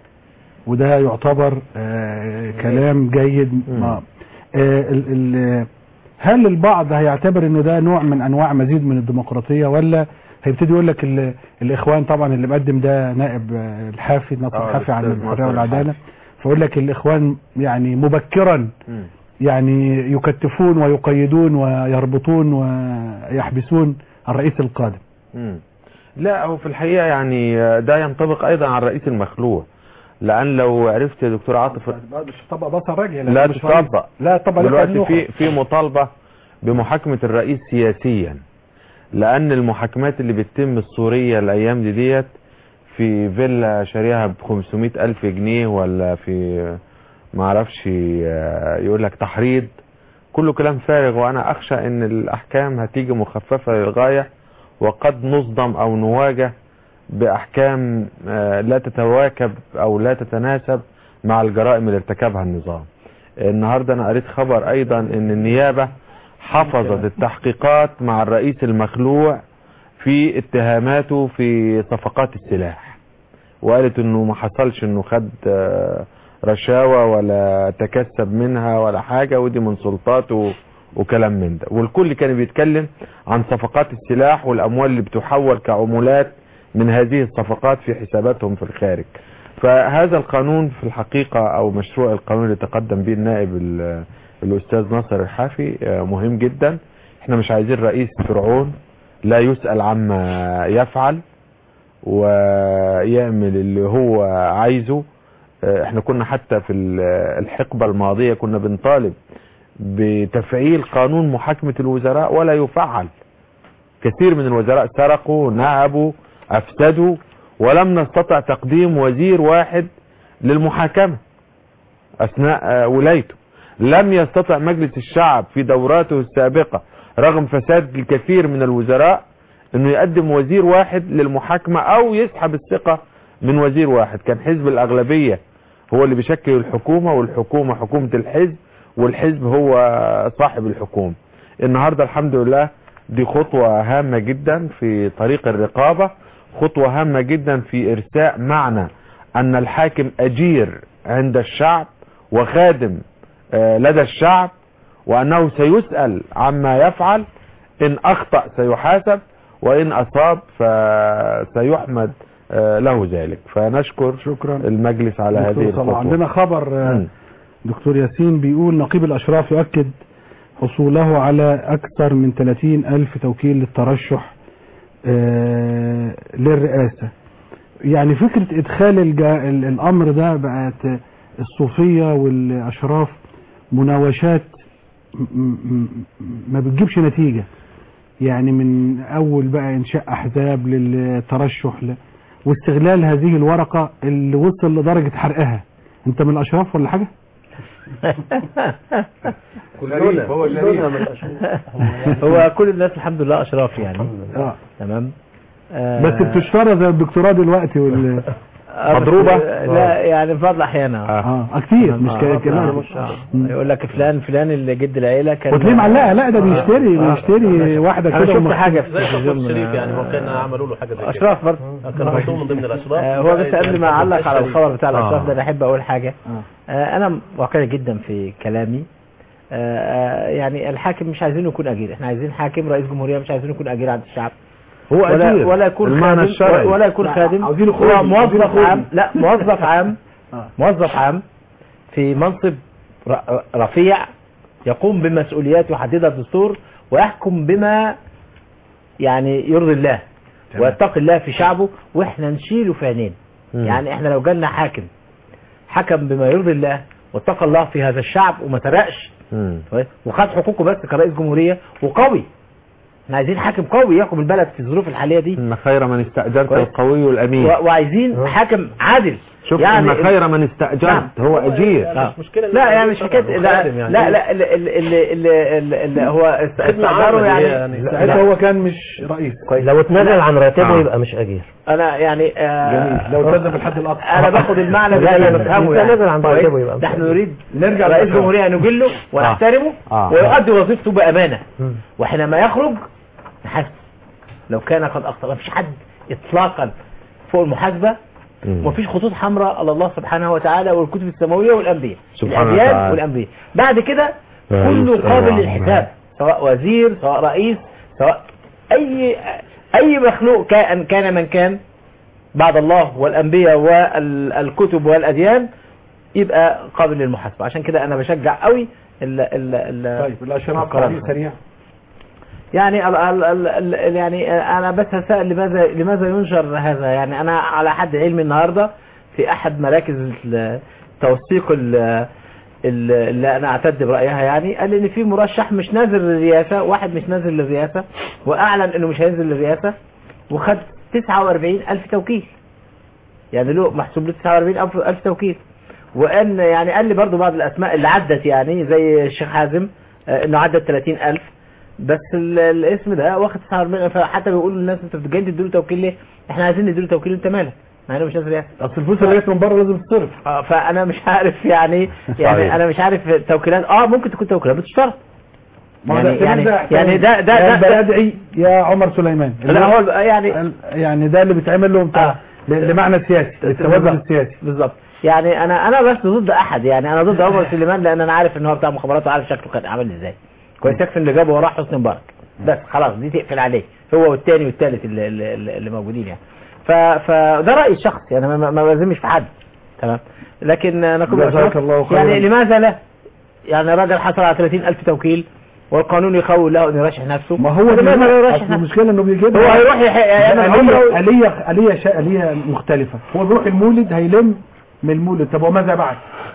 وده يعتبر آه كلام جيد آه ال ال هل البعض هيعتبر ان ده نوع من انواع مزيد من الديمقراطيه ولا هيبتدي يقول لك ال- الاخوان طبعا اللي مقدم ده نائب آه، الحافي ناصر آه، الحافي عن الأستاذ الحريه ناصر والعداله فيقول لك الاخوان يعني مبكرا مم. يعني يكتفون ويقيدون ويربطون ويحبسون الرئيس القادم مم. لا هو في الحقيقة يعني ده ينطبق أيضا على الرئيس المخلوع لأن لو عرفت يا دكتور عاطف مش طبق بصر راجل لا مش رئيس. تطبق لا طبق دلوقتي في في مطالبة بمحاكمة الرئيس سياسيا لأن المحاكمات اللي بتتم السورية الأيام دي ديت في فيلا شاريها ب 500 ألف جنيه ولا في ما اعرفش آه، يقول لك تحريض كله كلام فارغ وأنا أخشى إن الأحكام هتيجي مخففة للغاية وقد نصدم أو نواجه بأحكام آه، لا تتواكب أو لا تتناسب مع الجرائم اللي ارتكبها النظام النهاردة أنا قريت خبر أيضا إن النيابة حفظت التحقيقات مع الرئيس المخلوع في اتهاماته في صفقات السلاح وقالت انه ما حصلش انه خد آه، رشاوى ولا تكسب منها ولا حاجة ودي من سلطاته وكلام من ده والكل كان بيتكلم عن صفقات السلاح والاموال اللي بتحول كعمولات من هذه الصفقات في حساباتهم في الخارج فهذا القانون في الحقيقة او مشروع القانون اللي تقدم به النائب ال- الاستاذ ناصر الحافي آه، مهم جدا احنا مش عايزين رئيس فرعون لا يسأل عما يفعل ويعمل اللي هو عايزه آه، احنا كنا حتى في ال- الحقبة الماضية كنا بنطالب بتفعيل قانون محاكمة الوزراء ولا يفعل كثير من الوزراء سرقوا نهبوا افسدوا ولم نستطع تقديم وزير واحد للمحاكمة اثناء آه، ولايته لم يستطع مجلس الشعب في دوراته السابقة رغم فساد الكثير من الوزراء انه يقدم وزير واحد للمحاكمة او يسحب الثقة من وزير واحد كان حزب الأغلبية هو اللي بيشكل الحكومة والحكومة حكومة الحزب والحزب هو صاحب الحكومة النهاردة الحمد لله دي خطوة هامة جدا في طريق الرقابة خطوة هامة جدا في إرساء معنى أن الحاكم أجير عند الشعب وخادم آه، لدى الشعب وأنه سيسأل عما يفعل إن أخطأ سيحاسب وإن أصاب فسيحمد آه، له ذلك فنشكر شكرا المجلس على هذه دكتور صلاح. الخطوة عندنا خبر آه، مم. دكتور ياسين بيقول نقيب الأشراف يؤكد حصوله على أكثر من 30 ألف توكيل للترشح آه، للرئاسة يعني فكرة إدخال الجا... ال- الأمر ده بقت الصوفية والأشراف مناوشات م- م- ما بتجيبش نتيجة يعني من أول بقى إنشاء أحزاب للترشح ل... واستغلال هذه الورقة اللي وصل لدرجة حرقها أنت من الأشراف ولا حاجة؟ كلنا هو كلنا من الأشراف. هو كل الناس الحمد لله اشراف يعني آه. تمام آه، بس بتشترى زي الدكتوراه دلوقتي وال آه، بس- مضروبة؟ لا يعني بفضل احيانا اه كتير مش آه، كده آه، كده مش- آه. يقول لك فلان فلان اللي جد العيله كان وتلاقيه معلقه لا ده بيشتري آه. بيشتري واحده انا كده شفت ومخ- حاجه في زي الشريف التلفزيون يعني هو كان عملوا له حاجه زي كده اشراف برضه كان محطوط من ضمن الاشراف آه، هو بس قبل ما اعلق على الخبر بتاع الاشراف آه. ده انا احب اقول حاجه آه، انا واقعي جدا في كلامي آه، آه، يعني الحاكم مش عايزينه يكون اجير احنا عايزين حاكم رئيس جمهوريه مش عايزينه يكون اجير عند الشعب هو ولا أجير. ولا يكون المعنى خادم الشرعي. ولا يكون لا، خادم عاوزينه هو خادم، عاوزينه موظف خادم. عام لا موظف عام موظف عام في منصب ر- رفيع يقوم بمسؤوليات يحددها الدستور ويحكم بما يعني يرضي الله ويتقي الله في شعبه واحنا نشيله في عينين يعني احنا لو جالنا حاكم حكم بما يرضي الله واتقى الله في هذا الشعب وما سرقش مم. وخد حقوقه بس كرئيس جمهوريه وقوي احنا عايزين حاكم قوي يحكم البلد في الظروف الحاليه دي إن خير من استأجرت كويس. القوي الأمين و- وعايزين حاكم عادل شوف يعني إن خير من استأجرت هو أجير آه. لا يعني مش حكايه لا لا لا اللي اللي اللي اللي اللي هو استعماره يعني ساعتها هو كان مش رئيس كويس لو اتنازل عن راتبه آه. يبقى مش اجير انا يعني آه جميل لو التزم بالحد الاقصى انا باخد المعنى لا، ده لا، بفهمه لا، نزل عن كويس؟ راتبه يبقى مش نحن نريد نرجع رئيس للأشراف. جمهوريه نجله ونحترمه آه. ويؤدي وظيفته بامانه وحينما يخرج نحاسبه لو كان قد اخطا ما فيش حد اطلاقا فوق المحاسبه ومفيش خطوط حمراء على الله سبحانه وتعالى والكتب السماويه والانبياء سبحانه الاديان وتعالى. والانبياء بعد كده لا كله يسأل قابل عما للحساب سواء وزير سواء رئيس سواء اي اي مخلوق كان كان من كان بعد الله والانبياء والكتب والاديان يبقى قابل للمحاسبه عشان كده انا بشجع قوي ال ال ال طيب الاشراف القرار. تعليق سريع يعني ال ال ال ال يعني انا بس هسأل لماذا لماذا ينشر هذا يعني انا على حد علمي النهارده في احد مراكز ال- توثيق ال- ال- اللي انا اعتد برايها يعني قال ان في مرشح مش نازل للرئاسه واحد مش نازل للرئاسه واعلن انه مش هينزل للرئاسه وخد 49 الف توكيل يعني له محسوب له 49 الف الف توكيل وان يعني قال لي برضو بعض الاسماء اللي عدت يعني زي الشيخ حازم آه، انه عدت 30 الف بس ال- الاسم ده واخد 49 الف حتى بيقولوا للناس انت جاي تديله توكيل ليه احنا عايزين نديله توكيل انت مالك مع انه مش نازل رئاسه اصل الفلوس اللي جت من بره لازم تتصرف اه فانا مش عارف يعني يعني صحيح. انا مش عارف توكيلات اه ممكن تكون توكيلات بتشترط ما هو يعني ده يعني ده يعني ده ده يا ده, ده بدعي يا عمر سليمان لا هو يعني يعني ده اللي بيتعمل له بتاع ل- لمعنى سياسي التوازن بالظبط. السياسي بالظبط يعني انا انا بس ضد احد يعني انا ضد عمر سليمان لان انا عارف ان هو بتاع مخابرات وعارف شكله كان عامل ازاي كويس يكفي اللي جابه وراه حسني مبارك بس خلاص دي تقفل عليه هو والتاني والتالت اللي, اللي, اللي موجودين يعني ف فده رايي الشخصي انا ما- ما بلزمش في حد تمام لكن نقول جزاك الأشراف، الله خيرا. يعني لماذا لا يعني راجل حصل على 30000 توكيل والقانون يخول له ان يرشح نفسه ما هو لماذا لا بيقول- يرشح أصل نفسه المشكله انه بيجيب هو هيروح يح- يعمل عمره آلية آلية آلية شا- آلية مختلفة هو بيروح المولد هيلم من المولد طب وماذا بعد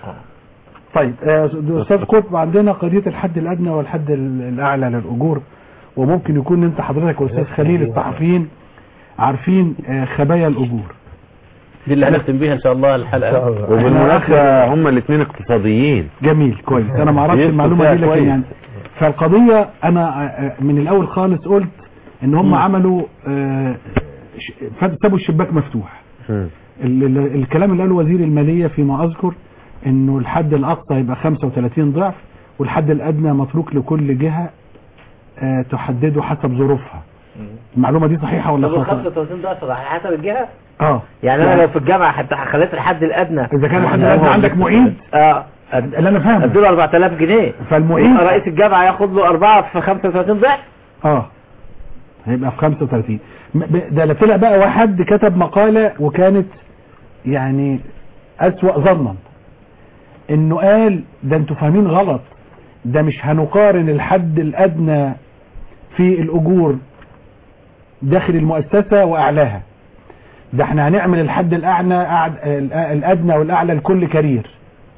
طيب آه، استاذ قطب عندنا قضية الحد الادنى والحد ال- الاعلى للاجور وممكن يكون انت حضرتك واستاذ خليل الصحفيين عارفين آه، خبايا الاجور دي اللي هنختم بيها ان شاء الله الحلقه وبالمناسبة هما الاثنين اقتصاديين جميل كويس انا ما اعرفش يدخل المعلومه فيها دي لكن كويس. يعني فالقضيه انا آه، من الاول خالص قلت ان هم عملوا آه، ش- سابوا الشباك مفتوح ال- ال- الكلام اللي قاله وزير المالية فيما أذكر إنه الحد الأقصى يبقى 35 ضعف والحد الأدنى متروك لكل جهة آه، تحدده حسب ظروفها المعلومة دي صحيحة ولا طب خاطئة؟ 35 ضعف على حسب الجهة اه يعني انا لو في الجامعة حتى خليت الحد الادنى إذا كان الحد الأدنى عندك معيد اه اللي أنا فاهمه اديله 4000 جنيه فالمعيد يبقى رئيس الجامعة ياخد له أربعة في 35 ضعف اه هيبقى في 35 م- ب- ده طلع بقى واحد كتب مقالة وكانت يعني أسوأ ظنا انه قال ده انتوا فاهمين غلط ده مش هنقارن الحد الادنى في الاجور داخل المؤسسة واعلاها ده احنا هنعمل الحد الاعلى أعد- الادنى والاعلى لكل كارير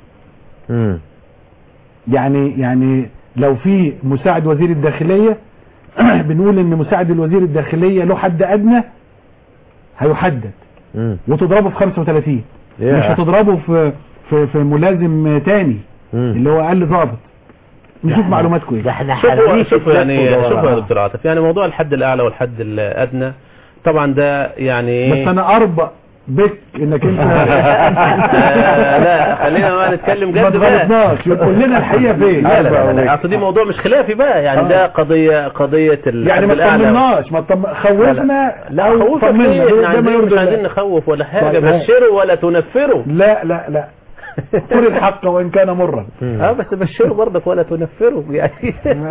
يعني يعني لو في مساعد وزير الداخلية بنقول ان مساعد الوزير الداخلية له حد ادنى هيحدد وتضربه في 35 ياه. مش هتضربه في في, في ملازم تاني اللي هو اقل ضابط نشوف معلوماتكم ايه شوفوا شوفوا يعني شوفوا يا دكتور عاطف يعني موضوع الحد الاعلى والحد الادنى طبعا ده يعني بس انا اربق بك انك انت آه، لا خلينا بقى نتكلم ما جد بقى تغلطناش يقول لنا الحقيقه فين لا لا لا, لا. اصل دي موضوع مش خلافي بقى يعني آه. ده قضيه قضيه الحد يعني ما الأعلى. تطمناش ما تطم... خوفنا لا أو خوفك طمنا. ليه ده- احنا ده ما عايزين يرضي مش عايزين الله. نخوف ولا حاجه طيب. بشروا ولا تنفروا لا لا لا قل الحق وان كان مرا اه بس بشروا برضك ولا تنفروا يعني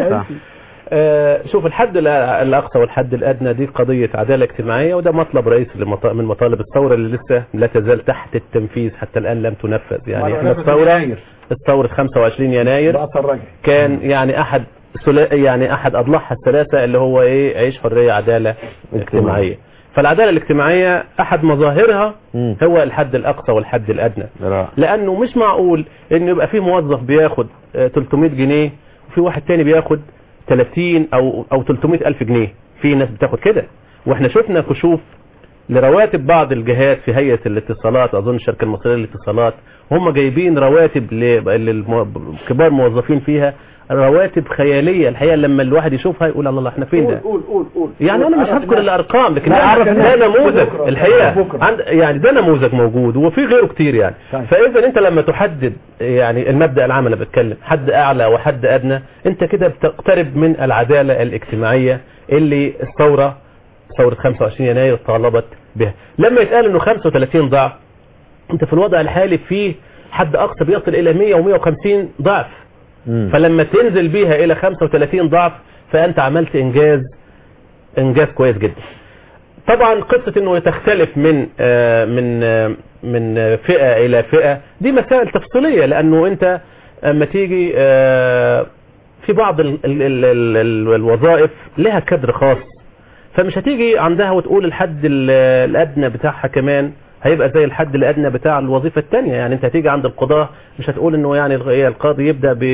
آه، شوف الحد الأ- الاقصى والحد الادنى دي قضيه عداله اجتماعيه وده مطلب رئيسي لمط- من مطالب الثوره اللي لسه لا تزال تحت التنفيذ حتى الان لم تنفذ يعني احنا نفذ الثوره يناير. الثوره 25 يناير رأس الرجل كان يعني احد سلا- يعني احد اضلاعها الثلاثه اللي هو ايه عيش حريه عداله اجتماعيه فالعداله الاجتماعيه احد مظاهرها هو الحد الاقصى والحد الادنى لانه مش معقول ان يبقى في موظف بياخد آه، 300 جنيه وفي واحد تاني بياخد 30 او او 300 الف جنيه في ناس بتاخد كده واحنا شفنا كشوف لرواتب بعض الجهات في هيئة الاتصالات اظن الشركة المصرية للاتصالات هم جايبين رواتب لكبار موظفين فيها رواتب خيالية الحقيقة لما الواحد يشوفها يقول الله الله احنا فين ده قول قول قول يعني انا مش هذكر الارقام لكن لا، ده, أعرف ده الناس. نموذج بكرة. الحقيقه بكرة. عند يعني ده نموذج موجود وفي غيره كتير يعني طيب. فاذا انت لما تحدد يعني المبدا العام انا بتكلم حد اعلى وحد ادنى انت كده بتقترب من العداله الاجتماعيه اللي الثوره ثوره 25 يناير طالبت بها لما يتقال انه 35 ضعف انت في الوضع الحالي فيه حد اقصى بيصل الى 100 و150 ضعف فلما تنزل بيها الى 35 ضعف فانت عملت انجاز انجاز كويس جدا طبعا قصة انه تختلف من آه، من آه، من آه، فئة الى فئة دي مسائل تفصيلية لانه انت اما تيجي آه، في بعض ال ال ال ال ال الوظائف لها كادر خاص فمش هتيجي عندها وتقول الحد ال- الادنى بتاعها كمان هيبقى زي الحد الادنى بتاع الوظيفه الثانيه يعني انت هتيجي عند القضاه مش هتقول انه يعني الغ- القاضي يبدا ب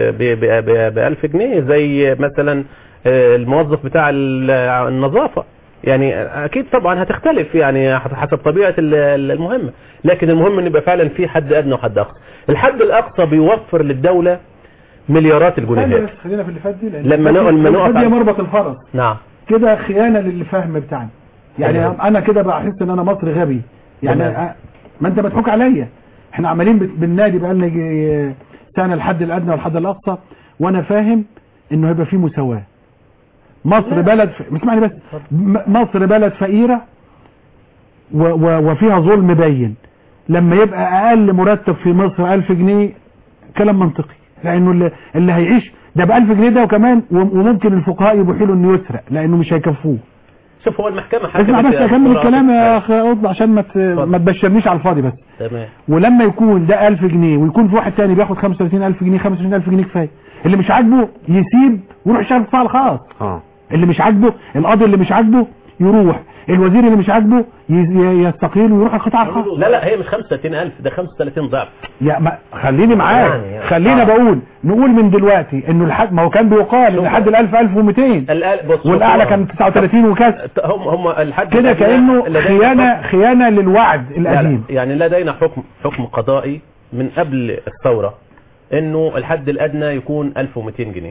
ب 1000 جنيه زي مثلا آه، الموظف بتاع ال- النظافه يعني اكيد طبعا هتختلف يعني حسب طبيعه ال- ال- المهمه لكن المهم ان يبقى فعلا في حد ادنى وحد اقصى الحد الاقصى بيوفر للدوله مليارات ثانية الجنيهات بس خلينا في اللي فات دي لأن لما نقل- لما نقف دي على- مربط الفرس نعم كده خيانة للفهم بتاعنا يعني تمام. انا كده بحس ان انا مصري غبي يعني تمام. أ- ما انت مضحوك عليا احنا عمالين بت- بالنادي بقالنا يجي سنه الحد الادنى والحد الاقصى وانا فاهم انه هيبقى فيه مساواه مصر بلد ف... اسمعني بس م- مصر بلد فقيره و... و... وفيها ظلم باين لما يبقى اقل مرتب في مصر 1000 جنيه كلام منطقي لانه اللي, اللي هيعيش ده ب 1000 جنيه ده وكمان و- وممكن الفقهاء يبيحوا له انه يسرق لانه مش هيكفوه شوف هو المحكمه اسمع حكمت بس يا اكمل دكتور الكلام عاطف. يا اخ قطب عشان ما ت- ما تبشرنيش على الفاضي بس تمام ولما يكون ده 1000 جنيه ويكون في واحد تاني بياخد 35000 جنيه 25000 جنيه كفايه اللي مش عاجبه يسيب ويروح يشتغل في القطاع الخاص اه اللي مش عاجبه القاضي اللي مش عاجبه يروح الوزير اللي مش عاجبه ي- ي- يستقيل ويروح القطاع الخاص لا لا هي مش 35000 ده 35 ضعف يا ما خليني معاك يعني- يعني- خلينا آه. بقول نقول من دلوقتي انه الحد ما هو كان بيقال ان لحد ال 1000 1200 الأقل- بص والاعلى بص- كان 39 وكسر هم هم الحد كده الأدنى كانه لدينا خيانه خيانه للوعد لا لا القديم يعني لدينا حكم حكم قضائي من قبل الثورة انه الحد الادنى يكون 1200 جنيه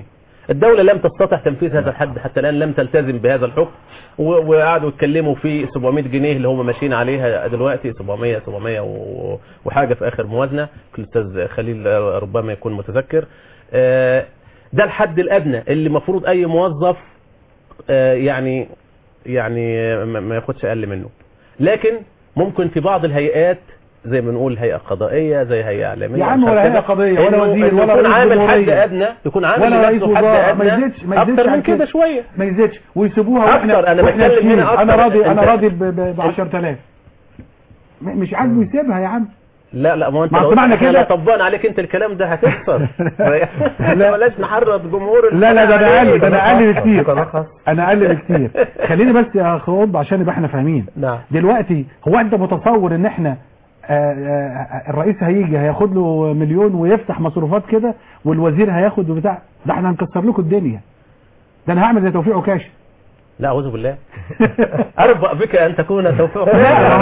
الدولة لم تستطع تنفيذ هذا الحد حتى الآن لم تلتزم بهذا الحكم و- وقعدوا يتكلموا في 700 جنيه اللي هم ماشيين عليها دلوقتي 700 700 و- وحاجة في آخر موازنة الأستاذ خليل ربما يكون متذكر آه، ده الحد الأدنى اللي المفروض أي موظف آه، يعني يعني ما ما ياخدش أقل منه لكن ممكن في بعض الهيئات زي ما نقول هيئة قضائية زي هيئة إعلامية يا عم مش ولا عارف هيئة كده. قضية ولا إنه- وزير إنه ولا يكون رئيس عامل حد جمهورية. أدنى يكون عامل ولا رئيس لنفسه حد وزراء ما أدنى يزيدش ما يزيدش أكتر عن من كده شوية ما يزيدش ويسيبوها واحنا أكتر، أنا واحنا بتكلم هنا كتير. أكتر. انا راضي انا أنت- راضي ب 10000 مش عاجبه يسيبها يا عم لا لا ما هو انت ما لو أصل معنى إحنا كده- لو طبقنا عليك انت الكلام ده هتخسر لا. بلاش نحرض جمهور لا لا ده انا اقل ده انا اقل بكتير ممكن انا اقل بكتير خليني بس يا اخوض عشان يبقى احنا فاهمين نعم دلوقتي هو انت متصور ان احنا آه، آه، الرئيس هيجي هياخد له مليون ويفتح مصروفات كده والوزير هياخد بتاع ده احنا هنكسر لكم الدنيا ده انا هعمل زي توفيق عكاشه لا اعوذ بالله ارفع بك ان تكون توفيق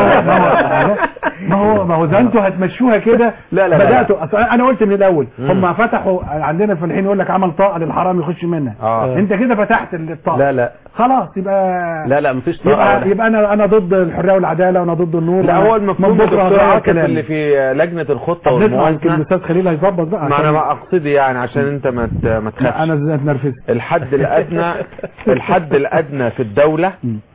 ما هو ما هو ده انتوا هتمشوها كده لا، لا، لا. بداتوا أصل انا قلت من الاول مم. هم فتحوا عندنا في الحين يقول لك عمل طاقه للحرام يخش منها آه. انت كده فتحت الطاقه لا لا خلاص يبقى لا لا مفيش طاقة يبقى, ولا- يبقى انا انا ضد الحريه والعداله وانا ضد النور لا وأنا هو المفهوم من يا بكره دكتور هغير عاطف كلامي. اللي في لجنة الخطة طب نسمع يمكن والموازنة الاستاذ خليل هيظبط بقى ما عشان- انا ما اقصدي يعني عشان انت ما ت- ما تخافش انا ازاي اتنرفزت الحد الادنى الحد الادنى في الدولة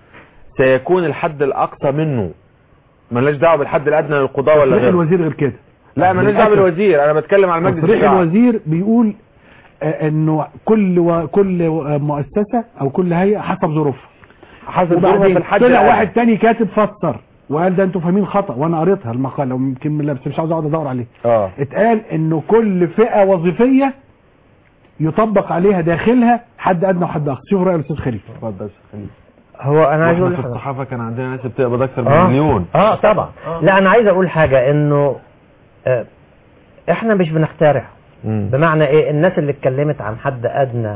سيكون الحد الاقصى منه مالناش دعوه بالحد الادنى للقضاء ولا تصريح غيره الوزير غير كده لا مالناش دعوه بالوزير انا بتكلم على المجلس تصريح الشعبي الوزير بيقول آه، انه كل و... كل و- مؤسسه او كل هيئه حسب ظروفها حسب ظروفها وبعدين في الحد طلع الأدنى. واحد تاني كاتب فسر وقال ده انتوا فاهمين خطا وانا قريتها المقاله ويمكن من بس مش عاوز اقعد ادور عليه اه اتقال انه كل فئه وظيفيه يطبق عليها داخلها حد ادنى وحد اقصى شوف راي الاستاذ خليل اتفضل خليل هو انا عايز واحنا اقول في لحضرتك الصحافه كان عندنا ناس بتقبض اكثر من اه مليون اه طبعا لا انا عايز اقول حاجه انه آه احنا مش بنخترع مم. بمعنى ايه الناس اللي اتكلمت عن حد ادنى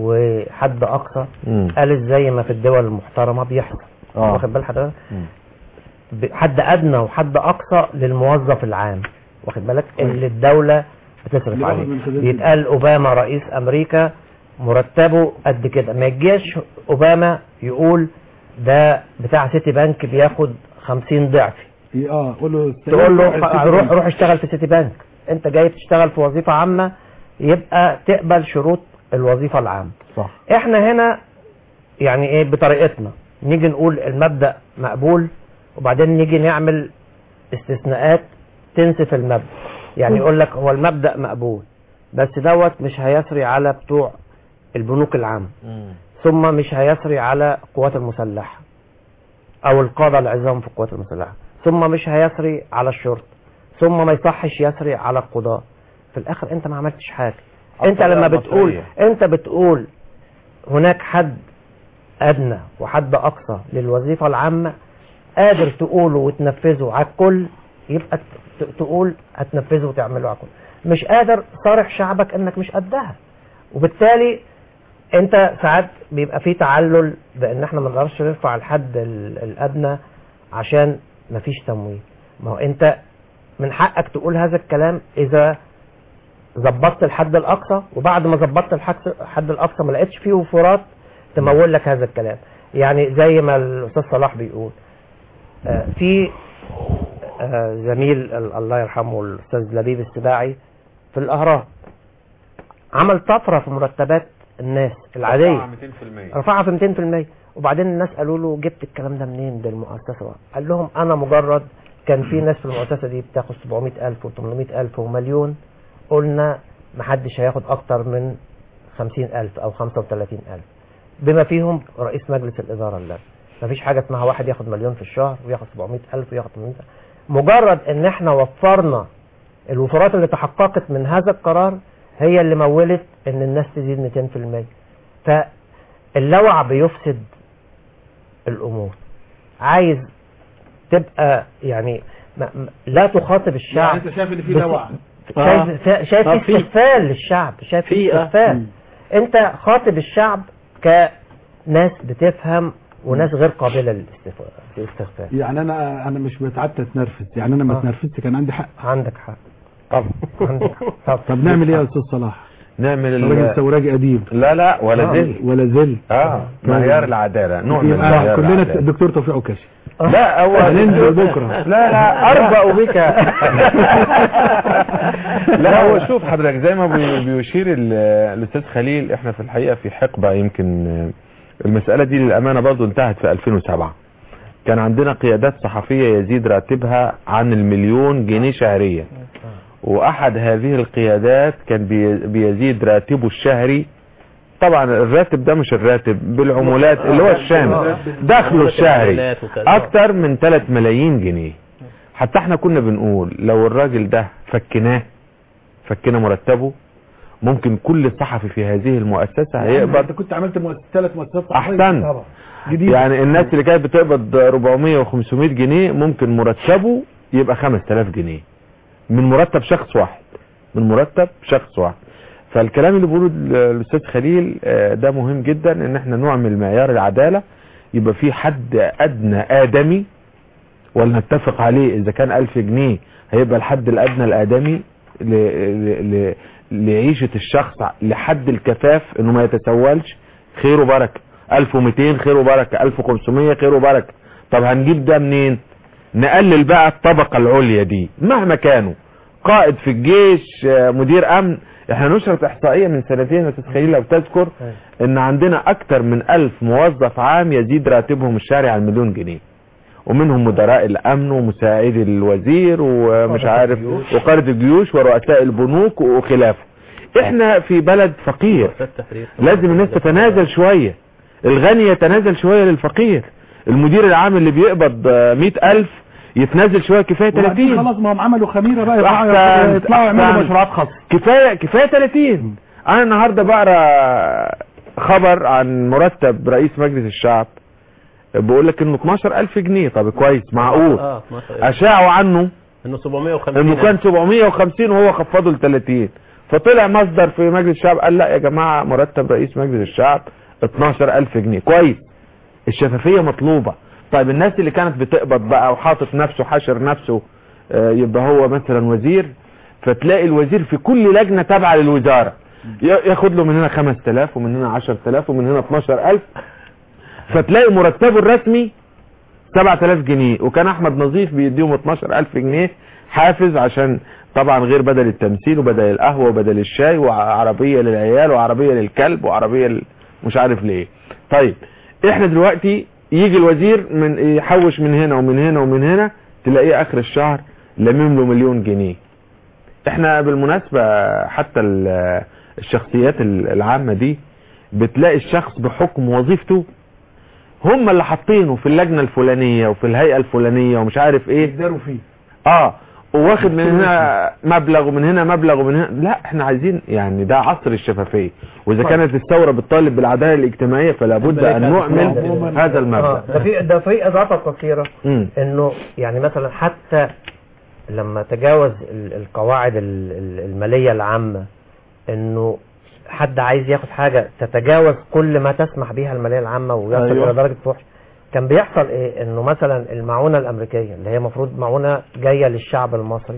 وحد اقصى مم. قالت زي ما في الدول المحترمه بيحصل آه. واخد بال حضرتك مم. ب- حد ادنى وحد اقصى للموظف العام واخد بالك اللي الدوله بتصرف اللي عليه بياخد من خزانة بيتقال اوباما رئيس امريكا مرتبه قد كده ما يجيش اوباما يقول ده بتاع سيتي بنك بياخد 50 ضعف اه قول له تقول له روح خ- روح روح اشتغل في سيتي بنك انت جاي تشتغل في وظيفه عامه يبقى تقبل شروط الوظيفه العامه صح احنا هنا يعني ايه بطريقتنا نيجي نقول المبدأ مقبول وبعدين نيجي نعمل استثناءات تنسف المبدأ يعني يقول لك هو المبدأ مقبول بس دوت مش هيسري على بتوع البنوك العامة ثم مش هيسري على القوات المسلحة او القادة العظام في القوات المسلحة ثم مش هيسري على الشرطة ثم ما يصحش يسري على القضاء في الاخر انت ما عملتش حاجة انت الطريقة لما بتقول المصرية. انت بتقول هناك حد ادنى وحد اقصى للوظيفة العامة قادر تقوله وتنفذه على الكل يبقى ت- تقول هتنفذه وتعمله على الكل مش قادر صارح شعبك انك مش قدها وبالتالي انت ساعات بيبقى في تعلل بان احنا ما نقدرش نرفع الحد ال- الادنى عشان مفيش تمويل ما هو انت من حقك تقول هذا الكلام اذا ظبطت الحد الاقصى وبعد ما ظبطت الحد الحد الاقصى ما لقيتش فيه وفرات تمول لك هذا الكلام يعني زي ما الاستاذ صلاح بيقول آه، في آه، زميل ال- الله يرحمه الاستاذ لبيب السباعي في الاهرام عمل طفره في مرتبات الناس العاديه رفعها في 200% وبعدين الناس قالوا له جبت الكلام ده منين ده المؤسسه قال لهم انا مجرد كان في ناس في المؤسسه دي بتاخد 700000 و800000 ومليون قلنا محدش هياخد اكتر من 50000 او 35000 بما فيهم رئيس مجلس الاداره اللي مفيش حاجه اسمها واحد ياخد مليون في الشهر وياخد 700000 وياخد 800000 مجرد ان احنا وفرنا الوفرات اللي تحققت من هذا القرار هي اللي مولت ان الناس تزيد 200% فاللوع بيفسد الامور عايز تبقى يعني ما ما- لا تخاطب الشعب يعني انت شايف ان في بس- لوع شايف آه. شايف آه، في في. استغفال للشعب شايف في، في آه. استغفال مم. انت خاطب الشعب كناس بتفهم وناس غير قابله للاستف- للاستغفال يعني انا انا مش بتعدى اتنرفز يعني انا ما آه. اتنرفزت كان عندي حق عندك حق طبعا عندك حق طبعا طب نعمل ايه يا استاذ صلاح نعمل راجل ال- ثوراجي قديم لا لا ولا آه، زل ولا زل اه معيار العداله نوع من يبقى معيار كلنا العدالة. الدكتور توفيق عكاشي لا هو هننزل بكره لا لا اربأ بك لا هو شوف حضرتك زي ما بي- بيشير ال- الاستاذ خليل احنا في الحقيقه في حقبه يمكن آه، المساله دي للامانه برضو انتهت في 2007 كان عندنا قيادات صحفيه يزيد راتبها عن المليون جنيه شهريا واحد هذه القيادات كان بي- بيزيد راتبه الشهري طبعا الراتب ده مش الراتب بالعمولات اللي هو الشامل دخله الشهري اكتر من 3 ملايين جنيه حتى احنا كنا بنقول لو الراجل ده فكناه فكنا مرتبه ممكن كل صحفي في هذه المؤسسة هيقبض انت كنت عملت مؤسسة ثلاث مؤسسات صحفية. احسن طبعا جديد يعني الناس اللي كانت بتقبض 400 و500 جنيه ممكن مرتبه يبقى 5000 جنيه من مرتب شخص واحد من مرتب شخص واحد فالكلام اللي بيقوله ال- الاستاذ خليل آه، ده مهم جدا ان احنا نعمل معيار العدالة يبقى في حد ادنى ادمي ولا نتفق عليه اذا كان 1000 جنيه هيبقى الحد الادنى الادمي ل... ل... ل... لعيشة الشخص لحد الكفاف انه ما يتسولش خير وبركة 1200 خير وبركة 1500 خير وبركة طب هنجيب ده منين نقلل بقى الطبقة العليا دي مهما كانوا قائد في الجيش آه، مدير امن احنا نشرت احصائية من سنتين يا استاذ خليل لو تذكر ان عندنا اكتر من الف موظف عام يزيد راتبهم الشهري عن مليون جنيه ومنهم مدراء الامن ومساعدي الوزير ومش عارف وقادة الجيوش ورؤساء البنوك وخلافه احنا في بلد فقير لازم الناس تتنازل شوية الغني يتنازل شوية للفقير المدير العام اللي بيقبض آه، مئة ألف يتنازل شوية كفاية وبعدين 30 خلاص ما هم عملوا خميرة بقى أحسن، يطلعوا يطلعوا يعملوا أحسن. مشروعات خاصة كفاية كفاية 30 انا النهاردة بقرا خبر عن مرتب رئيس مجلس الشعب بيقول لك انه 12000 جنيه طب كويس معقول اه 12 اشاعوا عنه انه 750 انه كان 750 وهو خفضه ل 30 فطلع مصدر في مجلس الشعب قال لا يا جماعة مرتب رئيس مجلس الشعب 12000 جنيه كويس الشفافية مطلوبة طيب الناس اللي كانت بتقبض بقى وحاطط نفسه حاشر نفسه آه، يبقى هو مثلا وزير فتلاقي الوزير في كل لجنة تابعة للوزارة ي- ياخد له من هنا 5000 ومن هنا 10000 ومن هنا 12000 فتلاقي مرتبه الرسمي 7000 جنيه وكان احمد نظيف بيديهم 12000 جنيه حافز عشان طبعا غير بدل التمثيل وبدل القهوه وبدل الشاي وعربيه للعيال وعربيه للكلب وعربيه ل- مش عارف ليه طيب احنا دلوقتي يجي الوزير من يحوش من هنا ومن هنا ومن هنا تلاقيه اخر الشهر لمم له مليون جنيه احنا بالمناسبة حتى ال- الشخصيات ال- العامة دي بتلاقي الشخص بحكم وظيفته هم اللي حاطينه في اللجنة الفلانية وفي الهيئة الفلانية ومش عارف ايه يقدروا فيه اه وواخد من هنا مبلغ ومن هنا مبلغ ومن هنا لا احنا عايزين يعني ده عصر الشفافية واذا طيب. كانت الثورة بتطالب بالعدالة الاجتماعية فلا بد ان نعمل هذا المبلغ آه، ده في ده في اضافه قصيره مم. انه يعني مثلا حتى لما تجاوز ال- القواعد ال- ال- الماليه العامه انه حد عايز ياخد حاجه تتجاوز كل ما تسمح بها الماليه العامه ويصل أيوة. الى درجه فحش كان بيحصل ايه انه مثلا المعونه الامريكيه اللي هي المفروض معونه جايه للشعب المصري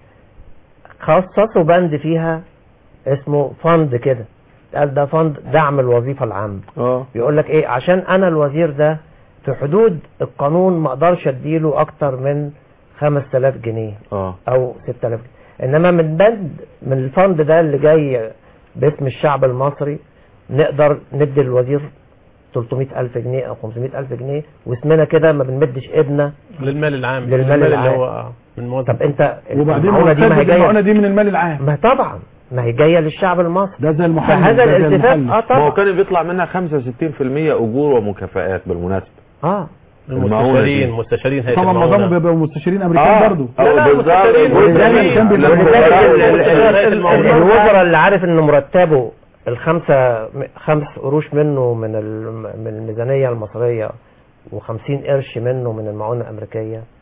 خصصوا بند فيها اسمه فند كده قال ده فند دعم الوظيفه العامه اه بيقول لك ايه عشان انا الوزير ده في حدود القانون ما اقدرش اديله اكتر من 5000 جنيه اه او 6000 جنيه انما من بند من الفند ده اللي جاي باسم الشعب المصري نقدر ندي الوزير 300000 جنيه او 500000 جنيه واسمنا كده ما بنمدش ايدنا للمال العام للمال اللي العام. هو آه، من موظف طب انت وبعدين المعونة دي ما هي المعونة جايه دي من المال العام ما طبعا ما هي جايه للشعب المصري ده زي المحلل فهذا ده زي الالتفات المحلل. اه ما طبعا هو كان بيطلع منها 65% اجور ومكافآت بالمناسبة اه المعونة دي. المستشارين مستشارين هيئة طبعا المعونة. معظمهم بيبقوا مستشارين امريكان اه برضه اه بالظبط ولذلك كان بيبقى ولذلك ال- ال- المستشار ال- الموضوع. الوزراء اللي عارف ان مرتبه الخمسة خمس قروش منه من الم- من الميزانية المصرية و50 قرش منه من المعونة الأمريكية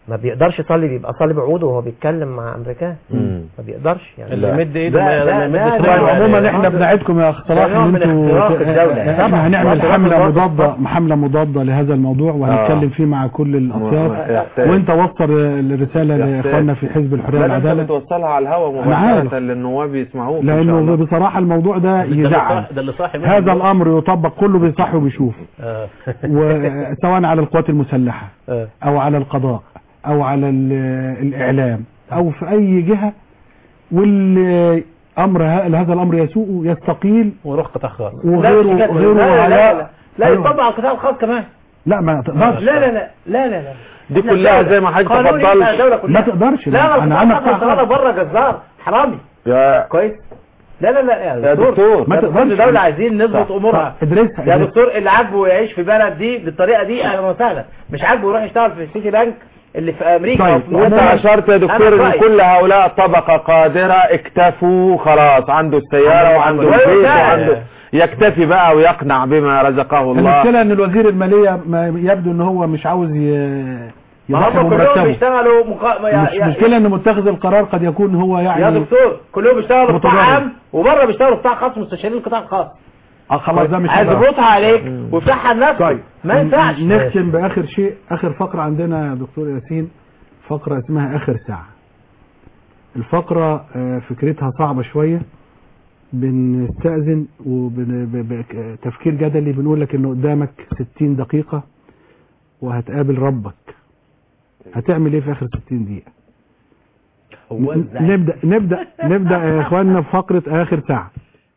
ما بيقدرش يصلي بيبقى صلي بعوده وهو بيتكلم مع امريكان مم. ما بيقدرش يعني اللي لا. يمد ايده لا، ما- لا، ما لا، يمدش لا، رجله. لا، عموما لا، احنا ده- بنعدكم يا اخ صلاح ده نوع ان من انتوا اختراق الدولة. احنا طبعا. هنعمل واعتراض حمله الوضع. مضاده حمله مضاده لهذا الموضوع وهنتكلم فيه مع كل الاطياف يحتاج. وانت وصل الرساله يحتاج. لاخواننا في حزب الحريه لا ده انت والعداله بتوصلها على الهواء أنا عارف. مباشرة للنواب يسمعوك إن شاء لانه الله. بصراحه الموضوع ده ده اللي يزعل صاح- ده اللي صاحي منه. هذا الامر يطبق كله بيصحي وبيشوف آه. وسواء على القوات المسلحه آه. او على القضاء او على ال- الاعلام او في اي جهه واللي امر ه- هذا الامر يسوء يستقيل ويروح قطاع خاص وغيره لا، غيره لا، لا، لا، على لا أيوة. يطبق على القطاع الخاص كمان لا ما تقدرش لا لا لا لا لا لا دي كلها زي ما حضرتك قانون تفضلت. يبقى دولة كلها. ما تقدرش لا لا انا انا انا انا بره جزار حرامي يا كويس لا لا لا يا دكتور ما يا تقدرش. دكتور دولة عايزين نظبط صح، امورها صح. ادرسها يا ادرسها. دكتور اللي عاجبه يعيش في بلد دي بالطريقه دي اهلا وسهلا مش عاجبه يروح يشتغل في السيتي بانك اللي في امريكا طيب، أو في وانت أمريكا. اشرت يا أنا دكتور ان رأيي. كل هؤلاء طبقة قادرة اكتفوا خلاص عنده السيارة وعنده عنده البيت ويوسع. وعنده يكتفي بقى ويقنع بما رزقه الله المشكله ان الوزير الماليه ما يبدو ان هو مش عاوز ي- ما يضحي هم كلهم بمرتبه بيشتغلوا مقا... يا, مش يا, مشكله ان متخذ القرار قد يكون هو يعني يا دكتور كلهم بيشتغلوا في قطاع متضرر. عام وبره بيشتغلوا في قطاع خاص مستشارين القطاع الخاص اه خلاص ده مش عايز هيبقى. يبوطها عليك ويفتحها لنفسه طيب ما ينفعش نختم باخر شيء اخر فقره عندنا يا دكتور ياسين فقره اسمها اخر ساعه الفقره آه، فكرتها صعبه شويه بنستأذن وبتفكير جدلي بنقول لك انه قدامك 60 دقيقة وهتقابل ربك هتعمل ايه في اخر 60 دقيقة هو ن- نبدأ نبدأ نبدأ يا اخواننا بفقرة اخر ساعة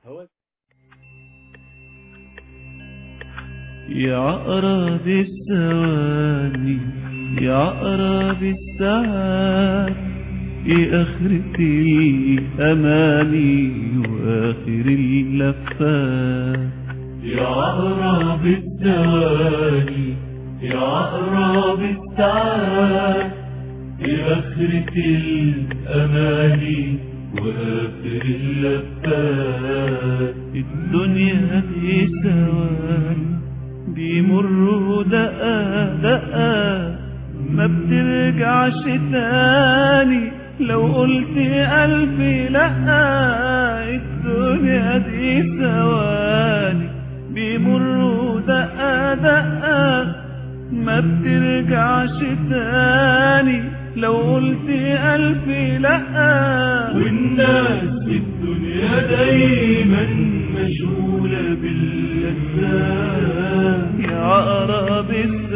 يا عقرب الثواني يا عقرب الساعات ايه اخرتي اماني واخر اللفات يا عقرب الثواني يا عقرب الساعات ايه اخرتي الاماني واخر اللفات الدنيا دي ثواني بيمروا دقة دقة ما بترجعش تاني لو قلت ألف لأ الدنيا دي ثواني بيمروا دقة دقة ما بترجعش تاني لو قلت ألف لأ والناس في الدنيا دايما مشغولة باللذات يا عقرب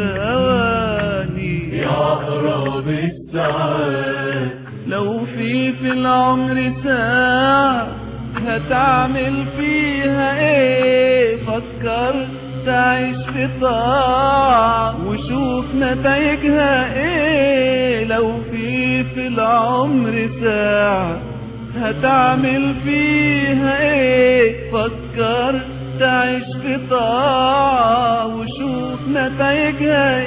الثواني يا عقرب الساعات لو في في العمر ساعة هتعمل فيها ايه فكر تعيش في طاعة وشوف نتائجها ايه لو في في العمر ساعة هتعمل فيها ايه فكر تعيش في طاعة وشوف نتائجها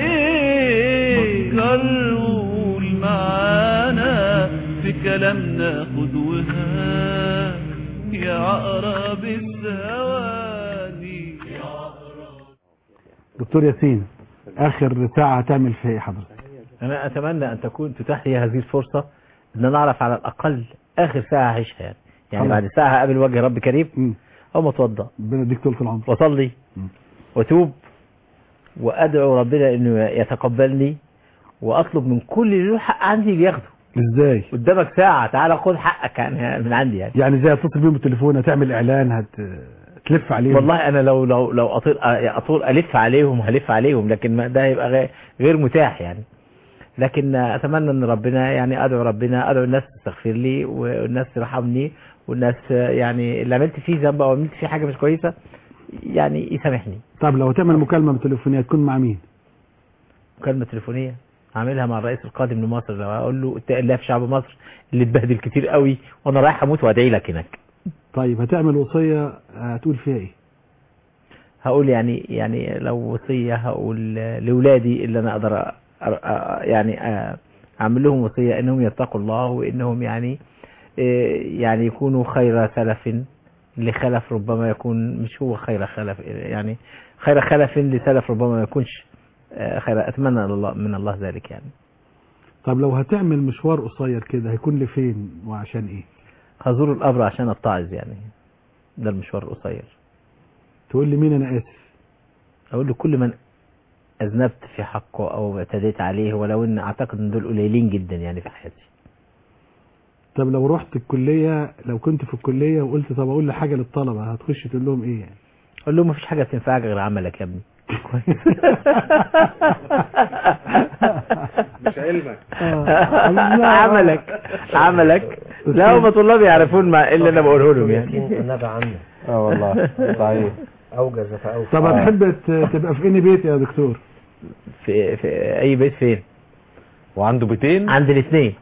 ايه فكر وقول معانا في كلامنا خد وهات يا عقرب الثواني دكتور ياسين اخر ساعة هتعمل فيها ايه حضرتك انا اتمنى ان تكون تتاح لي هذه الفرصة ان انا اعرف على الاقل اخر ساعة اعيشها يعني يعني خلاص. بعد ساعة هقابل وجه رب كريم مم. او ما اتوضى ربنا يديك طول العمر واصلي مم. واتوب وادعو ربنا انه يتقبلني واطلب من كل اللي له حق عندي ياخده ازاي قدامك ساعة تعالى خد حقك يعني من عندي يعني يعني زي اتصل بيهم بالتليفون هتعمل اعلان هت تلف عليهم والله انا لو لو لو اطول اطول الف عليهم هلف عليهم لكن ما ده هيبقى غير- غير متاح يعني لكن اتمنى ان ربنا يعني ادعو ربنا ادعو الناس تستغفر لي والناس ترحمني والناس يعني اللي عملت فيه ذنب او عملت فيه حاجه مش كويسه يعني يسامحني طب لو تعمل مكالمة تليفونية تكون مع مين مكالمه تليفونيه اعملها مع الرئيس القادم لمصر لو اقول له اتق الله في شعب مصر اللي اتبهدل كتير قوي وانا رايح اموت وادعي لك هناك طيب هتعمل وصية هتقول فيها ايه هقول يعني يعني لو وصية هقول لولادي اللي انا اقدر أ- أ- يعني أ- اعمل لهم وصية انهم يتقوا الله وانهم يعني إيه، يعني يكونوا خير سلف لخلف ربما يكون مش هو خير خلف يعني خير خلف لسلف ربما ما يكونش آه، خير اتمنى من الله من الله ذلك يعني طب لو هتعمل مشوار قصير كده هيكون لفين وعشان ايه هزور القبر عشان اتعظ يعني ده المشوار القصير تقول لي مين انا اسف اقول له كل من اذنبت في حقه او اعتديت عليه ولو ان اعتقد ان دول قليلين جدا يعني في حياتي طب لو رحت الكلية لو كنت في الكلية وقلت طب اقول حاجة للطلبة هتخش تقول لهم ايه يعني اقول له مفيش حاجه بتنفعك غير عملك يا ابني مش علمك عملك عملك لا هم طلاب يعرفون ما ايه اللي انا بقوله لهم يعني نبع عنه اه والله صحيح اوجز فاوفى طب هتحب ت- تبقى في انهي بيت يا دكتور في في اي بيت فين وعنده بيتين عند الاثنين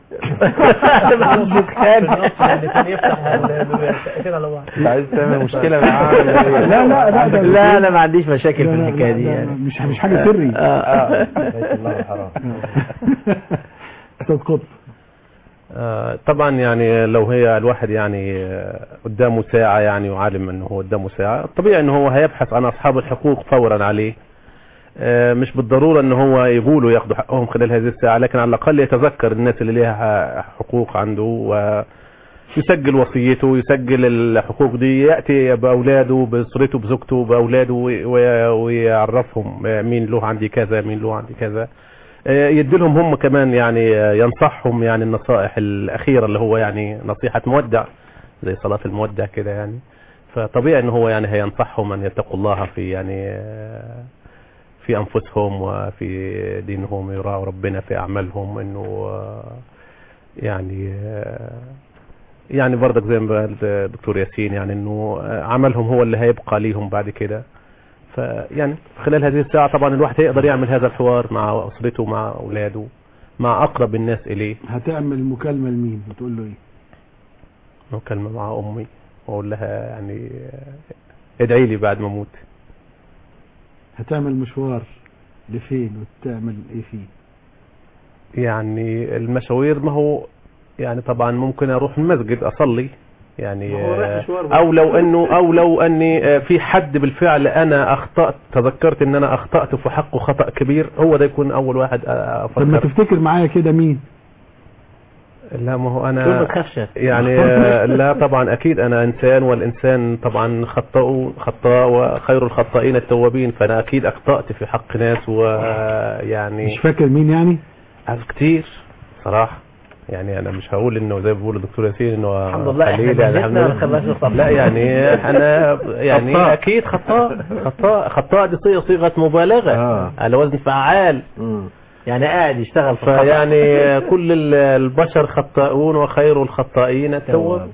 انت عايز تعمل مشكله معاه ولا إيه؟ لا لا لا ده لا انا ما عنديش مشاكل في لا، لا، الحكايه لا، دي لا، يعني مش مش حاجة سري آه. بيت الله الحرام استاذ قطب آه، طبعا يعني لو هي الواحد يعني آه، قدامه ساعة يعني وعالم انه هو قدامه ساعة طبيعي انه هو هيبحث عن اصحاب الحقوق فورا عليه آه، مش بالضرورة ان هو يقولوا ياخدوا حقهم خلال هذه الساعة لكن على الاقل يتذكر الناس اللي ليها حقوق عنده ويسجل وصيته يسجل الحقوق دي يأتي بأولاده بأسرته بزوجته بأولاده وي- وي- ويعرفهم آه، مين له عندي كذا مين له عندي كذا آه، يديلهم هم كمان يعني آه، ينصحهم يعني النصائح الأخيرة اللي هو يعني نصيحة مودع زي صلاة المودع كده يعني فطبيعي ان هو يعني هينصحهم ان يتقوا الله في يعني آه، في انفسهم وفي دينهم يراعوا ربنا في اعمالهم انه آه، يعني آه، يعني برضك زي ما قال الدكتور ياسين يعني انه آه، عملهم هو اللي هيبقى ليهم بعد كده فيعني خلال هذه الساعة طبعا الواحد هيقدر يعمل هذا الحوار مع أسرته مع أولاده مع أقرب الناس إليه هتعمل مكالمة لمين وتقول له ايه مكالمة مع أمي وأقول لها يعني آه، ادعي لي بعد ما أموت هتعمل مشوار لفين وتعمل ايه فيه يعني المشاوير ما هو يعني طبعا ممكن اروح المسجد اصلي يعني ما هو رايح آه، مشوار او لو انه او لو اني آه، في حد بالفعل انا اخطات تذكرت ان انا اخطات في حقه خطا كبير هو ده يكون اول واحد آه، طب ما افكر تفتكر معايا كده مين لا ما هو دول ما انا تخافش يعني آه، لا طبعا اكيد انا انسان والانسان طبعا خطاء خطاء وخير الخطائين التوابين فانا اكيد اخطات في حق ناس ويعني مش فاكر مين يعني عارف كتير صراحة يعني انا مش هقول انه زي ما بيقول الدكتور ياسين انه الحمد لله احنا قليل يعني جهزنا الحمد ما لله. خلاش نخطأ. لا يعني انا يعني خطاء. اكيد خطاء خطاء خطاء دي صيغه صيغه مبالغه آه. على وزن فعال يعني قاعد يشتغل في الخطأ. فيعني كل ال- البشر خطاؤون وخير الخطائين التواب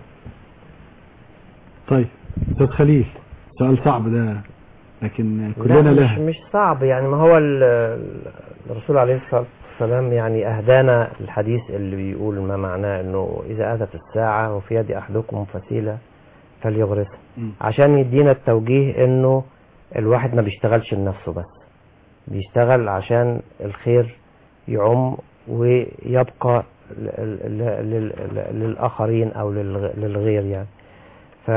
طيب استاذ خليل سؤال صعب ده لكن لا كلنا مش, لها مش صعب يعني ما هو ال- ال- الرسول عليه الصلاة والسلام يعني أهدانا الحديث اللي بيقول ما معناه أنه إذا أتت الساعة وفي يد أحدكم فسيلة فليغرسها مم. عشان يدينا التوجيه أنه الواحد ما بيشتغلش لنفسه بس بيشتغل عشان الخير يعم ويبقى ل- ل- ل- ل- للآخرين أو للغ- للغير يعني ف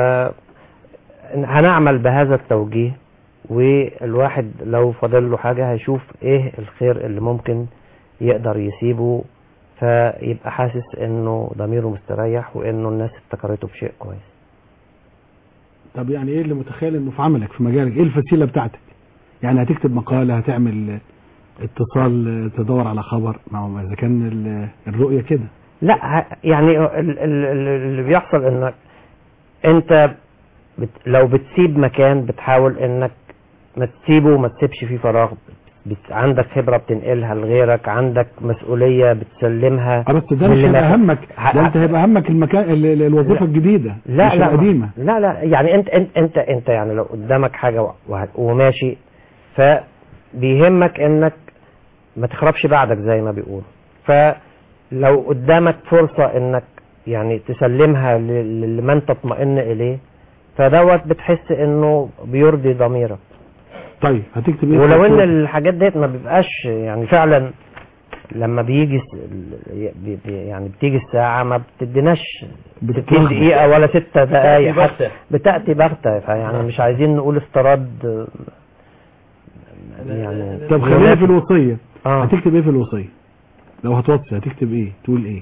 هنعمل بهذا التوجيه والواحد لو فاضل له حاجة هيشوف ايه الخير اللي ممكن يقدر يسيبه فيبقى حاسس انه ضميره مستريح وانه الناس افتكرته بشيء كويس طب يعني ايه اللي متخيل انه في عملك في مجالك ايه الفسيلة بتاعتك يعني هتكتب مقالة هتعمل اتصال تدور على خبر ما هو اذا كان ال- الرؤية كده لا ه- يعني ال- ال- ال- اللي بيحصل انك انت بت لو بتسيب مكان بتحاول انك ما تسيبه وما تسيبش فيه فراغ بت عندك خبرة بتنقلها لغيرك عندك مسؤولية بتسلمها اه بس ده مش للي هيبقى ما- همك ه- ده انت هيبقى همك المكان ال- ال- الوظيفة لا. الجديدة لا مش لا القديمة لا لا يعني انت انت انت انت يعني لو قدامك حاجه وه- وماشي فبيهمك انك ما تخربش بعدك زي ما بيقولوا فلو قدامك فرصه انك يعني تسلمها ل- ل- لمن تطمئن اليه فدوت بتحس انه بيرضي ضميرك طيب هتكتب ايه ولو في ان الصورة؟ الحاجات ديت ما بيبقاش يعني فعلا لما بيجي س- ال- بي- بي- يعني بتيجي الساعة ما بتديناش 60 بتتلخبط. دقيقة ولا 6 دقايق بغتة. حتى بتأتي بغتة فيعني مش عايزين نقول افتراض آه، يعني طب خلينا في الوصية اه هتكتب ايه في الوصية لو هتوصي هتكتب ايه تقول ايه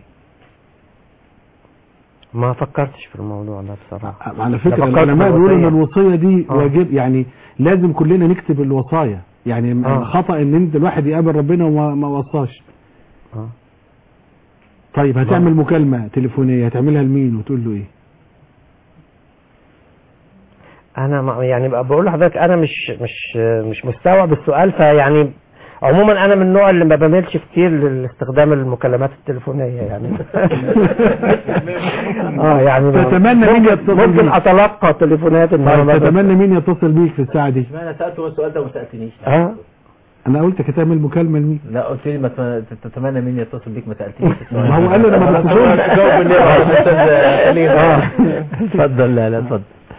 ما فكرتش في الموضوع ده بصراحة على لا فكرة فكرت العلماء في بيقولوا ان الوصية. الوصية دي آه. واجب يعني لازم كلنا نكتب الوصايا يعني آه. خطأ ان انت الواحد يقابل ربنا وما ما وصاش آه. طيب هتعمل مكالمة تليفونية هتعملها لمين وتقول له ايه انا ما يعني بقى بقول لحضرتك انا مش مش مش مستوعب السؤال فيعني عموما انا من النوع اللي ما بميلش كتير لاستخدام المكالمات التليفونيه يعني اه يعني ما- تتمنى مين ممكن- يتصل ممكن بيك؟ اتلقى تليفونات انما طيب ما بس- تتمنى مين يتصل بيك في الساعة دي اشمعنى سالته السؤال ده وما سالتنيش اه انا قلتك هتعمل مكالمة لمين لا قلت لي ما ت- تتمنى مين يتصل بيك ما سالتنيش السؤال. ما هو قال لي انا ما بتصلش جاوب اللي هو أستاذ خليل. اه اتفضل لا لا اتفضل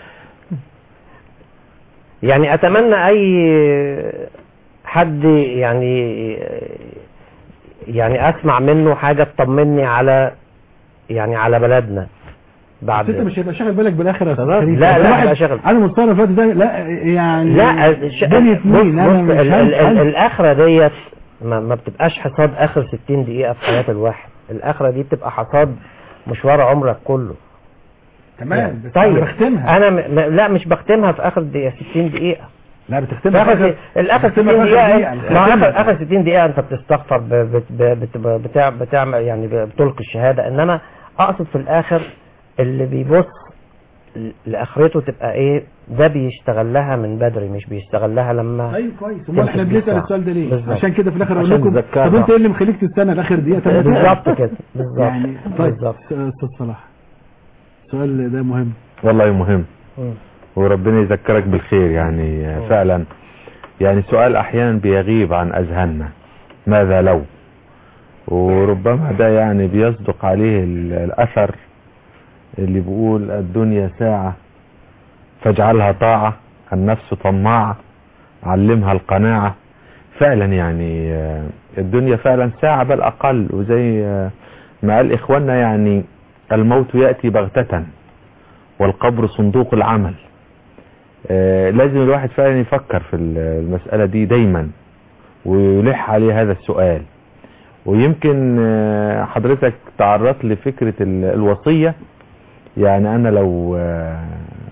يعني اتمنى اي حد يعني يعني اسمع منه حاجه تطمني على يعني على بلدنا بعد بس انت مش هيبقى شاغل بالك بالاخر يا خلاص. شريف. لا، لا، الواحد- هبقى شاغل. انا مستوى اللي فات ده لا يعني لا الش- دنيا بص مين انا بص مش ال- ال- ال- هنسى. الاخره ديت ما, ما بتبقاش حصاد اخر 60 دقيقه في حياه الواحد الاخره دي بتبقى حصاد مشوار عمرك كله تمام بس طيب أنا بختمها انا م... م- لا مش بختمها في اخر دقيقه 60 دقيقه لا في بتختمها اخر الاخر 60 بتختمها في آخر دقيقه دقيقة. ما بتختمها. اخر اخر 60 دقيقه انت بتستغفر ب... بت... ب- بت... بتاع... بتعمل يعني ب- بتلقي الشهاده انما اقصد في الاخر اللي بيبص ل- لاخرته تبقى ايه ده بيشتغل لها من بدري مش بيشتغل لها لما ايوه كويس امال احنا بنسال السؤال ده ليه بالظبط. عشان كده في الاخر اقول عشان لكم نذكرها. طب انت ايه اللي مخليك تستنى لاخر دقيقه طب ما تسأل. بالظبط كده بالظبط يعني طيب بالظبط. استاذ صلاح السؤال ده مهم والله مهم مم. وربنا يذكرك بالخير يعني فعلا يعني سؤال احيانا بيغيب عن اذهاننا ماذا لو وربما ده يعني بيصدق عليه ال- الاثر اللي بيقول الدنيا ساعة فاجعلها طاعة النفس طماعة علمها القناعة فعلا يعني آه، الدنيا فعلا ساعة بل اقل وزي آه، ما قال اخواننا يعني الموت يأتي بغتة والقبر صندوق العمل آه، لازم الواحد فعلا يفكر في ال- المسألة دي دايما ويلح عليه هذا السؤال ويمكن آه، حضرتك تعرضت لفكرة ال- الوصية يعني أنا لو آه،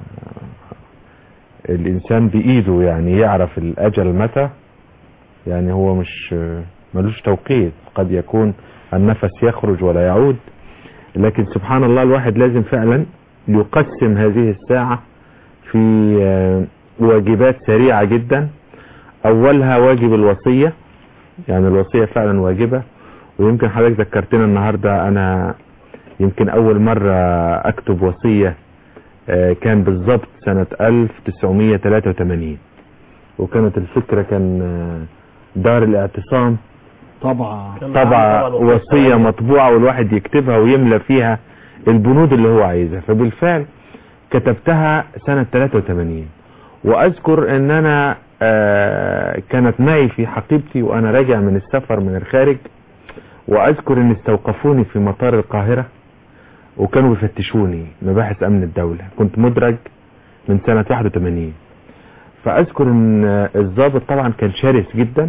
الإنسان بإيده يعني يعرف الأجل متى يعني هو مش آه، ملوش توقيت قد يكون النفس يخرج ولا يعود لكن سبحان الله الواحد لازم فعلا يقسم هذه الساعة في آه، واجبات سريعة جدا أولها واجب الوصية يعني الوصية فعلا واجبة ويمكن حضرتك ذكرتنا النهاردة أنا يمكن أول مرة أكتب وصية آه، كان بالضبط سنة 1983 وكانت الفكرة كان آه، دار الاعتصام طبعا طبعا وصية مطبوعة والواحد يكتبها ويملى فيها البنود اللي هو عايزها فبالفعل كتبتها سنة 83 واذكر ان انا آه، كانت معي في حقيبتي وانا راجع من السفر من الخارج واذكر ان استوقفوني في مطار القاهرة وكانوا بيفتشوني مباحث امن الدولة كنت مدرج من سنة 81 فاذكر ان آه، الضابط طبعا كان شرس جدا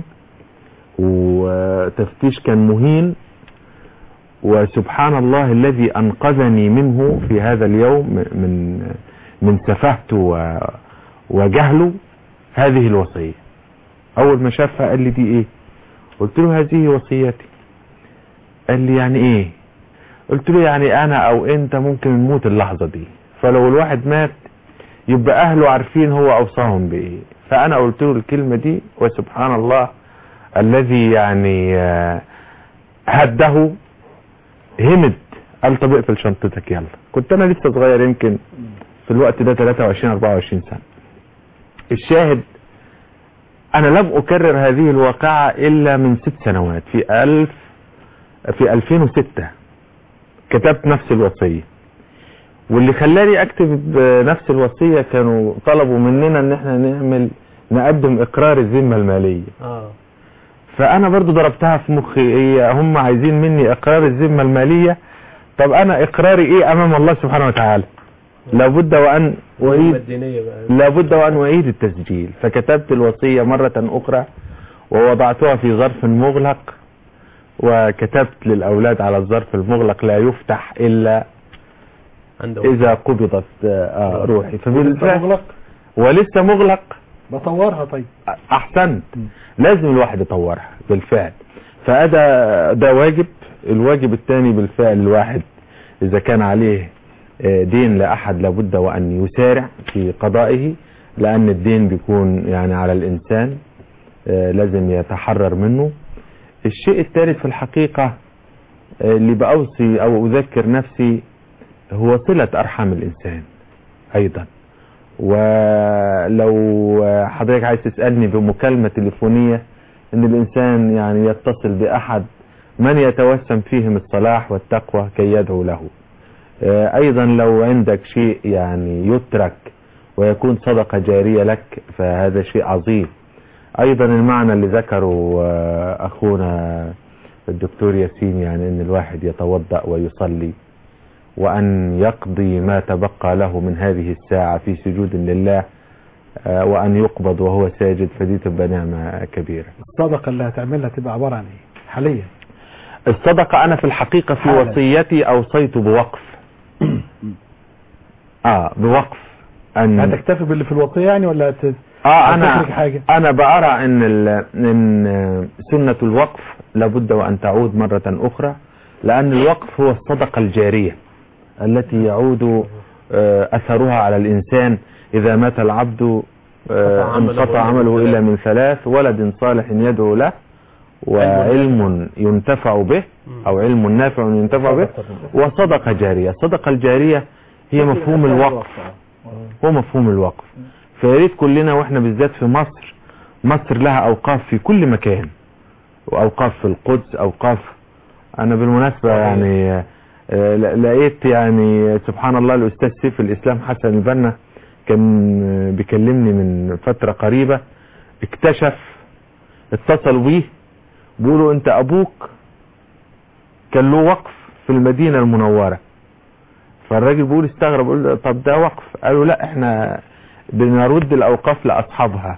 وتفتيش كان مهين وسبحان الله الذي أنقذني منه في هذا اليوم من من سفهته و- وجهله هذه الوصية أول ما شافها قال لي دي إيه قلت له هذه وصيتي قال لي يعني إيه قلت له يعني أنا أو أنت ممكن نموت اللحظة دي فلو الواحد مات يبقى أهله عارفين هو أوصاهم بإيه فأنا قلت له الكلمة دي وسبحان الله الذي يعني آه، هده همد قال طب اقفل شنطتك يلا كنت انا لسه صغير يمكن في الوقت ده 23 24 سنة الشاهد انا لم اكرر هذه الواقعة الا من ست سنوات في الف في 2006 كتبت نفس الوصية واللي خلاني اكتب نفس الوصية كانوا طلبوا مننا ان احنا نعمل نقدم اقرار الذمة المالية اه فانا برضو ضربتها في مخي هي هم عايزين مني اقرار الذمة المالية طب انا اقراري ايه امام الله سبحانه وتعالى لابد وان اعيد الدينية بقى لابد وان اعيد التسجيل فكتبت الوصية مرة اخرى ووضعتها في ظرف مغلق وكتبت للأولاد على الظرف المغلق لا يفتح إلا إذا قبضت آه روحي فبالفعل مغلق ولسه مغلق بطورها طيب احسنت لازم الواحد يطورها بالفعل فأدا ده واجب الواجب الثاني بالفعل الواحد اذا كان عليه آه، دين لاحد لابد وان يسارع في قضائه لان الدين بيكون يعني على الانسان آه، لازم يتحرر منه الشيء الثالث في الحقيقة آه، اللي بأوصي او اذكر نفسي هو صلة ارحام الانسان ايضا ولو حضرتك عايز تسألني بمكالمة تليفونية ان الانسان يعني يتصل باحد من يتوسم فيهم الصلاح والتقوى كي يدعو له آه، ايضا لو عندك شيء يعني يترك ويكون صدقة جارية لك فهذا شيء عظيم ايضا المعنى اللي ذكره آه، اخونا الدكتور ياسين يعني ان الواحد يتوضأ ويصلي وأن يقضي ما تبقى له من هذه الساعة في سجود لله آه، وأن يقبض وهو ساجد فدي تبقى نعمة كبيرة الصدقة اللي هتعملها تبقى عبارة عن ايه حاليا الصدقة أنا في الحقيقة في حالا. وصيتي أوصيت بوقف آه بوقف أن هتكتفي باللي في الوصية يعني ولا هت... اه انا هتخرج حاجة انا بأرى ان ال... ان سنة الوقف لابد وان تعود مرة اخرى لان الوقف هو الصدقة الجارية التي يعود آه، اثرها على الانسان اذا مات العبد آه، انقطع عمله انقطع إلا من عمله الا ثلاث. من ثلاث ولد صالح يدعو له وعلم ينتفع به او علم نافع ينتفع به وصدقة جارية الصدقة الجارية هي مفهوم الوقف هو مفهوم الوقف فياريت كلنا واحنا بالذات في مصر مصر لها اوقاف في كل مكان واوقاف في القدس اوقاف انا بالمناسبة يعني آه، ل- لقيت يعني سبحان الله الاستاذ سيف الاسلام حسن البنا كان آه، بيكلمني من فترة قريبة اكتشف اتصلوا بيه بيقولوا انت ابوك كان له وقف في المدينة المنورة فالراجل بيقول استغرب بيقول له طب ده وقف قالوا لا احنا بنرد الاوقاف لاصحابها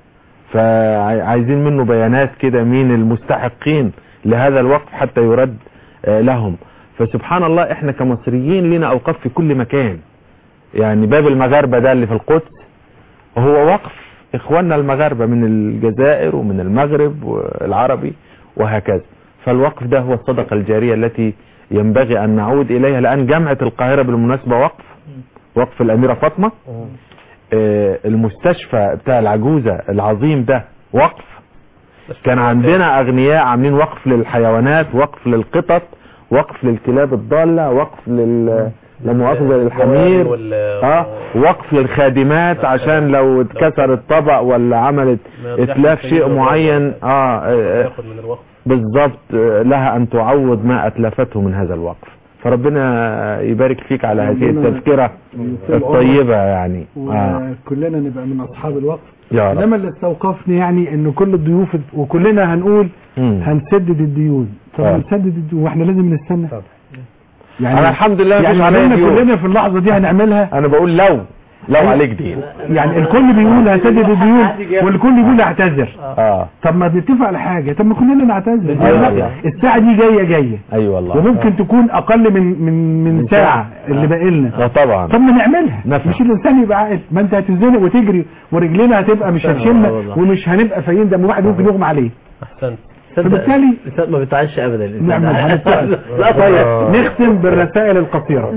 فعايزين منه بيانات كده مين المستحقين لهذا الوقف حتى يرد آه، لهم فسبحان الله احنا كمصريين لنا اوقاف في كل مكان يعني باب المغاربة ده اللي في القدس هو وقف اخواننا المغاربة من الجزائر ومن المغرب والعربي وهكذا فالوقف ده هو الصدقة الجارية التي ينبغي ان نعود اليها لان جامعة القاهرة بالمناسبة وقف وقف الاميرة فاطمة آه، المستشفى بتاع العجوزة العظيم ده وقف كان عندنا اغنياء عاملين وقف للحيوانات وقف للقطط وقف للكلاب الضالة وقف لل لا مؤاخذة للحمير وال- اه وقف للخادمات عشان لو اتكسر الطبق ولا عملت ما يرجعش اتلاف تاني شيء يوم معين اه, آه ياخد من الوقت بالظبط آه، لها ان تعوض ما اتلفته من هذا الوقف فربنا يبارك فيك على هذه ربنا التذكرة يطيل الطيبة يعني آه. وكلنا نبقى من اصحاب الوقف يا رب انما اللي استوقفني يعني ان كل الضيوف وكلنا هنقول مم. هنسدد الديون طب آه. هنسدد الديون واحنا لازم نستنى أنا الحمد لله يعني مفيش عليا كلنا ديون. كلنا في اللحظه دي هنعملها انا بقول لو لو عليك دين يعني الكل بيقول هسدد الديون والكل بيقول اعتذر اه طب ما بنتفق على حاجه طب ما كلنا نعتذر أيوة لا، والله. الساعه دي جايه جايه اي والله وممكن تكون اقل من من من ساعه اللي باقي لنا اه طبعا طب ما نعملها نفهم. مش الانسان يبقى عاقل ما انت هتزنق وتجري ورجلينا هتبقى مش هتشمنا والله. ومش هنبقى فايين ده واحد ممكن يغمى عليه احسنت فبالتالي الإنسان ما بيتعش ابدا الإنسان. نعمل هنتفق. لا طيب نختم بالرسائل القصيره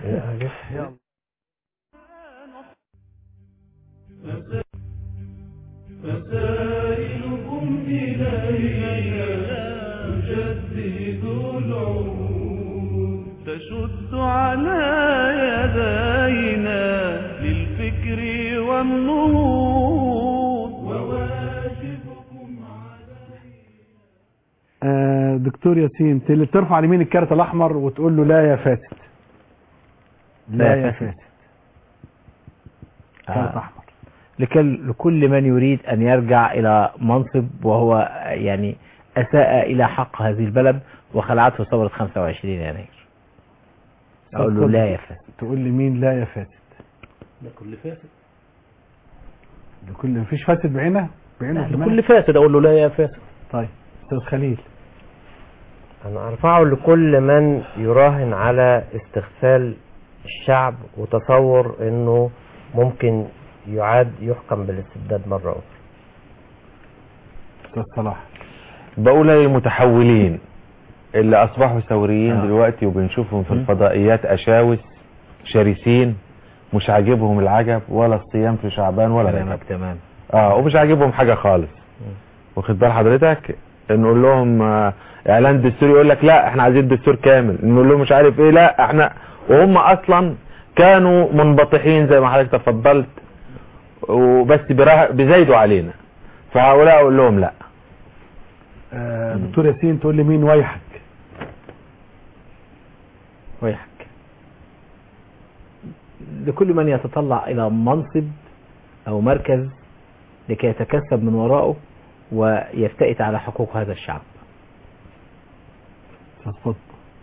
رسائلكم إلينا تجدد العهود تشد على يدينا للفكر والنهوض وواجبكم آه دكتور ياسين تل- ترفع اليمين الكارت الاحمر وتقول له لا يا فاسد لا يا فاسد كارت آه. احمر لكل لكل من يريد أن يرجع إلى منصب وهو يعني أساء إلى حق هذه البلد وخلعته ثورة 25 يناير أقول له لا يا فاسد تقول لي مين لا يا فاسد لكل فاسد لكل مفيش فاسد بعينه بعينه في لكل دماغك؟ فاسد اقول له لا يا فاسد طيب استاذ خليل أنا أرفعه لكل من يراهن على استغفال الشعب وتصور أنه ممكن يعاد يحكم بالاستبداد مرة أخرى استاذ صلاح بقول للمتحولين اللي اصبحوا ثوريين دلوقتي وبنشوفهم في الفضائيات اشاوس شرسين مش عاجبهم العجب ولا الصيام في شعبان ولا رجب كلامك تمام اه ومش عاجبهم حاجه خالص واخد بال حضرتك نقول لهم آه، اعلان دستوري يقول لك لا احنا عايزين دستور كامل نقول لهم مش عارف ايه لا احنا وهم اصلا كانوا منبطحين زي ما حضرتك تفضلت وبس براه- بيزايدوا علينا فهؤلاء اقول لهم لا آه، دكتور ياسين تقول لي مين ويحك ويحك لكل من يتطلع إلى منصب أو مركز لكي يتكسب من وراءه ويفتئت على حقوق هذا الشعب اتفضل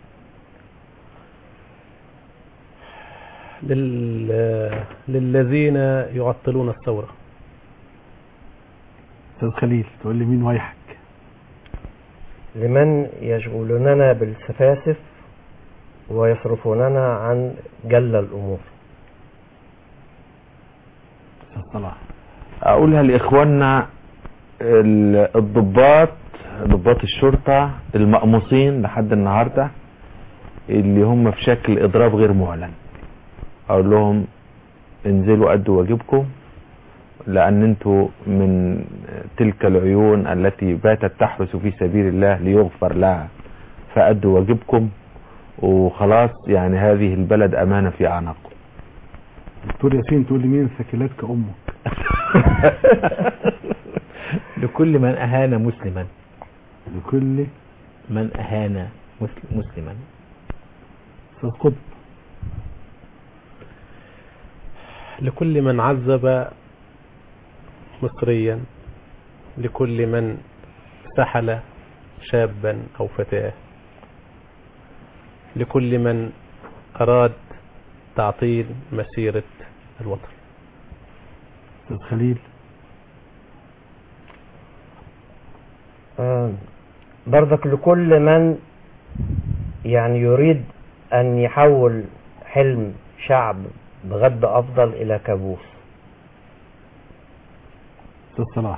لل... للذين يعطلون الثورة استاذ خليل تقول لي مين ويحك لمن يشغلوننا بالسفاسف ويصرفوننا عن جل الأمور استاذ صلاح اقولها لاخواننا ال- الضباط ضباط الشرطة المقموصين لحد النهاردة اللي هم في شكل اضراب غير معلن اقول لهم انزلوا ادوا واجبكم لان انتوا من تلك العيون التي باتت تحرس في سبيل الله ليغفر لها فادوا واجبكم وخلاص يعني هذه البلد امانة في اعناقكم دكتور ياسين تقول لي مين ثكلات كأمك لكل من أهان مسلما لكل من أهان مسل- مسلما استاذ قطب لكل من عذب مصريا لكل من سحل شابا أو فتاة لكل من أراد تعطيل مسيرة الوطن استاذ خليل آه، برضك لكل من يعني يريد أن يحول حلم شعب بغد أفضل إلى كابوس استاذ صلاح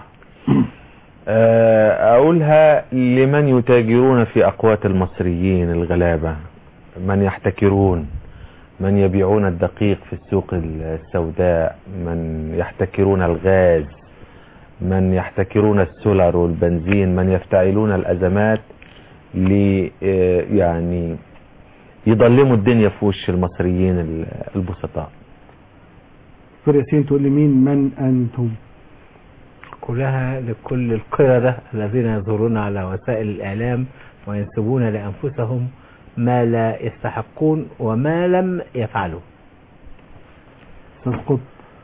آه، اقولها لمن يتاجرون في اقوات المصريين الغلابة من يحتكرون من يبيعون الدقيق في السوق السوداء من يحتكرون الغاز من يحتكرون السولر والبنزين من يفتعلون الازمات ل آه، يعني يضلموا الدنيا في وش المصريين ال- البسطاء دكتور ياسين تقول لي مين من انتم كلها لكل القردة الذين يظهرون على وسائل الإعلام وينسبون لأنفسهم ما لا يستحقون وما لم يفعلوا استاذ قطب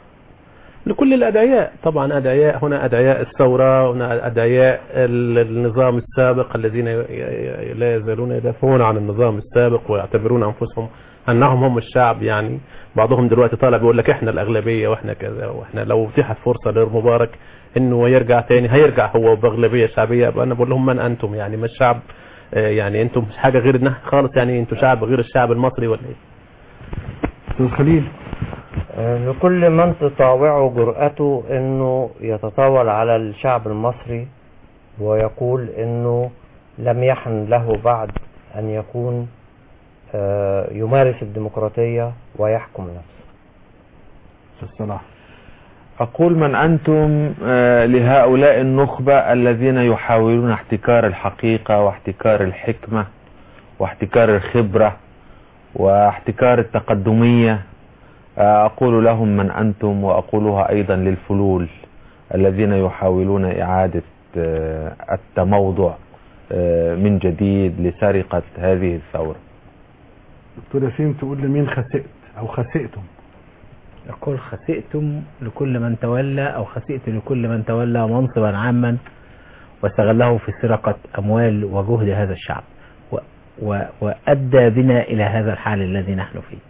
لكل الأدعياء طبعا أدعياء هنا أدعياء الثورة هنا أدعياء ال- النظام السابق الذين ي- ي- لا يزالون يدافعون عن النظام السابق ويعتبرون أنفسهم أنهم هم الشعب يعني بعضهم دلوقتي طالع بيقول لك إحنا الأغلبية وإحنا كذا وإحنا لو اتيحت فرصة للمبارك إنه يرجع تاني هيرجع هو بأغلبية شعبية يبقى أنا بقول لهم من أنتم يعني ما الشعب آه، يعني أنتم مش حاجة غير إنها خالص يعني أنتم شعب غير الشعب المصري ولا إيه؟ استاذ خليل آه، لكل من تطاوعه جرأته انه يتطاول على الشعب المصري ويقول انه لم يحن له بعد ان يكون آه، يمارس الديمقراطية ويحكم نفسه استاذ صلاح أقول من أنتم آه، لهؤلاء النخبة الذين يحاولون احتكار الحقيقة واحتكار الحكمة واحتكار الخبرة واحتكار التقدمية آه، أقول لهم من أنتم وأقولها أيضا للفلول الذين يحاولون إعادة آه، التموضع آه، من جديد لسرقة هذه الثورة دكتور ياسين تقول لي مين خسئت او خسئتم يقول خسئتم لكل من تولى أو خسئت لكل من تولى منصبا عاما واستغله في سرقة أموال وجهد هذا الشعب و و وأدى بنا إلى هذا الحال الذي نحن فيه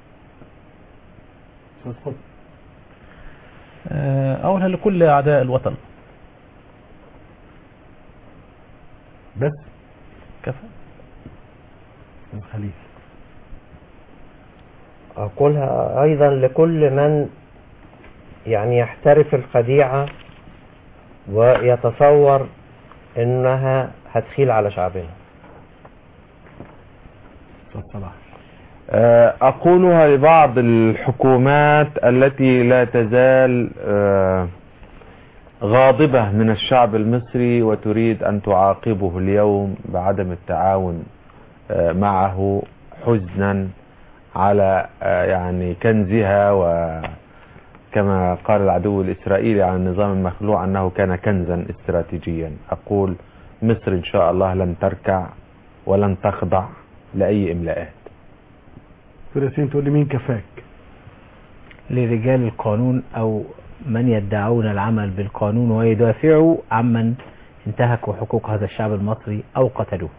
استاذ قطب آه، أولها لكل أعداء الوطن بس كفى خليل أقولها أيضا لكل من يعني يحترف الخديعة ويتصور إنها هتخيل على شعبنا صلاح آه، أقولها لبعض الحكومات التي لا تزال آه، غاضبة من الشعب المصري وتريد أن تعاقبه اليوم بعدم التعاون آه، معه حزنا على آه، يعني كنزها وكما قال العدو الإسرائيلي عن النظام المخلوع أنه كان كنزا استراتيجيا أقول مصر إن شاء الله لن تركع ولن تخضع لأي إملاءات فلسطين تقول لي مين كفاك لرجال القانون أو من يدعون العمل بالقانون ويدافعوا عمن انتهكوا حقوق هذا الشعب المصري أو قتلوه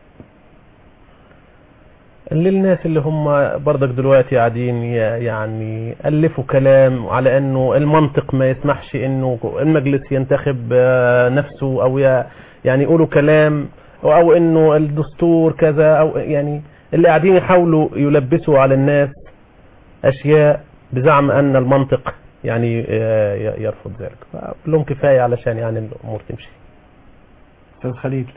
للناس اللي هم برضك دلوقتي قاعدين ي- يعني ألفوا كلام على انه المنطق ما يسمحش انه المجلس ينتخب آه، نفسه او ي- يعني يقولوا كلام او أو انه الدستور كذا او يعني اللي قاعدين يحاولوا يلبسوا على الناس اشياء بزعم ان المنطق يعني آه، ي- يرفض ذلك فأقول لهم كفاية علشان يعني الامور تمشي استاذ خليل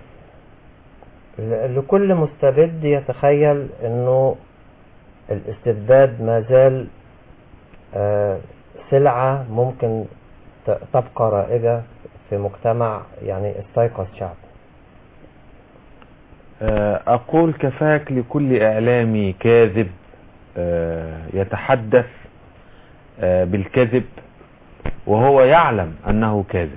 ل- لكل مستبد يتخيل انه الاستبداد ما زال آه، سلعة ممكن ت- تبقى رائجة في مجتمع يعني استيقظ شعب آه، أقول كفاك لكل إعلامي كاذب آه، يتحدث آه، بالكذب وهو يعلم أنه كاذب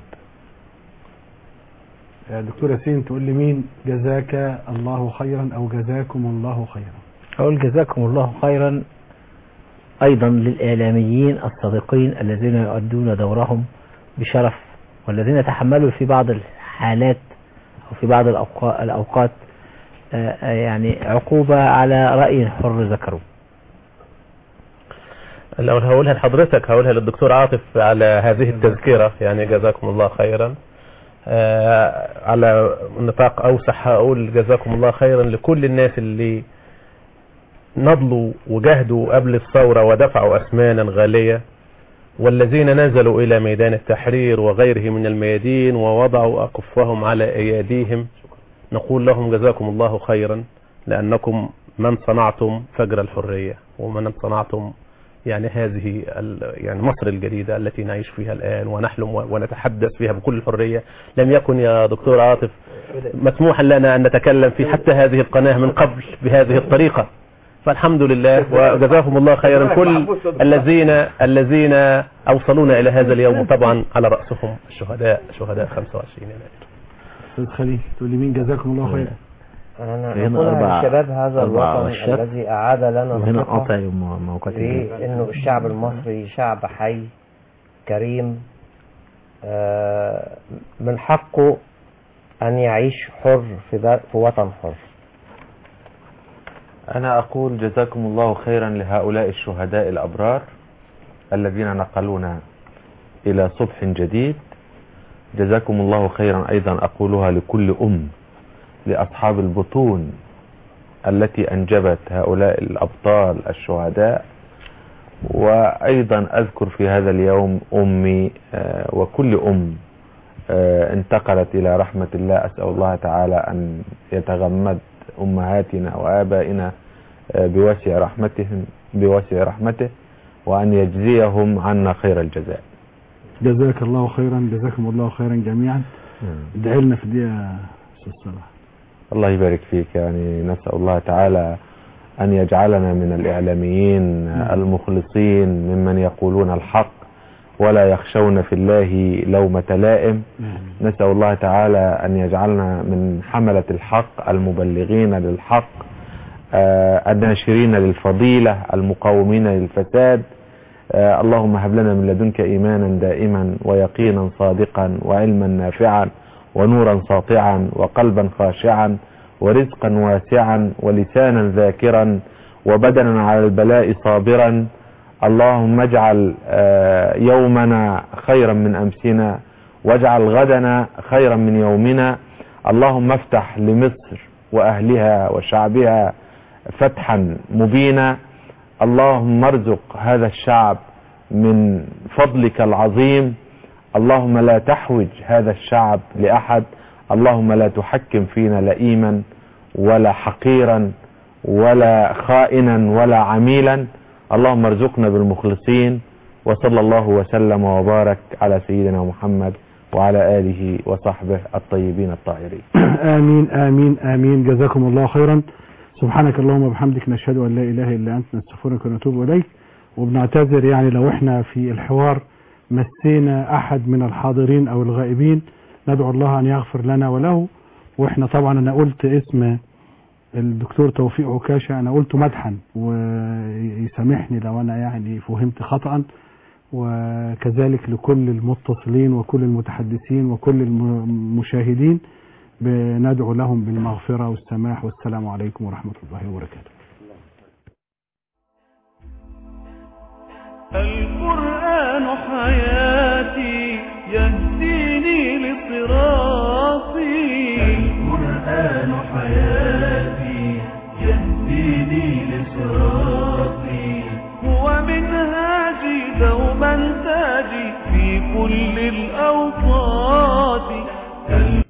يا دكتور ياسين تقول لي مين جزاك الله خيرا او جزاكم الله خيرا أقول جزاكم الله خيرا أيضا للإعلاميين الصادقين الذين يؤدون دورهم بشرف والذين تحملوا في بعض الحالات أو في بعض الأوقا- الأوقات آه، آه، يعني عقوبة على رأي حر ذكروا لو هقولها لحضرتك هقولها للدكتور عاطف على هذه التذكرة يعني جزاكم الله خيرا آه، على نطاق أوسع هقول جزاكم الله خيرا لكل الناس اللي نضلوا وجاهدوا قبل الثورة ودفعوا أثمانا غالية والذين نزلوا إلى ميدان التحرير وغيره من الميادين ووضعوا أكفهم على أيديهم نقول لهم جزاكم الله خيرا لأنكم من صنعتم فجر الحرية ومن صنعتم يعني هذه ال- يعني مصر الجديدة التي نعيش فيها الآن ونحلم و- ونتحدث فيها بكل حرية لم يكن يا دكتور عاطف مسموحا لنا أن نتكلم في حتى هذه القناة من قبل بهذه الطريقة فالحمد لله وجزاهم الله خيرا كل الذين الذين أوصلونا إلى هذا اليوم طبعا على رأسهم الشهداء شهداء 25 يناير استاذ خليل تقول لي مين جزاكم الله خيرا أنا هنا أقول أربع- لشباب هذا أربع الوطن رشات. الذي أعاد لنا وهنا الثقة قاطع موقع في انه الشعب المصري شعب حي كريم آه، من حقه ان يعيش حر في دا- في وطن حر أنا أقول جزاكم الله خيرا لهؤلاء الشهداء الأبرار الذين نقلونا إلى صبح جديد جزاكم الله خيرا أيضا أقولها لكل أم لأصحاب البطون التي أنجبت هؤلاء الأبطال الشهداء وأيضا أذكر في هذا اليوم أمي آه، وكل أم آه، انتقلت إلى رحمة الله أسأل الله تعالى أن يتغمد أمهاتنا وآبائنا آه، بواسع رحمتهم بواسع رحمته وأن يجزيهم عنا خير الجزاء جزاك الله خيرا جزاكم الله خيرا جميعا ادعي لنا في دي يا استاذ صلاح الله يبارك فيك يعني نسأل الله تعالى أن يجعلنا من الإعلاميين المخلصين ممن يقولون الحق ولا يخشون في الله لومة لائم نسأل الله تعالى أن يجعلنا من حملة الحق المبلغين للحق آه، الناشرين للفضيلة المقاومين للفساد آه، اللهم هب لنا من لدنك إيمانا دائما ويقينا صادقا وعلما نافعا ونورا ساطعا وقلبا خاشعا ورزقا واسعا ولسانا ذاكرا وبدنا على البلاء صابرا اللهم اجعل آه، يومنا خيرا من أمسنا واجعل غدنا خيرا من يومنا اللهم افتح لمصر وأهلها وشعبها فتحا مبينا اللهم ارزق هذا الشعب من فضلك العظيم اللهم لا تحوج هذا الشعب لأحد اللهم لا تحكم فينا لئيما ولا حقيرا ولا خائنا ولا عميلا اللهم ارزقنا بالمخلصين وصلى الله وسلم وبارك على سيدنا محمد وعلى آله وصحبه الطيبين الطاهرين آمين آمين آمين جزاكم الله خيرا سبحانك اللهم وبحمدك نشهد أن لا إله إلا أنت نستغفرك ونتوب إليك وبنعتذر يعني لو احنا في الحوار مسينا أحد من الحاضرين أو الغائبين ندعو الله أن يغفر لنا وله واحنا طبعا أنا قلت اسم الدكتور توفيق عكاشة أنا قلته مدحا ويسامحني لو أنا يعني فهمت خطأ وكذلك لكل المتصلين وكل المتحدثين وكل المشاهدين بندعو لهم بالمغفرة والسماح والسلام عليكم ورحمة الله وبركاته القرآن حياتي يهديني لصراطي القرآن حياتي يهديني لصراطي هو منهاجي دوما تاجي في كل الأوقات